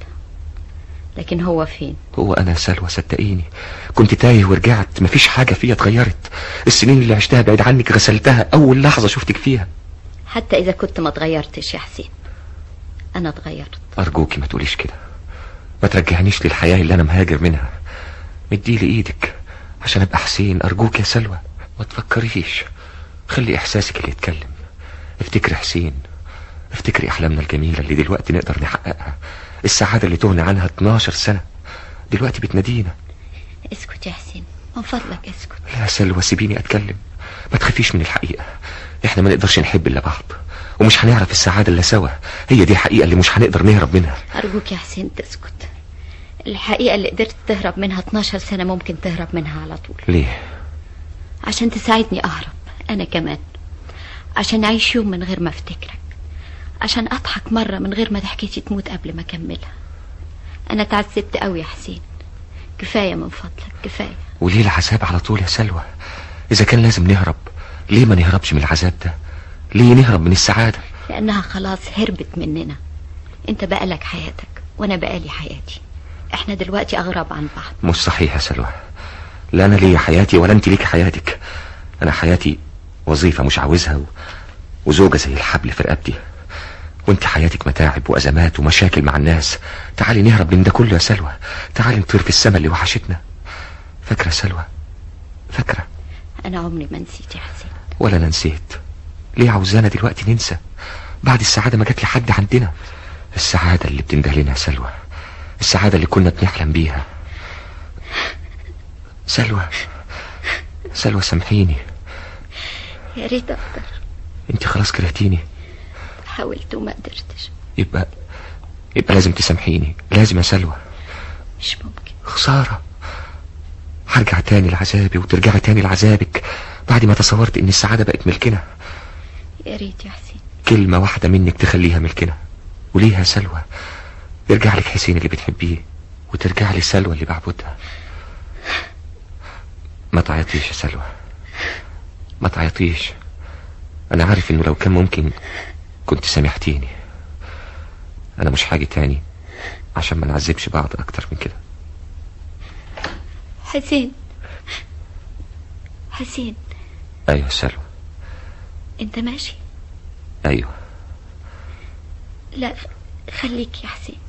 لكن هو فين هو انا سلوى صدقيني كنت تايه ورجعت مفيش حاجة فيها اتغيرت السنين اللي عشتها بعيد عنك غسلتها اول لحظة شفتك فيها حتى اذا كنت ما اتغيرتش يا حسين انا اتغيرت ارجوكي ما تقوليش كده ما ترجعنيش للحياة اللي انا مهاجر منها مديلي ايدك عشان ابقى حسين ارجوك يا سلوى ما تفكريش خلي احساسك اللي يتكلم افتكري حسين افتكري احلامنا الجميلة اللي دلوقتي نقدر نحققها السعادة اللي تهنا عنها 12 سنة دلوقتي بتنادينا اسكت يا حسين من فضلك اسكت لا سلوى سيبيني اتكلم ما تخافيش من الحقيقة احنا ما نقدرش نحب الا بعض ومش هنعرف السعادة الا سوا هي دي الحقيقة اللي مش هنقدر نهرب منها ارجوك يا حسين تسكت الحقيقة اللي قدرت تهرب منها 12 سنة ممكن تهرب منها على طول ليه عشان تساعدني اهرب انا كمان عشان اعيش يوم من غير ما افتكرك عشان اضحك مرة من غير ما ضحكتي تموت قبل ما اكملها انا اتعذبت قوي يا حسين كفاية من فضلك كفاية وليه العذاب على طول يا سلوى اذا كان لازم نهرب ليه ما نهربش من العذاب ده ليه نهرب من السعادة لانها خلاص هربت مننا انت بقى لك حياتك وانا بقى لي حياتي احنا دلوقتي اغراب عن بعض مش صحيح يا سلوى لا انا ليا حياتي ولا انت ليك حياتك انا حياتي وظيفة مش عاوزها و... وزوجة زي الحبل في رقبتي وانت حياتك متاعب وازمات ومشاكل مع الناس تعالي نهرب من ده كله يا سلوى تعالي نطير في السماء اللي وحشتنا فاكرة يا سلوى فاكرة انا عمري ما نسيت يا حسين ولا انا نسيت ليه عاوزانا دلوقتي ننسى بعد السعادة ما جت لحد عندنا السعادة اللي بتنده لنا يا سلوى السعادة اللي كنا بنحلم بيها سلوى سلوى سامحيني يا ريت اقدر انت خلاص كرهتيني حاولت وما قدرتش يبقى يبقى لازم تسامحيني لازم يا سلوى مش ممكن خسارة هرجع تاني لعذابي وترجعي تاني لعذابك بعد ما تصورت ان السعادة بقت ملكنا يا ريت يا حسين كلمة واحدة منك تخليها ملكنا وليها سلوى يرجع لك حسين اللي بتحبيه وترجع لي سلوى اللي بعبدها ما تعيطيش يا سلوى ما تعيطيش انا عارف انه لو كان ممكن كنت سامحتيني انا مش حاجة تاني عشان ما نعذبش بعض اكتر من كده حسين حسين ايوه يا سلوى انت ماشي ايوه لا خليك يا حسين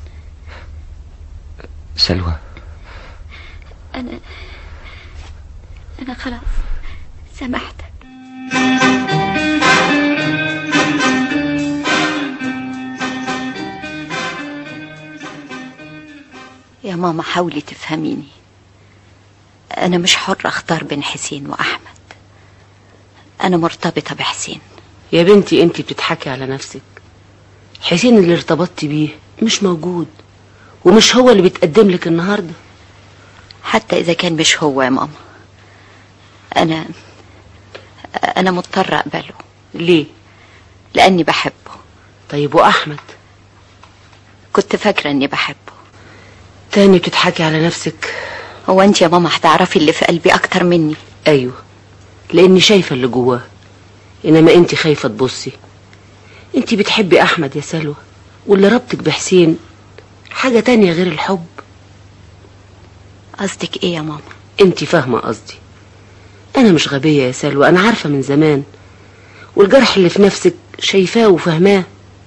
سلوى انا انا خلاص سامحتك يا ماما حاولي تفهميني انا مش حرة اختار بين حسين واحمد انا مرتبطة بحسين يا بنتي انت بتضحكي على نفسك حسين اللي ارتبطتي بيه مش موجود ومش هو اللي بيتقدم لك النهارده حتى إذا كان مش هو يا ماما أنا أنا مضطرة أقبله ليه؟ لأني بحبه طيب وأحمد كنت فاكرة إني بحبه تاني بتضحكي على نفسك هو أنت يا ماما هتعرفي اللي في قلبي أكتر مني أيوه لأني شايفة اللي جواه إنما أنت خايفة تبصي أنت بتحبي أحمد يا سلوى واللي ربطك بحسين حاجة تانية غير الحب قصدك إيه يا ماما؟ أنت فاهمة قصدي أنا مش غبية يا سلوى أنا عارفة من زمان والجرح اللي في نفسك شايفاه وفاهماه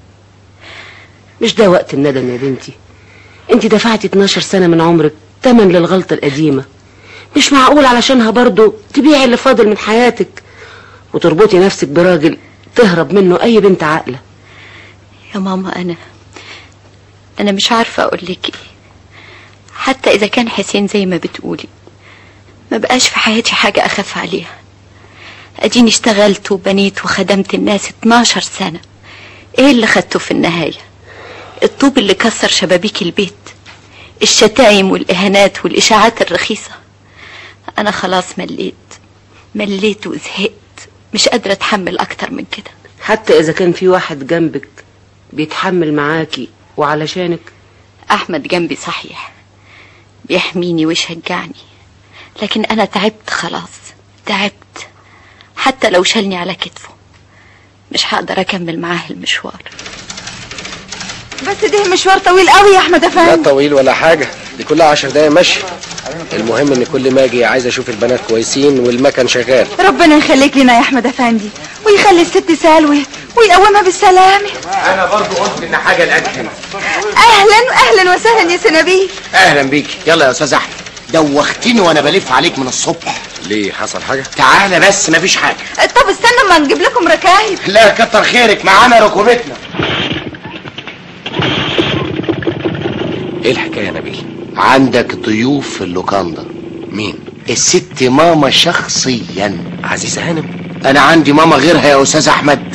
مش ده وقت الندم يا بنتي انت دفعتي 12 سنة من عمرك تمن للغلطة القديمة مش معقول علشانها برضو تبيعي اللي فاضل من حياتك وتربطي نفسك براجل تهرب منه أي بنت عاقلة يا ماما أنا أنا مش عارفة أقول لك إيه حتى إذا كان حسين زي ما بتقولي ما بقاش في حياتي حاجة أخاف عليها أديني اشتغلت وبنيت وخدمت الناس 12 سنة إيه اللي خدته في النهاية الطوب اللي كسر شبابيك البيت الشتايم والإهانات والإشاعات الرخيصة أنا خلاص مليت مليت وزهقت مش قادرة أتحمل أكتر من كده حتى إذا كان في واحد جنبك بيتحمل معاكي وعلشانك أحمد جنبي صحيح بيحميني ويشجعني لكن أنا تعبت خلاص تعبت حتى لو شالني على كتفه مش هقدر أكمل معاه المشوار بس ده مشوار طويل قوي يا احمد لا افندي طويل ولا حاجة دي كلها عشر دقايق مشي المهم ان كل ما اجي عايز اشوف البنات كويسين والمكن شغال ربنا يخليك لنا يا احمد افندي ويخلي الست سالوة ويقومها بالسلامة انا برضو قلت ان حاجة الاكل اهلا اهلا وسهلا يا سنابيل اهلا بيك يلا يا استاذ احمد دوختني وانا بلف عليك من الصبح ليه حصل حاجة تعالى بس مفيش حاجة طب استنى ما نجيب لكم ركايب لا كتر خيرك معانا ركوبتنا ايه الحكاية يا نبيل عندك ضيوف في اللوكاندا مين الست ماما شخصيا عزيزة هانم انا عندي ماما غيرها يا استاذ احمد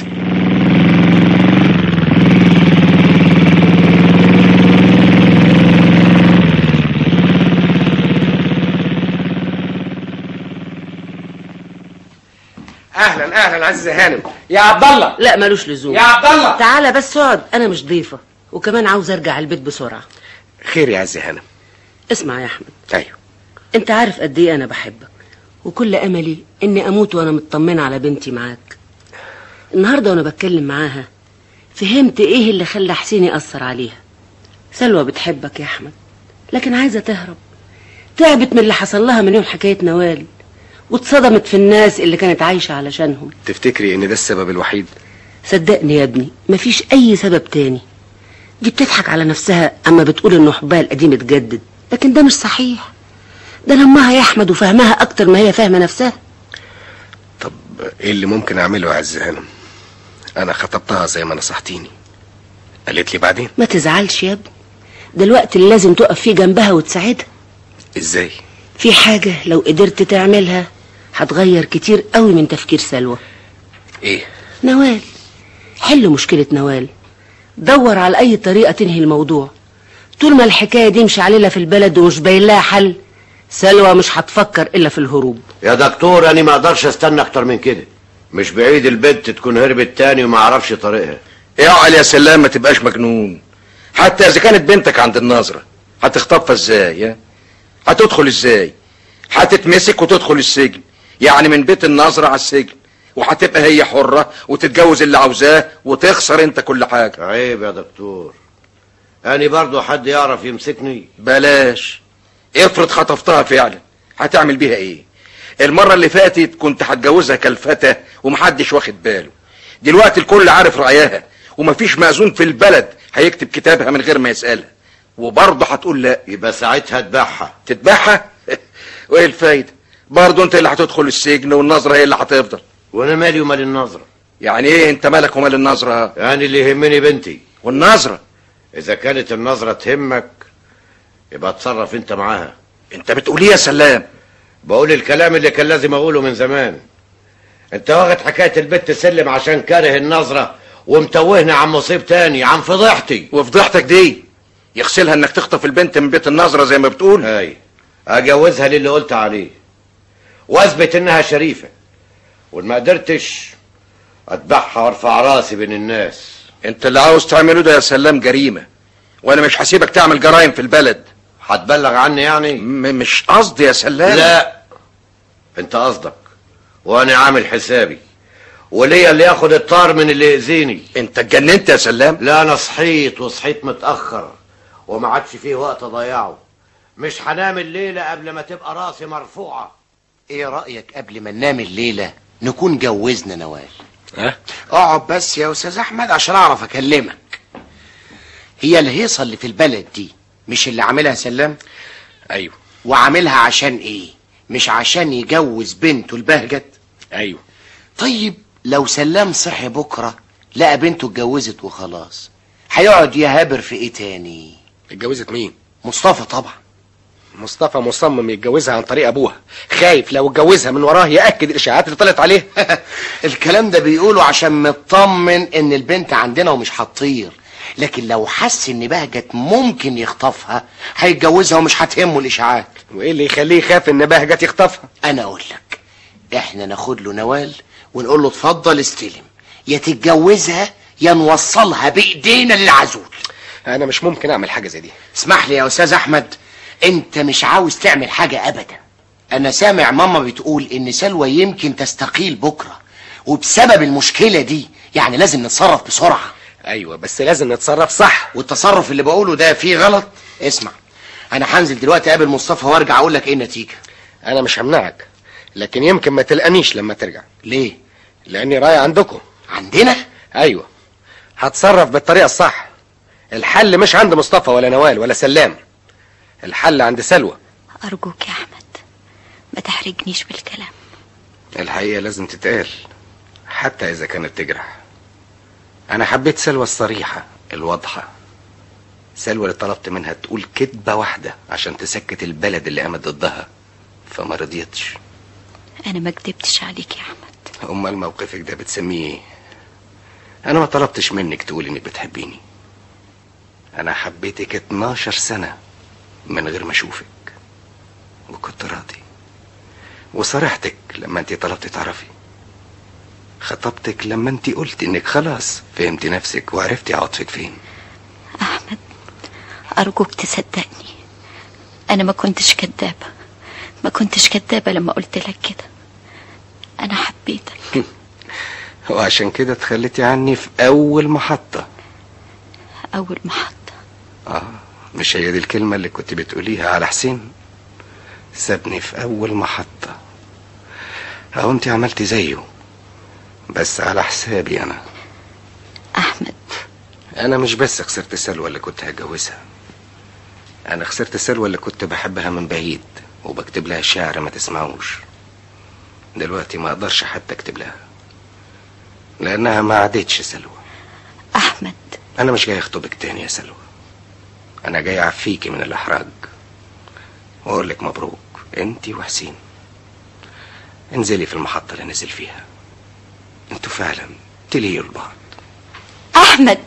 اهلا اهلا عزيزة هانم يا عبد الله لا ملوش لزوم يا عبد الله تعالى بس اقعد انا مش ضيفة وكمان عاوز ارجع البيت بسرعة خير يا عزيزة هانم اسمع يا احمد ايوه انت عارف قد ايه انا بحبك وكل املي اني اموت وانا مطمنه على بنتي معاك النهارده وانا بتكلم معاها فهمت ايه اللي خلى حسين ياثر عليها سلوى بتحبك يا احمد لكن عايزه تهرب تعبت من اللي حصل لها من يوم حكايه نوال واتصدمت في الناس اللي كانت عايشه علشانهم تفتكري ان ده السبب الوحيد صدقني يا ابني مفيش اي سبب تاني دي بتضحك على نفسها اما بتقول ان حبها القديم اتجدد لكن ده مش صحيح ده لمها يا احمد وفهمها اكتر ما هي فاهمه نفسها ايه اللي ممكن اعمله يا عزيزة هانم انا خطبتها زي ما نصحتيني قالت لي بعدين ما تزعلش يا ابني ده الوقت اللي لازم تقف فيه جنبها وتساعدها ازاي في حاجة لو قدرت تعملها هتغير كتير قوي من تفكير سلوى ايه نوال حل مشكلة نوال دور على أي طريقة تنهي الموضوع طول ما الحكاية دي مش عليلة في البلد ومش باين لها حل سلوى مش هتفكر إلا في الهروب يا دكتور انا ما اقدرش استنى اكتر من كده مش بعيد البنت تكون هربت تاني وما اعرفش طريقها اعقل يا سلام ما تبقاش مجنون حتى اذا كانت بنتك عند النظرة هتخطفها ازاي يا هتدخل ازاي هتتمسك وتدخل السجن يعني من بيت النظرة على السجن وهتبقى هي حرة وتتجوز اللي عاوزاه وتخسر انت كل حاجة عيب يا دكتور اني برضو حد يعرف يمسكني بلاش افرض خطفتها فعلا هتعمل بيها ايه المرة اللي فاتت كنت هتجوزها كالفتى ومحدش واخد باله دلوقتي الكل عارف رأيها ومفيش مأذون في البلد هيكتب كتابها من غير ما يسألها وبرضه هتقول لا يبقى ساعتها تبعها تتبعها وايه الفايدة برضه انت اللي هتدخل السجن والنظرة هي اللي هتفضل وانا مالي ومال النظرة يعني ايه انت مالك ومال النظرة يعني اللي يهمني بنتي والنظرة اذا كانت النظرة تهمك يبقى اتصرف انت معاها انت بتقول ايه يا سلام بقول الكلام اللي كان لازم اقوله من زمان انت واخد حكاية البت سلم عشان كاره النظرة ومتوهني عن مصيب تاني عن فضيحتي وفضيحتك دي يغسلها انك تخطف البنت من بيت النظرة زي ما بتقول اي اجوزها للي قلت عليه واثبت انها شريفه وان ما قدرتش اتبعها وارفع راسي بين الناس انت اللي عاوز تعمله ده يا سلام جريمه وانا مش هسيبك تعمل جرائم في البلد هتبلغ عني يعني مش قصدي يا سلام لا انت قصدك وانا عامل حسابي وليا اللي ياخد الطار من اللي يأذيني انت اتجننت يا سلام لا انا صحيت وصحيت متأخر وما عادش فيه وقت اضيعه مش هنام الليلة قبل ما تبقى راسي مرفوعة ايه رأيك قبل ما ننام الليلة نكون جوزنا نوال ها اقعد بس يا استاذ احمد عشان اعرف اكلمك هي الهيصة اللي في البلد دي مش اللي عاملها سلام ايوه وعاملها عشان ايه مش عشان يجوز بنته البهجت ايوه طيب لو سلام صحي بكرة لقى بنته اتجوزت وخلاص هيقعد يهابر في ايه تاني اتجوزت مين مصطفى طبعا مصطفى مصمم يتجوزها عن طريق ابوها خايف لو اتجوزها من وراه ياكد الاشاعات اللي طلعت عليه الكلام ده بيقوله عشان مطمن ان البنت عندنا ومش هتطير لكن لو حس ان بهجت ممكن يخطفها هيتجوزها ومش هتهمه الاشاعات وايه اللي يخليه يخاف ان بهجت يخطفها انا اقول لك احنا ناخد له نوال ونقول له اتفضل استلم يا تتجوزها يا نوصلها بايدينا للعزول انا مش ممكن اعمل حاجه زي دي اسمح لي يا استاذ احمد انت مش عاوز تعمل حاجه ابدا انا سامع ماما بتقول ان سلوى يمكن تستقيل بكره وبسبب المشكله دي يعني لازم نتصرف بسرعه ايوه بس لازم نتصرف صح والتصرف اللي بقوله ده فيه غلط اسمع انا هنزل دلوقتي اقابل مصطفى وارجع اقول لك ايه النتيجه انا مش همنعك لكن يمكن ما تلقانيش لما ترجع ليه لاني رايح عندكم عندنا ايوه هتصرف بالطريقه الصح الحل مش عند مصطفى ولا نوال ولا سلام الحل عند سلوى أرجوك يا أحمد ما تحرجنيش بالكلام الحقيقه لازم تتقال حتى اذا كانت تجرح انا حبيت سلوى الصريحه الواضحه سلوى اللي طلبت منها تقول كذبه واحده عشان تسكت البلد اللي قامت ضدها فما رضيتش أنا ما كدبتش عليك يا أحمد امال موقفك ده بتسميه ايه انا ما طلبتش منك تقولي انك بتحبيني انا حبيتك 12 سنه من غير ما اشوفك وكنت راضي وصرحتك لما انت طلبتي تعرفي خطبتك لما انت قلت انك خلاص فهمتي نفسك وعرفتي عاطفك فين أرجوك تصدقني أنا ما كنتش كدابة ما كنتش كدابة لما قلت لك كده أنا حبيتك وعشان كده تخليتي عني في اول محطه أول محطة اه مش هي دي الكلمه اللي كنت بتقوليها على حسين سابني في اول محطه اهو انت عملتي زيه بس على حسابي انا احمد انا مش بس خسرت سلوى اللي كنت هتجوزها انا خسرت سلوى اللي كنت بحبها من بعيد وبكتب لها شعر ما تسمعوش دلوقتي ما اقدرش حتى اكتب لها لانها ما عادتش سلوى احمد انا مش جاي اخطبك تاني يا سلوى انا جاي اعفيكي من الاحراج واقول لك مبروك انت وحسين انزلي في المحطه اللي نزل فيها انتوا فعلا تليقوا لبعض احمد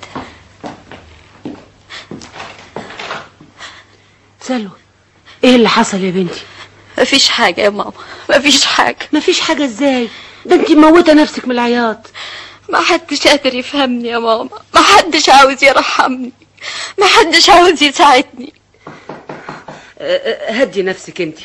سلوى ايه اللي حصل يا بنتي مفيش حاجة يا ماما مفيش حاجة مفيش حاجة ازاي ده انت موتة نفسك من العياط ما حدش قادر يفهمني يا ماما ما حدش عاوز يرحمني ما حدش عاوز يساعدني أه، أه، هدي نفسك انت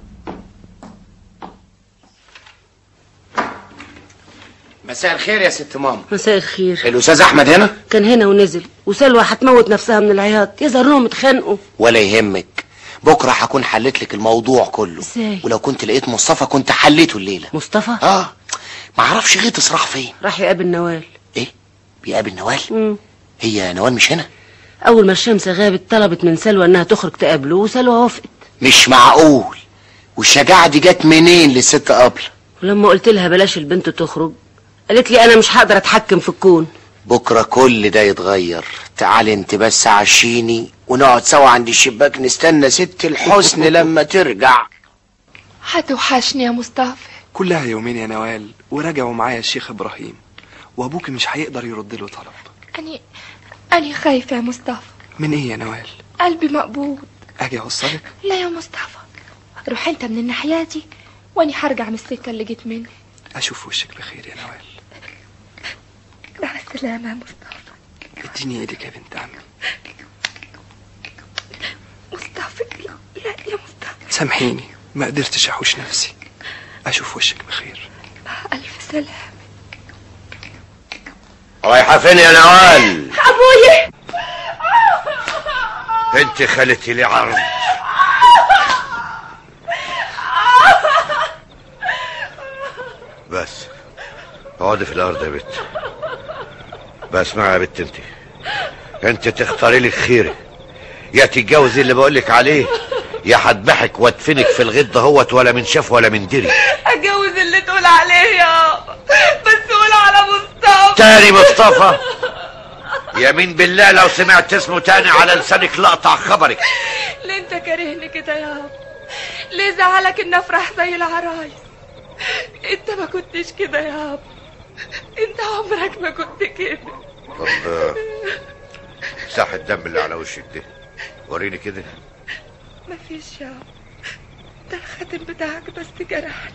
مساء الخير يا ست ماما مساء الخير الاستاذ احمد هنا كان هنا ونزل وسلوى هتموت نفسها من العياط يظهر انهم اتخانقوا ولا يهمك بكره هكون حلت لك الموضوع كله ازاي ولو كنت لقيت مصطفى كنت حليته الليله مصطفى اه ما اعرفش غيط راح فين راح يقابل نوال ايه بيقابل نوال مم. هي نوال مش هنا اول ما الشمس غابت طلبت من سلوى انها تخرج تقابله وسلوى وافقت مش معقول والشجاعه دي جت منين للست قبل ولما قلت لها بلاش البنت تخرج قالت لي انا مش هقدر اتحكم في الكون بكره كل ده يتغير تعالي انت بس عشيني ونقعد سوا عند الشباك نستنى ست الحسن لما ترجع هتوحشني يا مصطفى كلها يومين يا نوال ورجعوا معايا الشيخ ابراهيم وابوك مش هيقدر يرد له طلب أني أني خايفة يا مصطفى من ايه يا نوال قلبي مقبوض اجي اوصلك لا يا مصطفى روح انت من الناحية دي واني هرجع من السكة اللي جيت منها اشوف وشك بخير يا نوال مع السلامة يا مصطفى اديني ايدك يا بنت عمي مصطفى لا لا يا مصطفى سامحيني ما قدرتش احوش نفسي اشوف وشك بخير مع ألف سلامة رايحة فين يا نوال أبويا انت خلتي لي عرض بس اقعدي في الارض يا بت بس معايا يا بت انت انت تختاري لك خيرك يا تتجوزي اللي بقولك عليه يا هذبحك وادفنك في الغد هوت ولا من شاف ولا من دري اتجوز اللي تقول عليه يا بس قول على مصطفى تاني مصطفى يمين بالله لو سمعت اسمه تاني على لسانك لقطع خبرك ليه انت كارهني كده يا ليه زعلك ان افرح زي العرايس انت ما كنتش كده يا انت عمرك ما كنت كده طب ساح الدم اللي على وشك ده وريني كده مفيش يا ده الخاتم بتاعك بس جرحني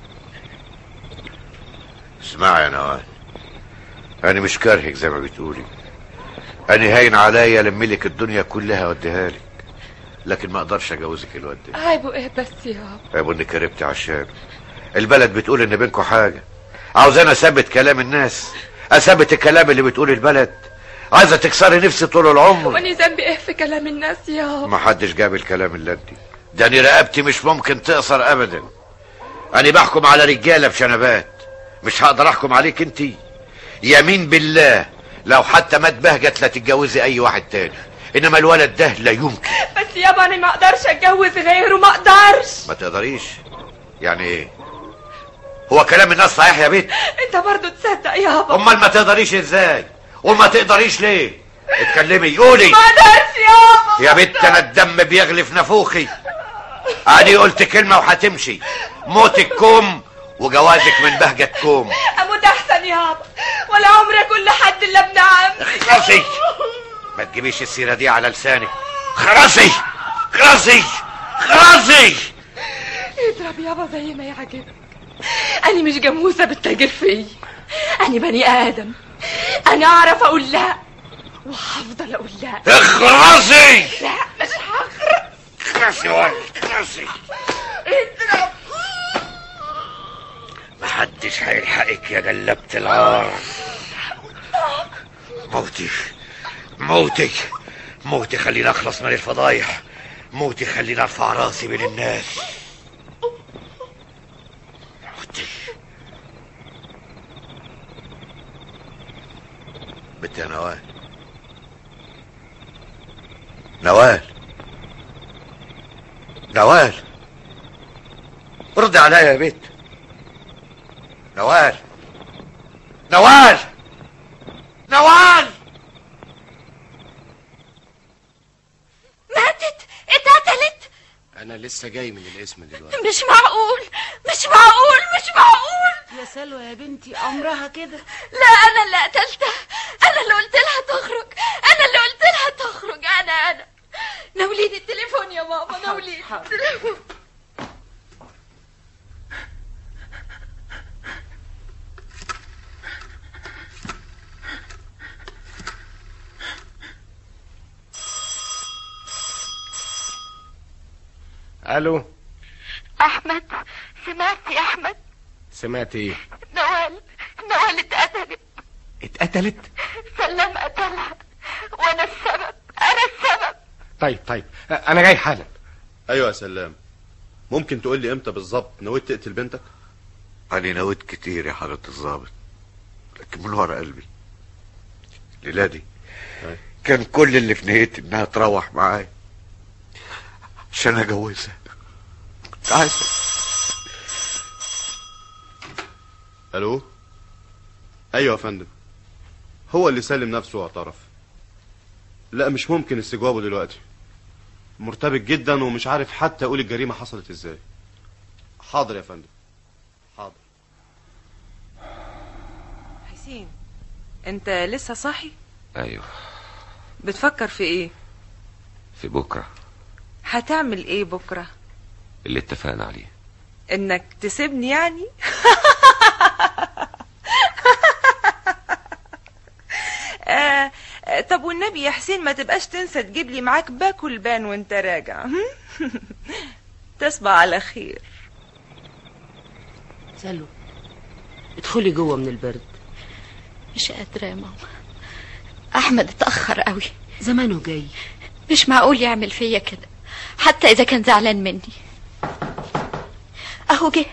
اسمعي يا نوال انا مش كارهك زي ما بتقولي انا هاين عليا لملك الدنيا كلها واديها لك لكن ما اقدرش اجوزك الواد ده عيبه ايه بس يا عيب انك قربتي عشان البلد بتقول ان بينكم حاجه عاوزانا اثبت كلام الناس اثبت الكلام اللي بتقول البلد عايزه تكسري نفسي طول العمر واني ذنبي ايه في كلام الناس يا ما حدش جاب الكلام اللي انت ده انا رقبتي مش ممكن تقصر ابدا انا بحكم على رجاله بشنبات مش هقدر احكم عليك انت يمين بالله لو حتى مات بهجت لا تتجوزي اي واحد تاني انما الولد ده لا يمكن بس يابا انا ما اقدرش اتجوز غيره ما اقدرش ما تقدريش يعني ايه هو كلام الناس صحيح يا بيت انت برضو تصدق يابا امال ما تقدريش ازاي وما تقدريش ليه اتكلمي قولي ما اقدرش يابا يا بنت انا الدم بيغلي في نافوخي ادي قلت كلمه وهتمشي موتك كوم وجوازك من بهجة كوم اموت احسن يابا ولا عمري كل حد الا ابن عمي اخلصي ما تجيبيش السيره دي على لسانك خلاصي خلاصي خلاصي اضرب يابا زي ما يعجبك انا مش جاموسه بتتاجر فيا انا بني ادم انا اعرف اقول لا وهفضل اقول لا اخرسي لا مش هخرس اخرسي ولا اخرسي اضرب محدش هيلحقك يا جلبة العار موتي موتي موتي خليني اخلص من الفضايح موتي خليني ارفع راسي بين الناس موتي بنت يا نوال نوال نوال رد عليا يا بنت نوال نوال نوال ماتت اتقتلت انا لسه جاي من الاسم دلوقتي مش معقول مش معقول مش معقول يا سلوى يا بنتي عمرها كده لا انا اللي قتلتها انا اللي قلت لها تخرج انا اللي قلت لها تخرج انا انا ناوليني التليفون يا ماما ناوليني التليفون الو احمد سمعت يا احمد سمعت ايه نوال نوال اتقتلت اتقتلت سلام قتلها وانا السبب انا السبب طيب طيب انا جاي حالا ايوه يا سلام ممكن تقول لي امتى بالظبط نويت تقتل بنتك أنا نويت كتير يا حضرة الضابط لكن من ورا قلبي الليلة دي كان كل اللي في نيتي إنها تروح معايا عشان أجوزها كنت عايز الو ايوه يا فندم هو اللي سلم نفسه واعترف لا مش ممكن استجوابه دلوقتي مرتبك جدا ومش عارف حتى اقول الجريمه حصلت ازاي حاضر يا فندم حاضر حسين انت لسه صاحي ايوه بتفكر في ايه في بكره هتعمل ايه بكره اللي اتفقنا عليه انك تسيبني يعني آه آه، طب والنبي يا حسين ما تبقاش تنسى تجيب لي معاك باكل بان وانت راجع هم؟ تصبح على خير سلوى ادخلي جوه من البرد مش قادرة يا ماما أحمد اتأخر قوي زمانه جاي مش معقول يعمل فيا كده حتى إذا كان زعلان مني أهو جه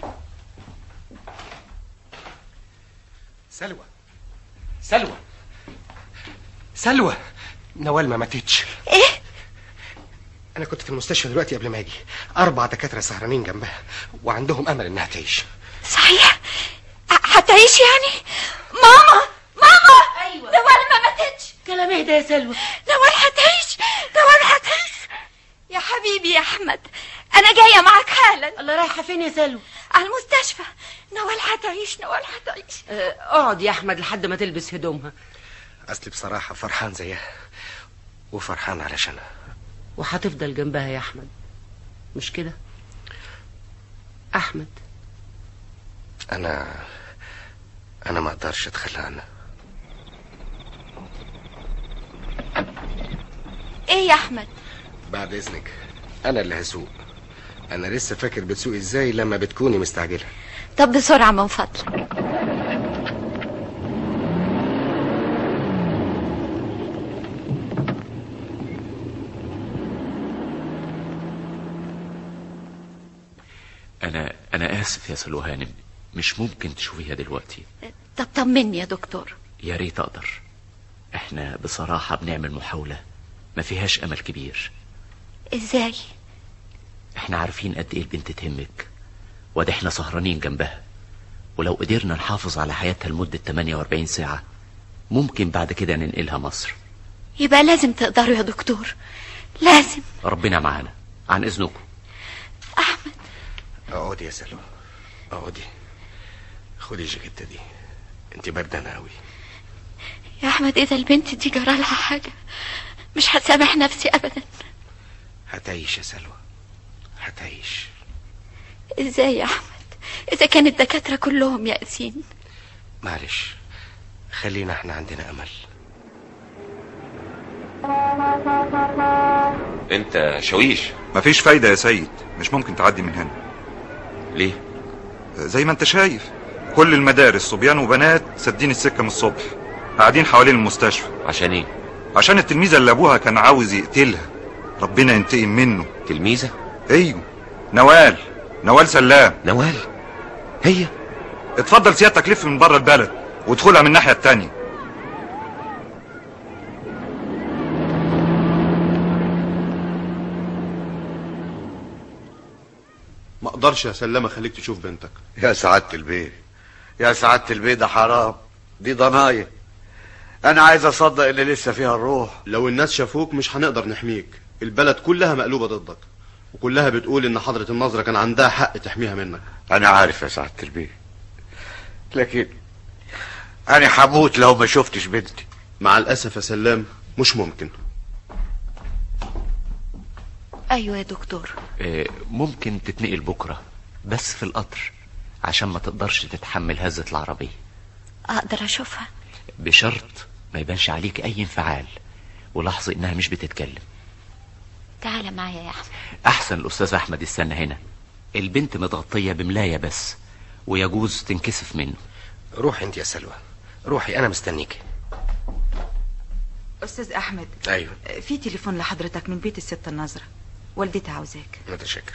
سلوى سلوى سلوى نوال ما ماتتش ايه انا كنت في المستشفى دلوقتي قبل ما اجي اربع دكاتره سهرانين جنبها وعندهم امل انها تعيش صحيح هتعيش يعني ماما ماما ايوه نوال ما ماتتش كلام اهدى يا سلوى نوال هتعيش نوال هتعيش يا حبيبي يا احمد انا جايه معاك حالا الله رايحه فين يا سلوى على المستشفى نوال هتعيش نوال هتعيش آه، اقعد يا احمد لحد ما تلبس هدومها اصلي بصراحه فرحان زيها وفرحان علشانها وهتفضل جنبها يا احمد مش كده احمد انا انا ما اقدرش اتخلى عنها ايه يا احمد بعد اذنك انا اللي هسوق انا لسه فاكر بتسوقي ازاي لما بتكوني مستعجله طب بسرعه من فضلك انا انا اسف يا سلوى هانم مش ممكن تشوفيها دلوقتي طب طمني يا دكتور يا ريت اقدر احنا بصراحة بنعمل محاولة ما فيهاش امل كبير ازاي احنا عارفين قد ايه البنت تهمك وده احنا سهرانين جنبها ولو قدرنا نحافظ على حياتها لمدة 48 ساعة ممكن بعد كده ننقلها مصر يبقى لازم تقدروا يا دكتور لازم ربنا معانا عن اذنكم اقعدي يا سلوى اقعدي خدي الجاكيته دي انت بردانه قوي يا احمد اذا البنت دي جرى لها حاجه مش هسامح نفسي ابدا هتعيش يا سلوى هتعيش ازاي يا احمد اذا كان الدكاتره كلهم يائسين معلش خلينا احنا عندنا امل انت شويش مفيش فايدة يا سيد مش ممكن تعدي من هنا ليه؟ زي ما انت شايف كل المدارس صبيان وبنات سادين السكة من الصبح قاعدين حوالين المستشفى عشان ايه؟ عشان التلميذة اللي ابوها كان عاوز يقتلها ربنا ينتقم منه تلميذة؟ ايوه نوال نوال سلام نوال هي اتفضل سيادتك لف من بره البلد وادخلها من الناحية التانية ما اقدرش يا سلام اخليك تشوف بنتك يا سعادة البيه يا سعادة البيه ده حرام دي ضنايا انا عايز اصدق ان لسه فيها الروح لو الناس شافوك مش هنقدر نحميك البلد كلها مقلوبة ضدك وكلها بتقول ان حضرة النظرة كان عندها حق تحميها منك انا عارف يا سعادة البيه لكن انا هموت لو ما شفتش بنتي مع الاسف يا سلام مش ممكن ايوه يا دكتور آه، ممكن تتنقل بكرة بس في القطر عشان ما تقدرش تتحمل هزة العربية اقدر اشوفها بشرط ما يبانش عليك اي انفعال ولاحظي انها مش بتتكلم تعالى معايا يا احمد احسن الاستاذ احمد يستنى هنا البنت متغطية بملاية بس ويجوز تنكسف منه روحي انت يا سلوى روحي انا مستنيكي استاذ احمد ايوه في تليفون لحضرتك من بيت الست النظرة والدتها عاوزاك متشكر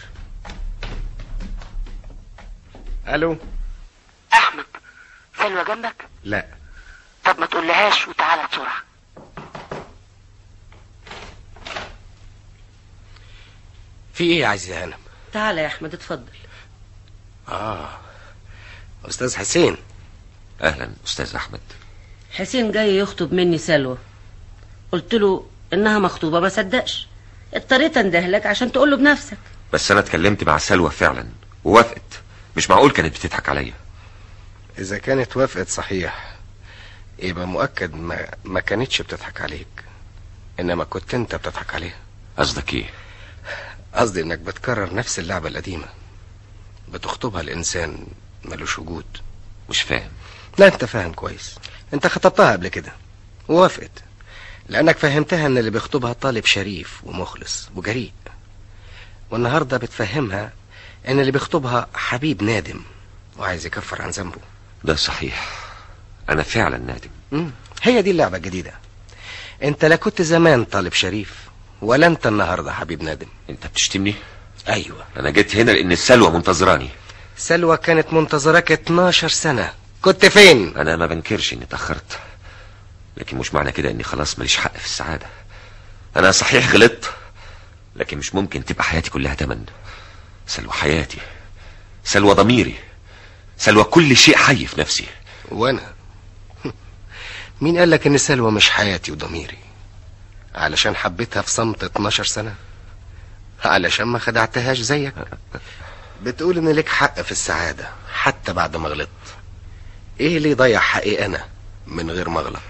الو احمد سلوى جنبك لا طب ما تقولهاش وتعالى بسرعه في ايه يا عزيزي هانم تعالى يا احمد اتفضل اه استاذ حسين اهلا استاذ احمد حسين جاي يخطب مني سلوى قلت له انها مخطوبه ما صدقش اضطريت اندهلك عشان تقول له بنفسك بس انا اتكلمت مع سلوى فعلا ووافقت مش معقول كانت بتضحك عليا اذا كانت وافقت صحيح يبقى مؤكد ما, ما كانتش بتضحك عليك انما كنت انت بتضحك عليها قصدك ايه قصدي انك بتكرر نفس اللعبة القديمة بتخطبها الانسان ملوش وجود مش فاهم لا انت فاهم كويس انت خطبتها قبل كده ووافقت لانك فهمتها ان اللي بيخطبها طالب شريف ومخلص وجريء والنهاردة بتفهمها ان اللي بيخطبها حبيب نادم وعايز يكفر عن ذنبه ده صحيح انا فعلا نادم مم. هي دي اللعبة الجديدة انت لا كنت زمان طالب شريف ولا انت النهاردة حبيب نادم انت بتشتمني ايوه انا جيت هنا لان السلوى منتظراني سلوى كانت منتظرك 12 سنة كنت فين انا ما بنكرش اني اتاخرت لكن مش معنى كده اني خلاص ماليش حق في السعاده انا صحيح غلطت لكن مش ممكن تبقى حياتي كلها تمن سلوى حياتي سلوى ضميري سلوى كل شيء حي في نفسي وانا مين قال لك ان سلوى مش حياتي وضميري علشان حبيتها في صمت 12 سنة علشان ما خدعتهاش زيك بتقول ان لك حق في السعادة حتى بعد ما غلطت ايه اللي يضيع حقي انا من غير ما اغلط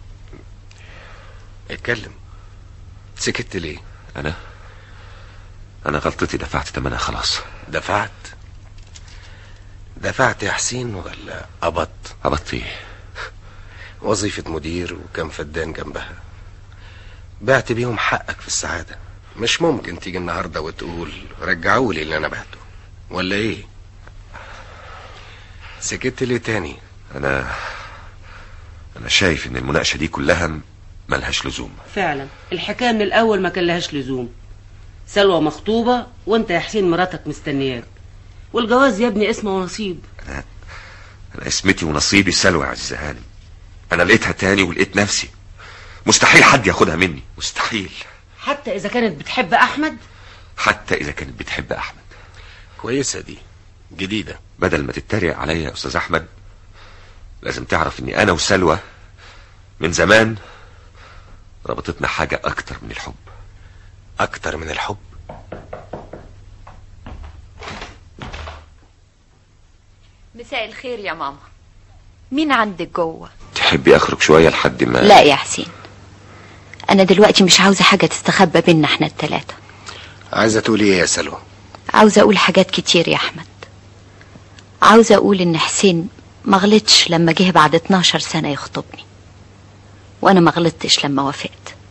اتكلم سكت ليه انا انا غلطتي دفعت ثمنها خلاص دفعت دفعت يا حسين ولا قبضت قبضت ايه وظيفة مدير وكم فدان جنبها بعت بيهم حقك في السعادة مش ممكن تيجي النهاردة وتقول رجعوا لي اللي انا بعته ولا ايه سكت ليه تاني انا انا شايف ان المناقشه دي كلها م- ملهاش لزوم فعلا الحكايه من الاول ما كان لهاش لزوم سلوى مخطوبه وانت يا حسين مراتك مستنياك والجواز يا ابني اسمه ونصيب انا اسمتي ونصيبي سلوى يا عزيز هانم انا لقيتها تاني ولقيت نفسي مستحيل حد ياخدها مني مستحيل حتى اذا كانت بتحب احمد حتى اذا كانت بتحب احمد كويسة دي جديدة بدل ما تتريق عليا يا استاذ احمد لازم تعرف اني انا وسلوى من زمان ربطتنا حاجه اكتر من الحب اكتر من الحب مساء الخير يا ماما مين عندك جوه تحبي اخرج شويه لحد ما لا يا حسين انا دلوقتي مش عاوزه حاجه تستخبى بينا احنا التلاتة عايزة تقولي ايه يا سلوى عاوزه اقول حاجات كتير يا احمد عاوزه اقول ان حسين ما غلطش لما جه بعد 12 سنه يخطبني وانا ما غلطتش لما وافقت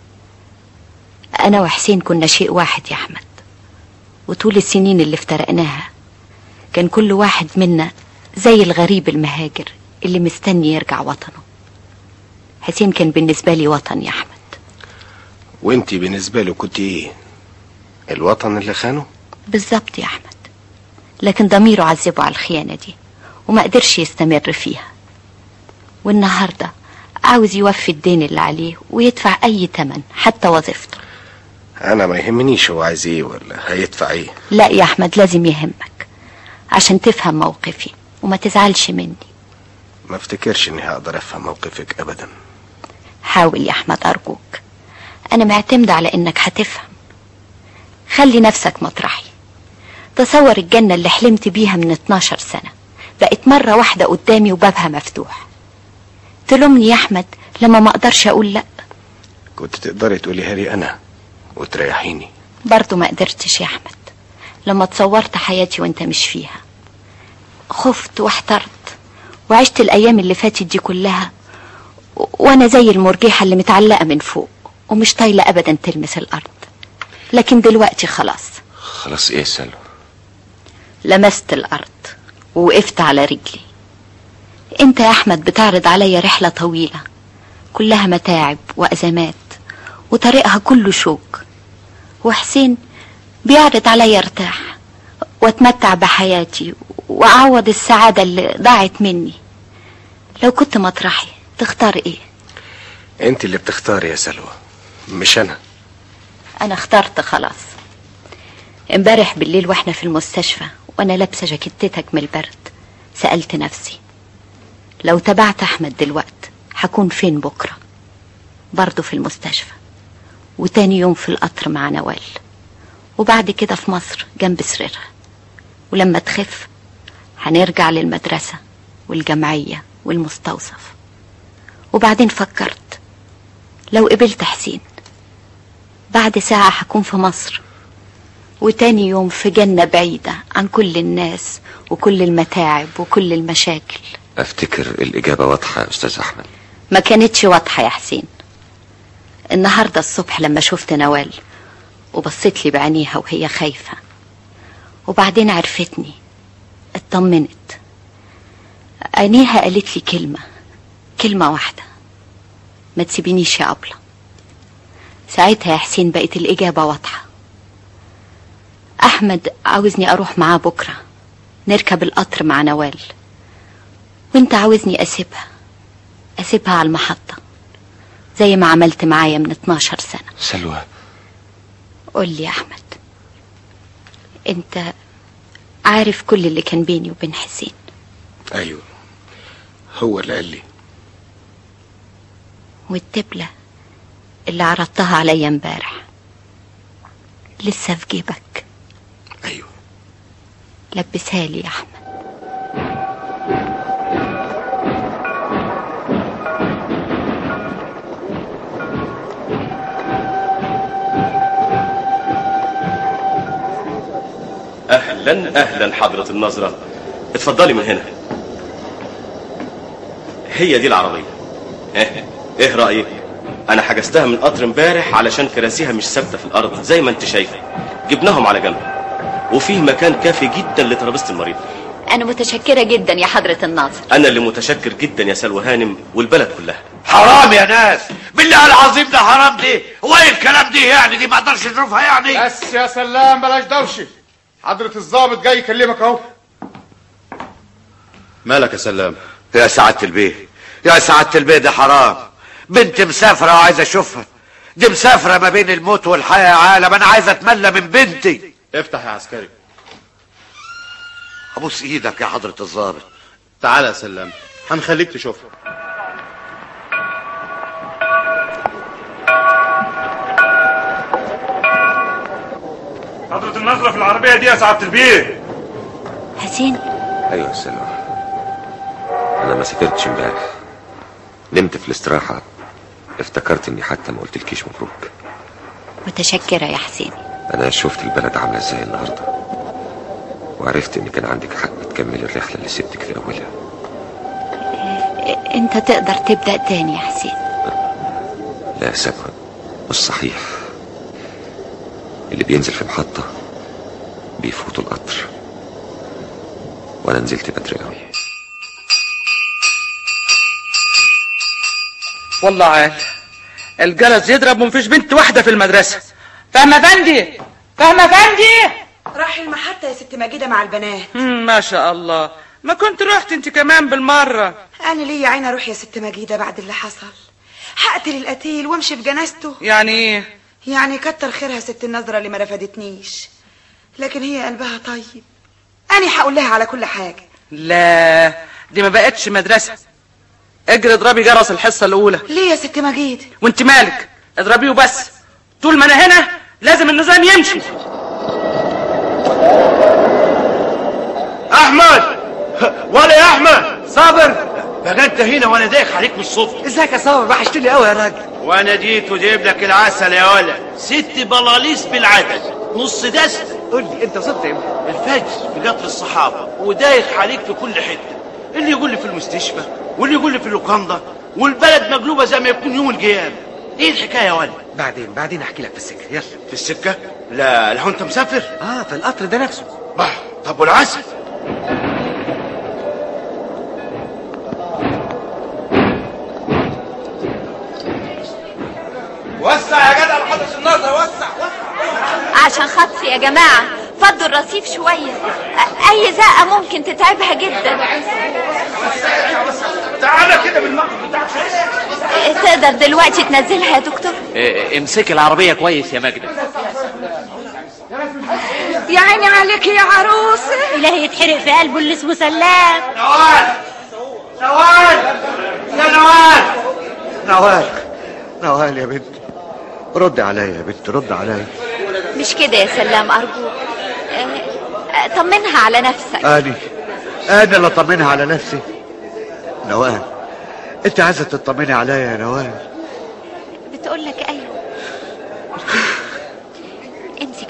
انا وحسين كنا شيء واحد يا احمد وطول السنين اللي افترقناها كان كل واحد منا زي الغريب المهاجر اللي مستني يرجع وطنه حسين كان بالنسبه لي وطن يا احمد وانتي بالنسبة له كنت ايه الوطن اللي خانه بالظبط يا احمد لكن ضميره عذبه على الخيانه دي وما قدرش يستمر فيها والنهارده عاوز يوفي الدين اللي عليه ويدفع اي تمن حتى وظيفته انا ما يهمنيش هو عايز ايه ولا هيدفع ايه لا يا احمد لازم يهمك عشان تفهم موقفي وما تزعلش مني ما افتكرش اني هقدر افهم موقفك ابدا حاول يا احمد ارجوك انا معتمدة على انك هتفهم خلي نفسك مطرحي تصور الجنة اللي حلمت بيها من 12 سنة بقت مرة واحدة قدامي وبابها مفتوح تلومني يا احمد لما ما اقدرش اقول لا كنت تقدري تقوليها لي انا وتريحيني برضو ما قدرتش يا احمد لما تصورت حياتي وانت مش فيها خفت واحترت وعشت الايام اللي فاتت دي كلها و- وانا زي المرجحة اللي متعلقة من فوق ومش طايلة ابدا تلمس الارض لكن دلوقتي خلاص خلاص ايه يا سلوى لمست الارض ووقفت على رجلي انت يا احمد بتعرض عليا رحلة طويلة كلها متاعب وازمات وطريقها كله شوك وحسين بيعرض عليا ارتاح واتمتع بحياتي واعوض السعادة اللي ضاعت مني لو كنت مطرحي تختار ايه انت اللي بتختاري يا سلوى مش انا انا اخترت خلاص امبارح بالليل واحنا في المستشفى وانا لابسه جاكيتتك من البرد سالت نفسي لو تبعت احمد دلوقت هكون فين بكره برضه في المستشفى وتاني يوم في القطر مع نوال وبعد كده في مصر جنب سريرها ولما تخف هنرجع للمدرسة والجمعية والمستوصف وبعدين فكرت لو قبلت حسين بعد ساعة هكون في مصر وتاني يوم في جنة بعيدة عن كل الناس وكل المتاعب وكل المشاكل افتكر الاجابة واضحة يا استاذ احمد ما كانتش واضحة يا حسين النهاردة الصبح لما شفت نوال وبصيت لي بعينيها وهي خايفة وبعدين عرفتني اطمنت عينيها قالت لي كلمة كلمة واحدة ما تسيبينيش يا أبلة ساعتها يا حسين بقت الإجابة واضحة أحمد عاوزني أروح معاه بكرة نركب القطر مع نوال وانت عاوزني أسيبها أسيبها على المحطة زي ما عملت معايا من 12 سنة سلوى قول لي يا أحمد أنت عارف كل اللي كان بيني وبين حسين ايوه هو اللي قال لي والدبلة اللي عرضتها عليا امبارح لسه في جيبك ايوه لبسها لي يا أحمد اهلا اهلا حضرة النظرة اتفضلي من هنا هي دي العربية ايه ايه رأيك انا حجزتها من قطر امبارح علشان كراسيها مش ثابتة في الارض زي ما انت شايفة جبناهم على جنب وفيه مكان كافي جدا لترابيزة المريض أنا متشكرة جدا يا حضرة الناظر انا اللي متشكر جدا يا سلوى هانم والبلد كلها حرام يا ناس بالله العظيم ده حرام دي هو ايه الكلام دي يعني دي ما اقدرش اشوفها يعني بس يا سلام بلاش دوشه حضرة الضابط جاي يكلمك اهو مالك يا سلام يا سعادة البيه يا سعادة البيه ده حرام بنت مسافرة وعايز اشوفها دي مسافرة ما بين الموت والحياة يا عالم انا عايز اتملى من بنتي افتح يا عسكري ابوس ايدك يا حضرة الضابط تعالى يا سلام هنخليك تشوفها حضرة النظرة في العربية دي يا سعادة البيه حسين ايوه يا سلوى انا ما سافرتش امبارح نمت في الاستراحة افتكرت اني حتى ما قلتلكيش مبروك متشكرة يا حسين انا شفت البلد عاملة ازاي النهاردة وعرفت ان كان عندك حق تكملي الرحلة اللي سبتك في اولها إيه، انت تقدر تبدأ تاني يا حسين لا يا سلوى مش صحيح اللي بينزل في محطة بيفوتوا القطر وانا نزلت بدري قوي والله عال الجرس يضرب ومفيش بنت واحدة في المدرسة فاهمة فندي فاهمة فندي راح المحطة يا ست مجيدة مع البنات مم، ما شاء الله ما كنت رحت انت كمان بالمرة أنا ليا عين أروح يا ست مجيدة بعد اللي حصل هقتل القتيل وامشي في جنازته يعني ايه يعني كتر خيرها ست النظرة اللي ما رفضتنيش لكن هي قلبها طيب أنا هقول لها على كل حاجة لا دي ما بقتش مدرسة اجري اضربي جرس الحصة الأولى ليه يا ست مجيد وانت مالك اضربيه بس طول ما انا هنا لازم النظام يمشي احمد ولا يا احمد صابر بقى انت هنا وانا دايخ عليك من الصبح ازيك يا صابر وحشتني قوي يا راجل وانا جيت وجايب لك العسل يا ولد ست بلاليس بالعدد نص دست قول لي انت وصلت امتى الفجر في قطر الصحابه ودايخ عليك في كل حته اللي يقول لي في المستشفى واللي يقول لي في اللوكاندا والبلد مقلوبه زي ما يكون يوم القيامه ايه الحكايه يا ولد بعدين بعدين احكي لك في السكه يلا في السكه لا لو انت مسافر اه في القطر ده نفسه bah طب والعسل وسع يا جدع محطة النظرة وسع عشان خاطري يا جماعة فضوا الرصيف شوية أ- أي زقة ممكن تتعبها جدا تعالى كده بالمقصد بتاعك تقدر دلوقتي تنزلها يا دكتور إيه، امسكي العربية كويس يا ماجدة يا عيني عليك يا عروسة إلهي يتحرق في قلبه اللي اسمه سلام نوال نوال يا نوال نوال نوال يا بنت رد عليا يا بنت رد عليا مش كده يا سلام أرجوك أه، طمنها على نفسك اني انا اللي اطمنها على نفسي نوال انت عايزه تطمني عليا يا نوال بتقول لك أيوه امسك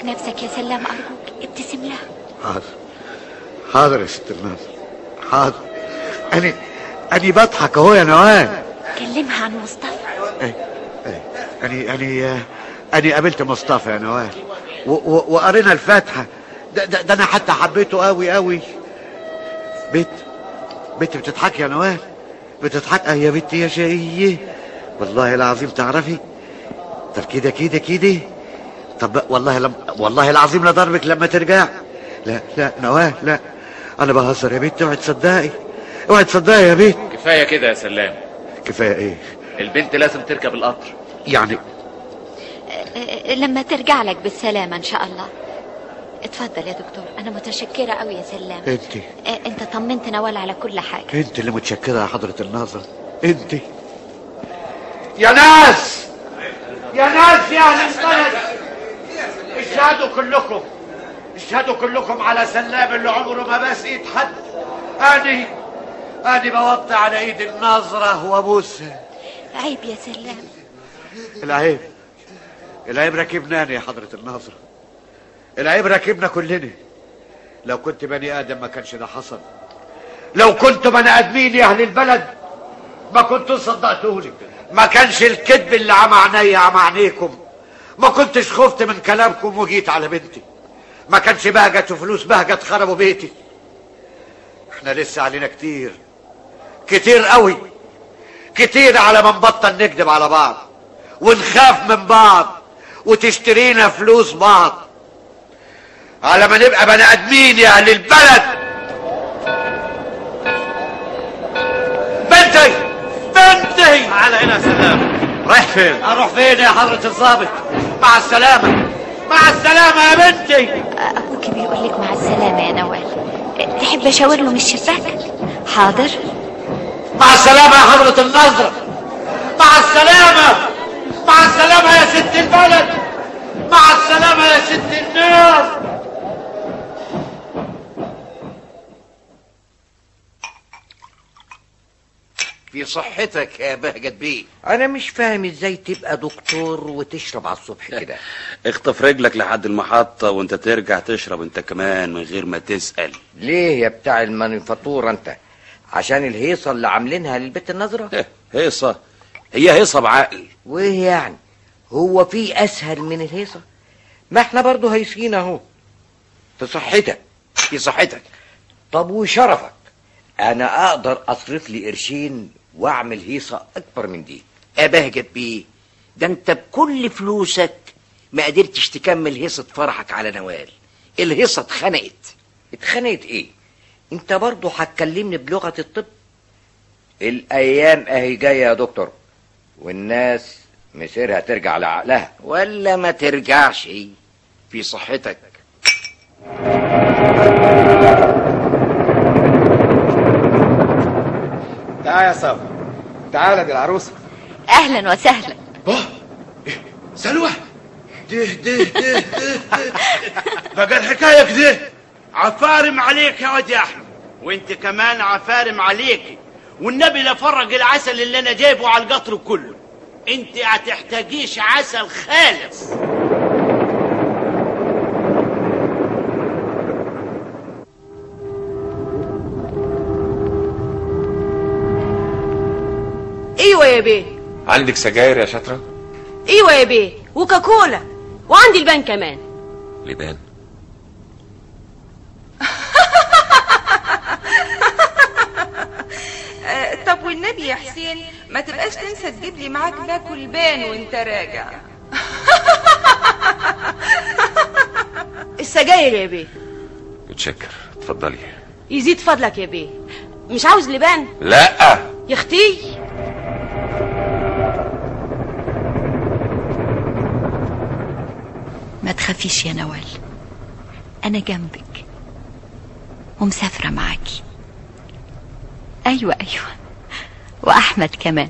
نفسك يا سلام أرجوك ابتسم لها حاضر حاضر يا ست الناصر حاضر أنا أنا بضحك أهو يا نوال كلمها عن مصطفى أنا أنا أنا قابلت مصطفى يا نوال و- و- وقرينا الفاتحة ده, ده, ده أنا حتى حبيته قوي قوي بنت بنت بتضحك يا نوال بتضحك اه يا بنتي يا شقية والله العظيم تعرفي طب كده كده كده طب والله لم والله العظيم لا ضربك لما ترجع لا لا نوال لا انا بهزر يا بنتي اوعي تصدقي اوعي تصدقي يا بنت كفايه كده يا سلام كفايه ايه البنت لازم تركب القطر يعني أه، لما ترجع لك بالسلامة إن شاء الله اتفضل يا دكتور أنا متشكرة أوي يا سلام انت أه، أنت طمنت نوال على كل حاجة انت اللي متشكره يا حضره الناظر انت يا ناس يا ناس يا اهل البلد اشهدوا كلكم اشهدوا كلكم على سلام اللي عمره ما بس ايد حد اني اني بوطي على ايد الناظره وابوسها عيب يا سلام العيب العيب راكبنا انا يا حضره الناظره العيب راكبنا كلنا لو كنت بني ادم ما كانش ده حصل لو كنت بني ادمين يا اهل البلد ما كنتوا صدقتوني ما كانش الكذب اللي عمى عينيا عمى عينيكم ما كنتش خفت من كلامكم وجيت على بنتي ما كانش بهجت وفلوس بهجت خربوا بيتي احنا لسه علينا كتير كتير قوي كتير على ما نبطل نكذب على بعض ونخاف من بعض وتشترينا فلوس بعض على ما نبقى بني ادمين يا اهل البلد بنتي بنتي تعالى هنا يا سلام رايح فين اروح فين يا حضرة الضابط مع السلامة مع السلامة يا بنتي أبوك بيقول لك مع السلامة يا نوال أه، تحب أشاور له من الشباك حاضر مع السلامة يا حضرة النظرة مع السلامة مع السلامة يا ست البلد مع السلامة يا ست الناس في صحتك يا بهجت بيه انا مش فاهم ازاي تبقى دكتور وتشرب على الصبح كده اخطف رجلك لحد المحطة وانت ترجع تشرب انت كمان من غير ما تسأل ليه يا بتاع المانيفاتورة انت عشان الهيصة اللي عاملينها للبت النظرة هيصة هي هيصة بعقل وايه يعني هو في اسهل من الهيصة ما احنا برضو هيصين اهو في صحتك في صحتك طب وشرفك انا اقدر اصرف لي قرشين واعمل هيصة اكبر من دي ابهجت بيه ده انت بكل فلوسك ما قدرتش تكمل هيصة فرحك على نوال الهيصة اتخنقت اتخنقت ايه انت برضو هتكلمني بلغة الطب الايام اهي جاية يا دكتور والناس مسيرها ترجع لعقلها ولا ما ترجعش في صحتك تعال يا صافي تعال دي العروسه أهلا وسهلا سلوى ده ده ده بقى الحكاية كده عفارم عليك يا واد يا احمد وانت كمان عفارم عليكي والنبي لا فرج العسل اللي انا جايبه على القطر كله انت هتحتاجيش عسل خالص ايوه يا بيه عندك سجاير يا شاطرة ايوه يا بيه وكاكولا وعندي البان كمان لبان أه طب والنبي يا حسين ما تبقاش تنسى تجيب لي معاك باكل بان وانت راجع السجاير يا بيه متشكر اتفضلي يزيد فضلك يا بيه مش عاوز لبان لا يا اختي ما تخافيش يا نوال أنا جنبك ومسافرة معاكي أيوة أيوة وأحمد كمان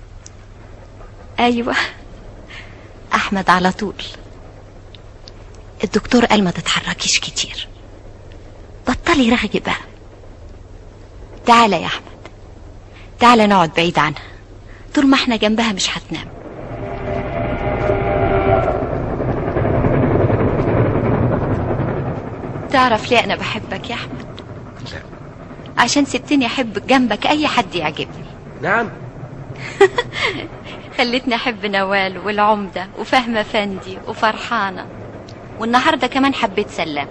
أيوة أحمد على طول الدكتور قال ما تتحركيش كتير بطلي رغي بقى تعالى يا أحمد تعالى نقعد بعيد عنها طول ما احنا جنبها مش هتنام تعرف ليه انا بحبك يا احمد عشان سبتني احب جنبك اي حد يعجبني نعم خلتني احب نوال والعمده وفهمه فندي وفرحانه والنهارده كمان حبيت سلام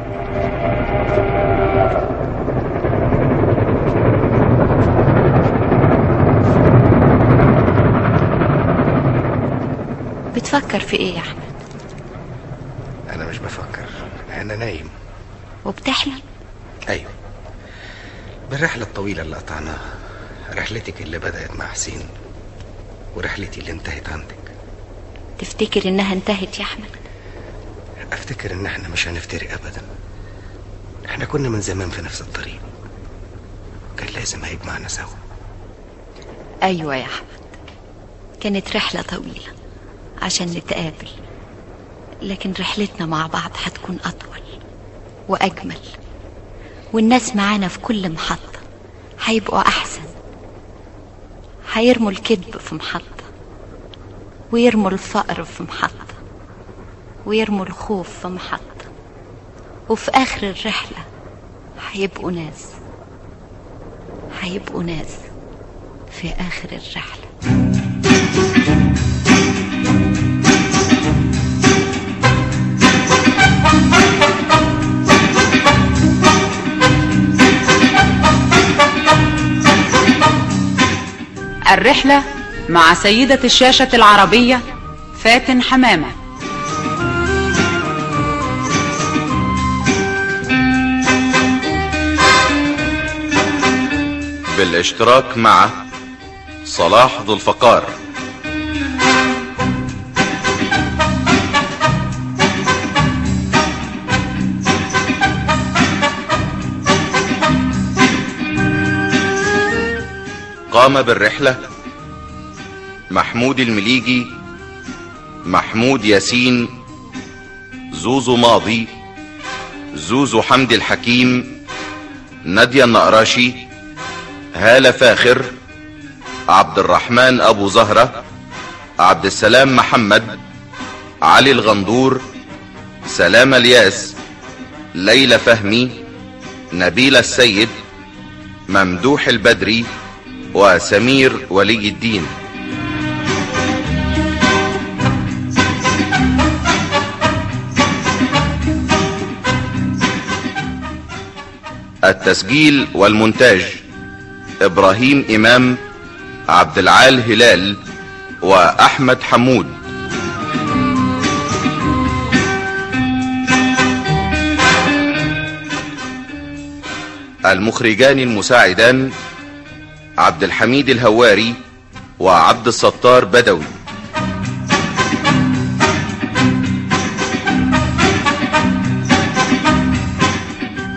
بتفكر في ايه يا احمد انا مش بفكر انا نايم وبتحلم ايوه بالرحله الطويله اللي قطعناها رحلتك اللي بدات مع حسين ورحلتي اللي انتهت عندك تفتكر انها انتهت يا احمد افتكر ان احنا مش هنفترق ابدا احنا كنا من زمان في نفس الطريق كان لازم هيجمعنا سوا ايوه يا احمد كانت رحله طويله عشان نتقابل لكن رحلتنا مع بعض هتكون اطول واجمل والناس معانا في كل محطه هيبقوا احسن هيرموا الكذب في محطه ويرموا الفقر في محطه ويرموا الخوف في محطه وفي اخر الرحله هيبقوا ناس هيبقوا ناس في اخر الرحله الرحلة مع سيدة الشاشة العربية فاتن حمامة بالاشتراك مع صلاح ذو الفقار قام بالرحلة محمود المليجي محمود ياسين زوزو ماضي زوزو حمدي الحكيم نادية النقراشي هالة فاخر عبد الرحمن أبو زهرة عبد السلام محمد علي الغندور سلام الياس ليلى فهمي نبيل السيد ممدوح البدري وسمير ولي الدين التسجيل والمونتاج ابراهيم امام عبد العال هلال واحمد حمود المخرجان المساعدان عبد الحميد الهواري وعبد الستار بدوي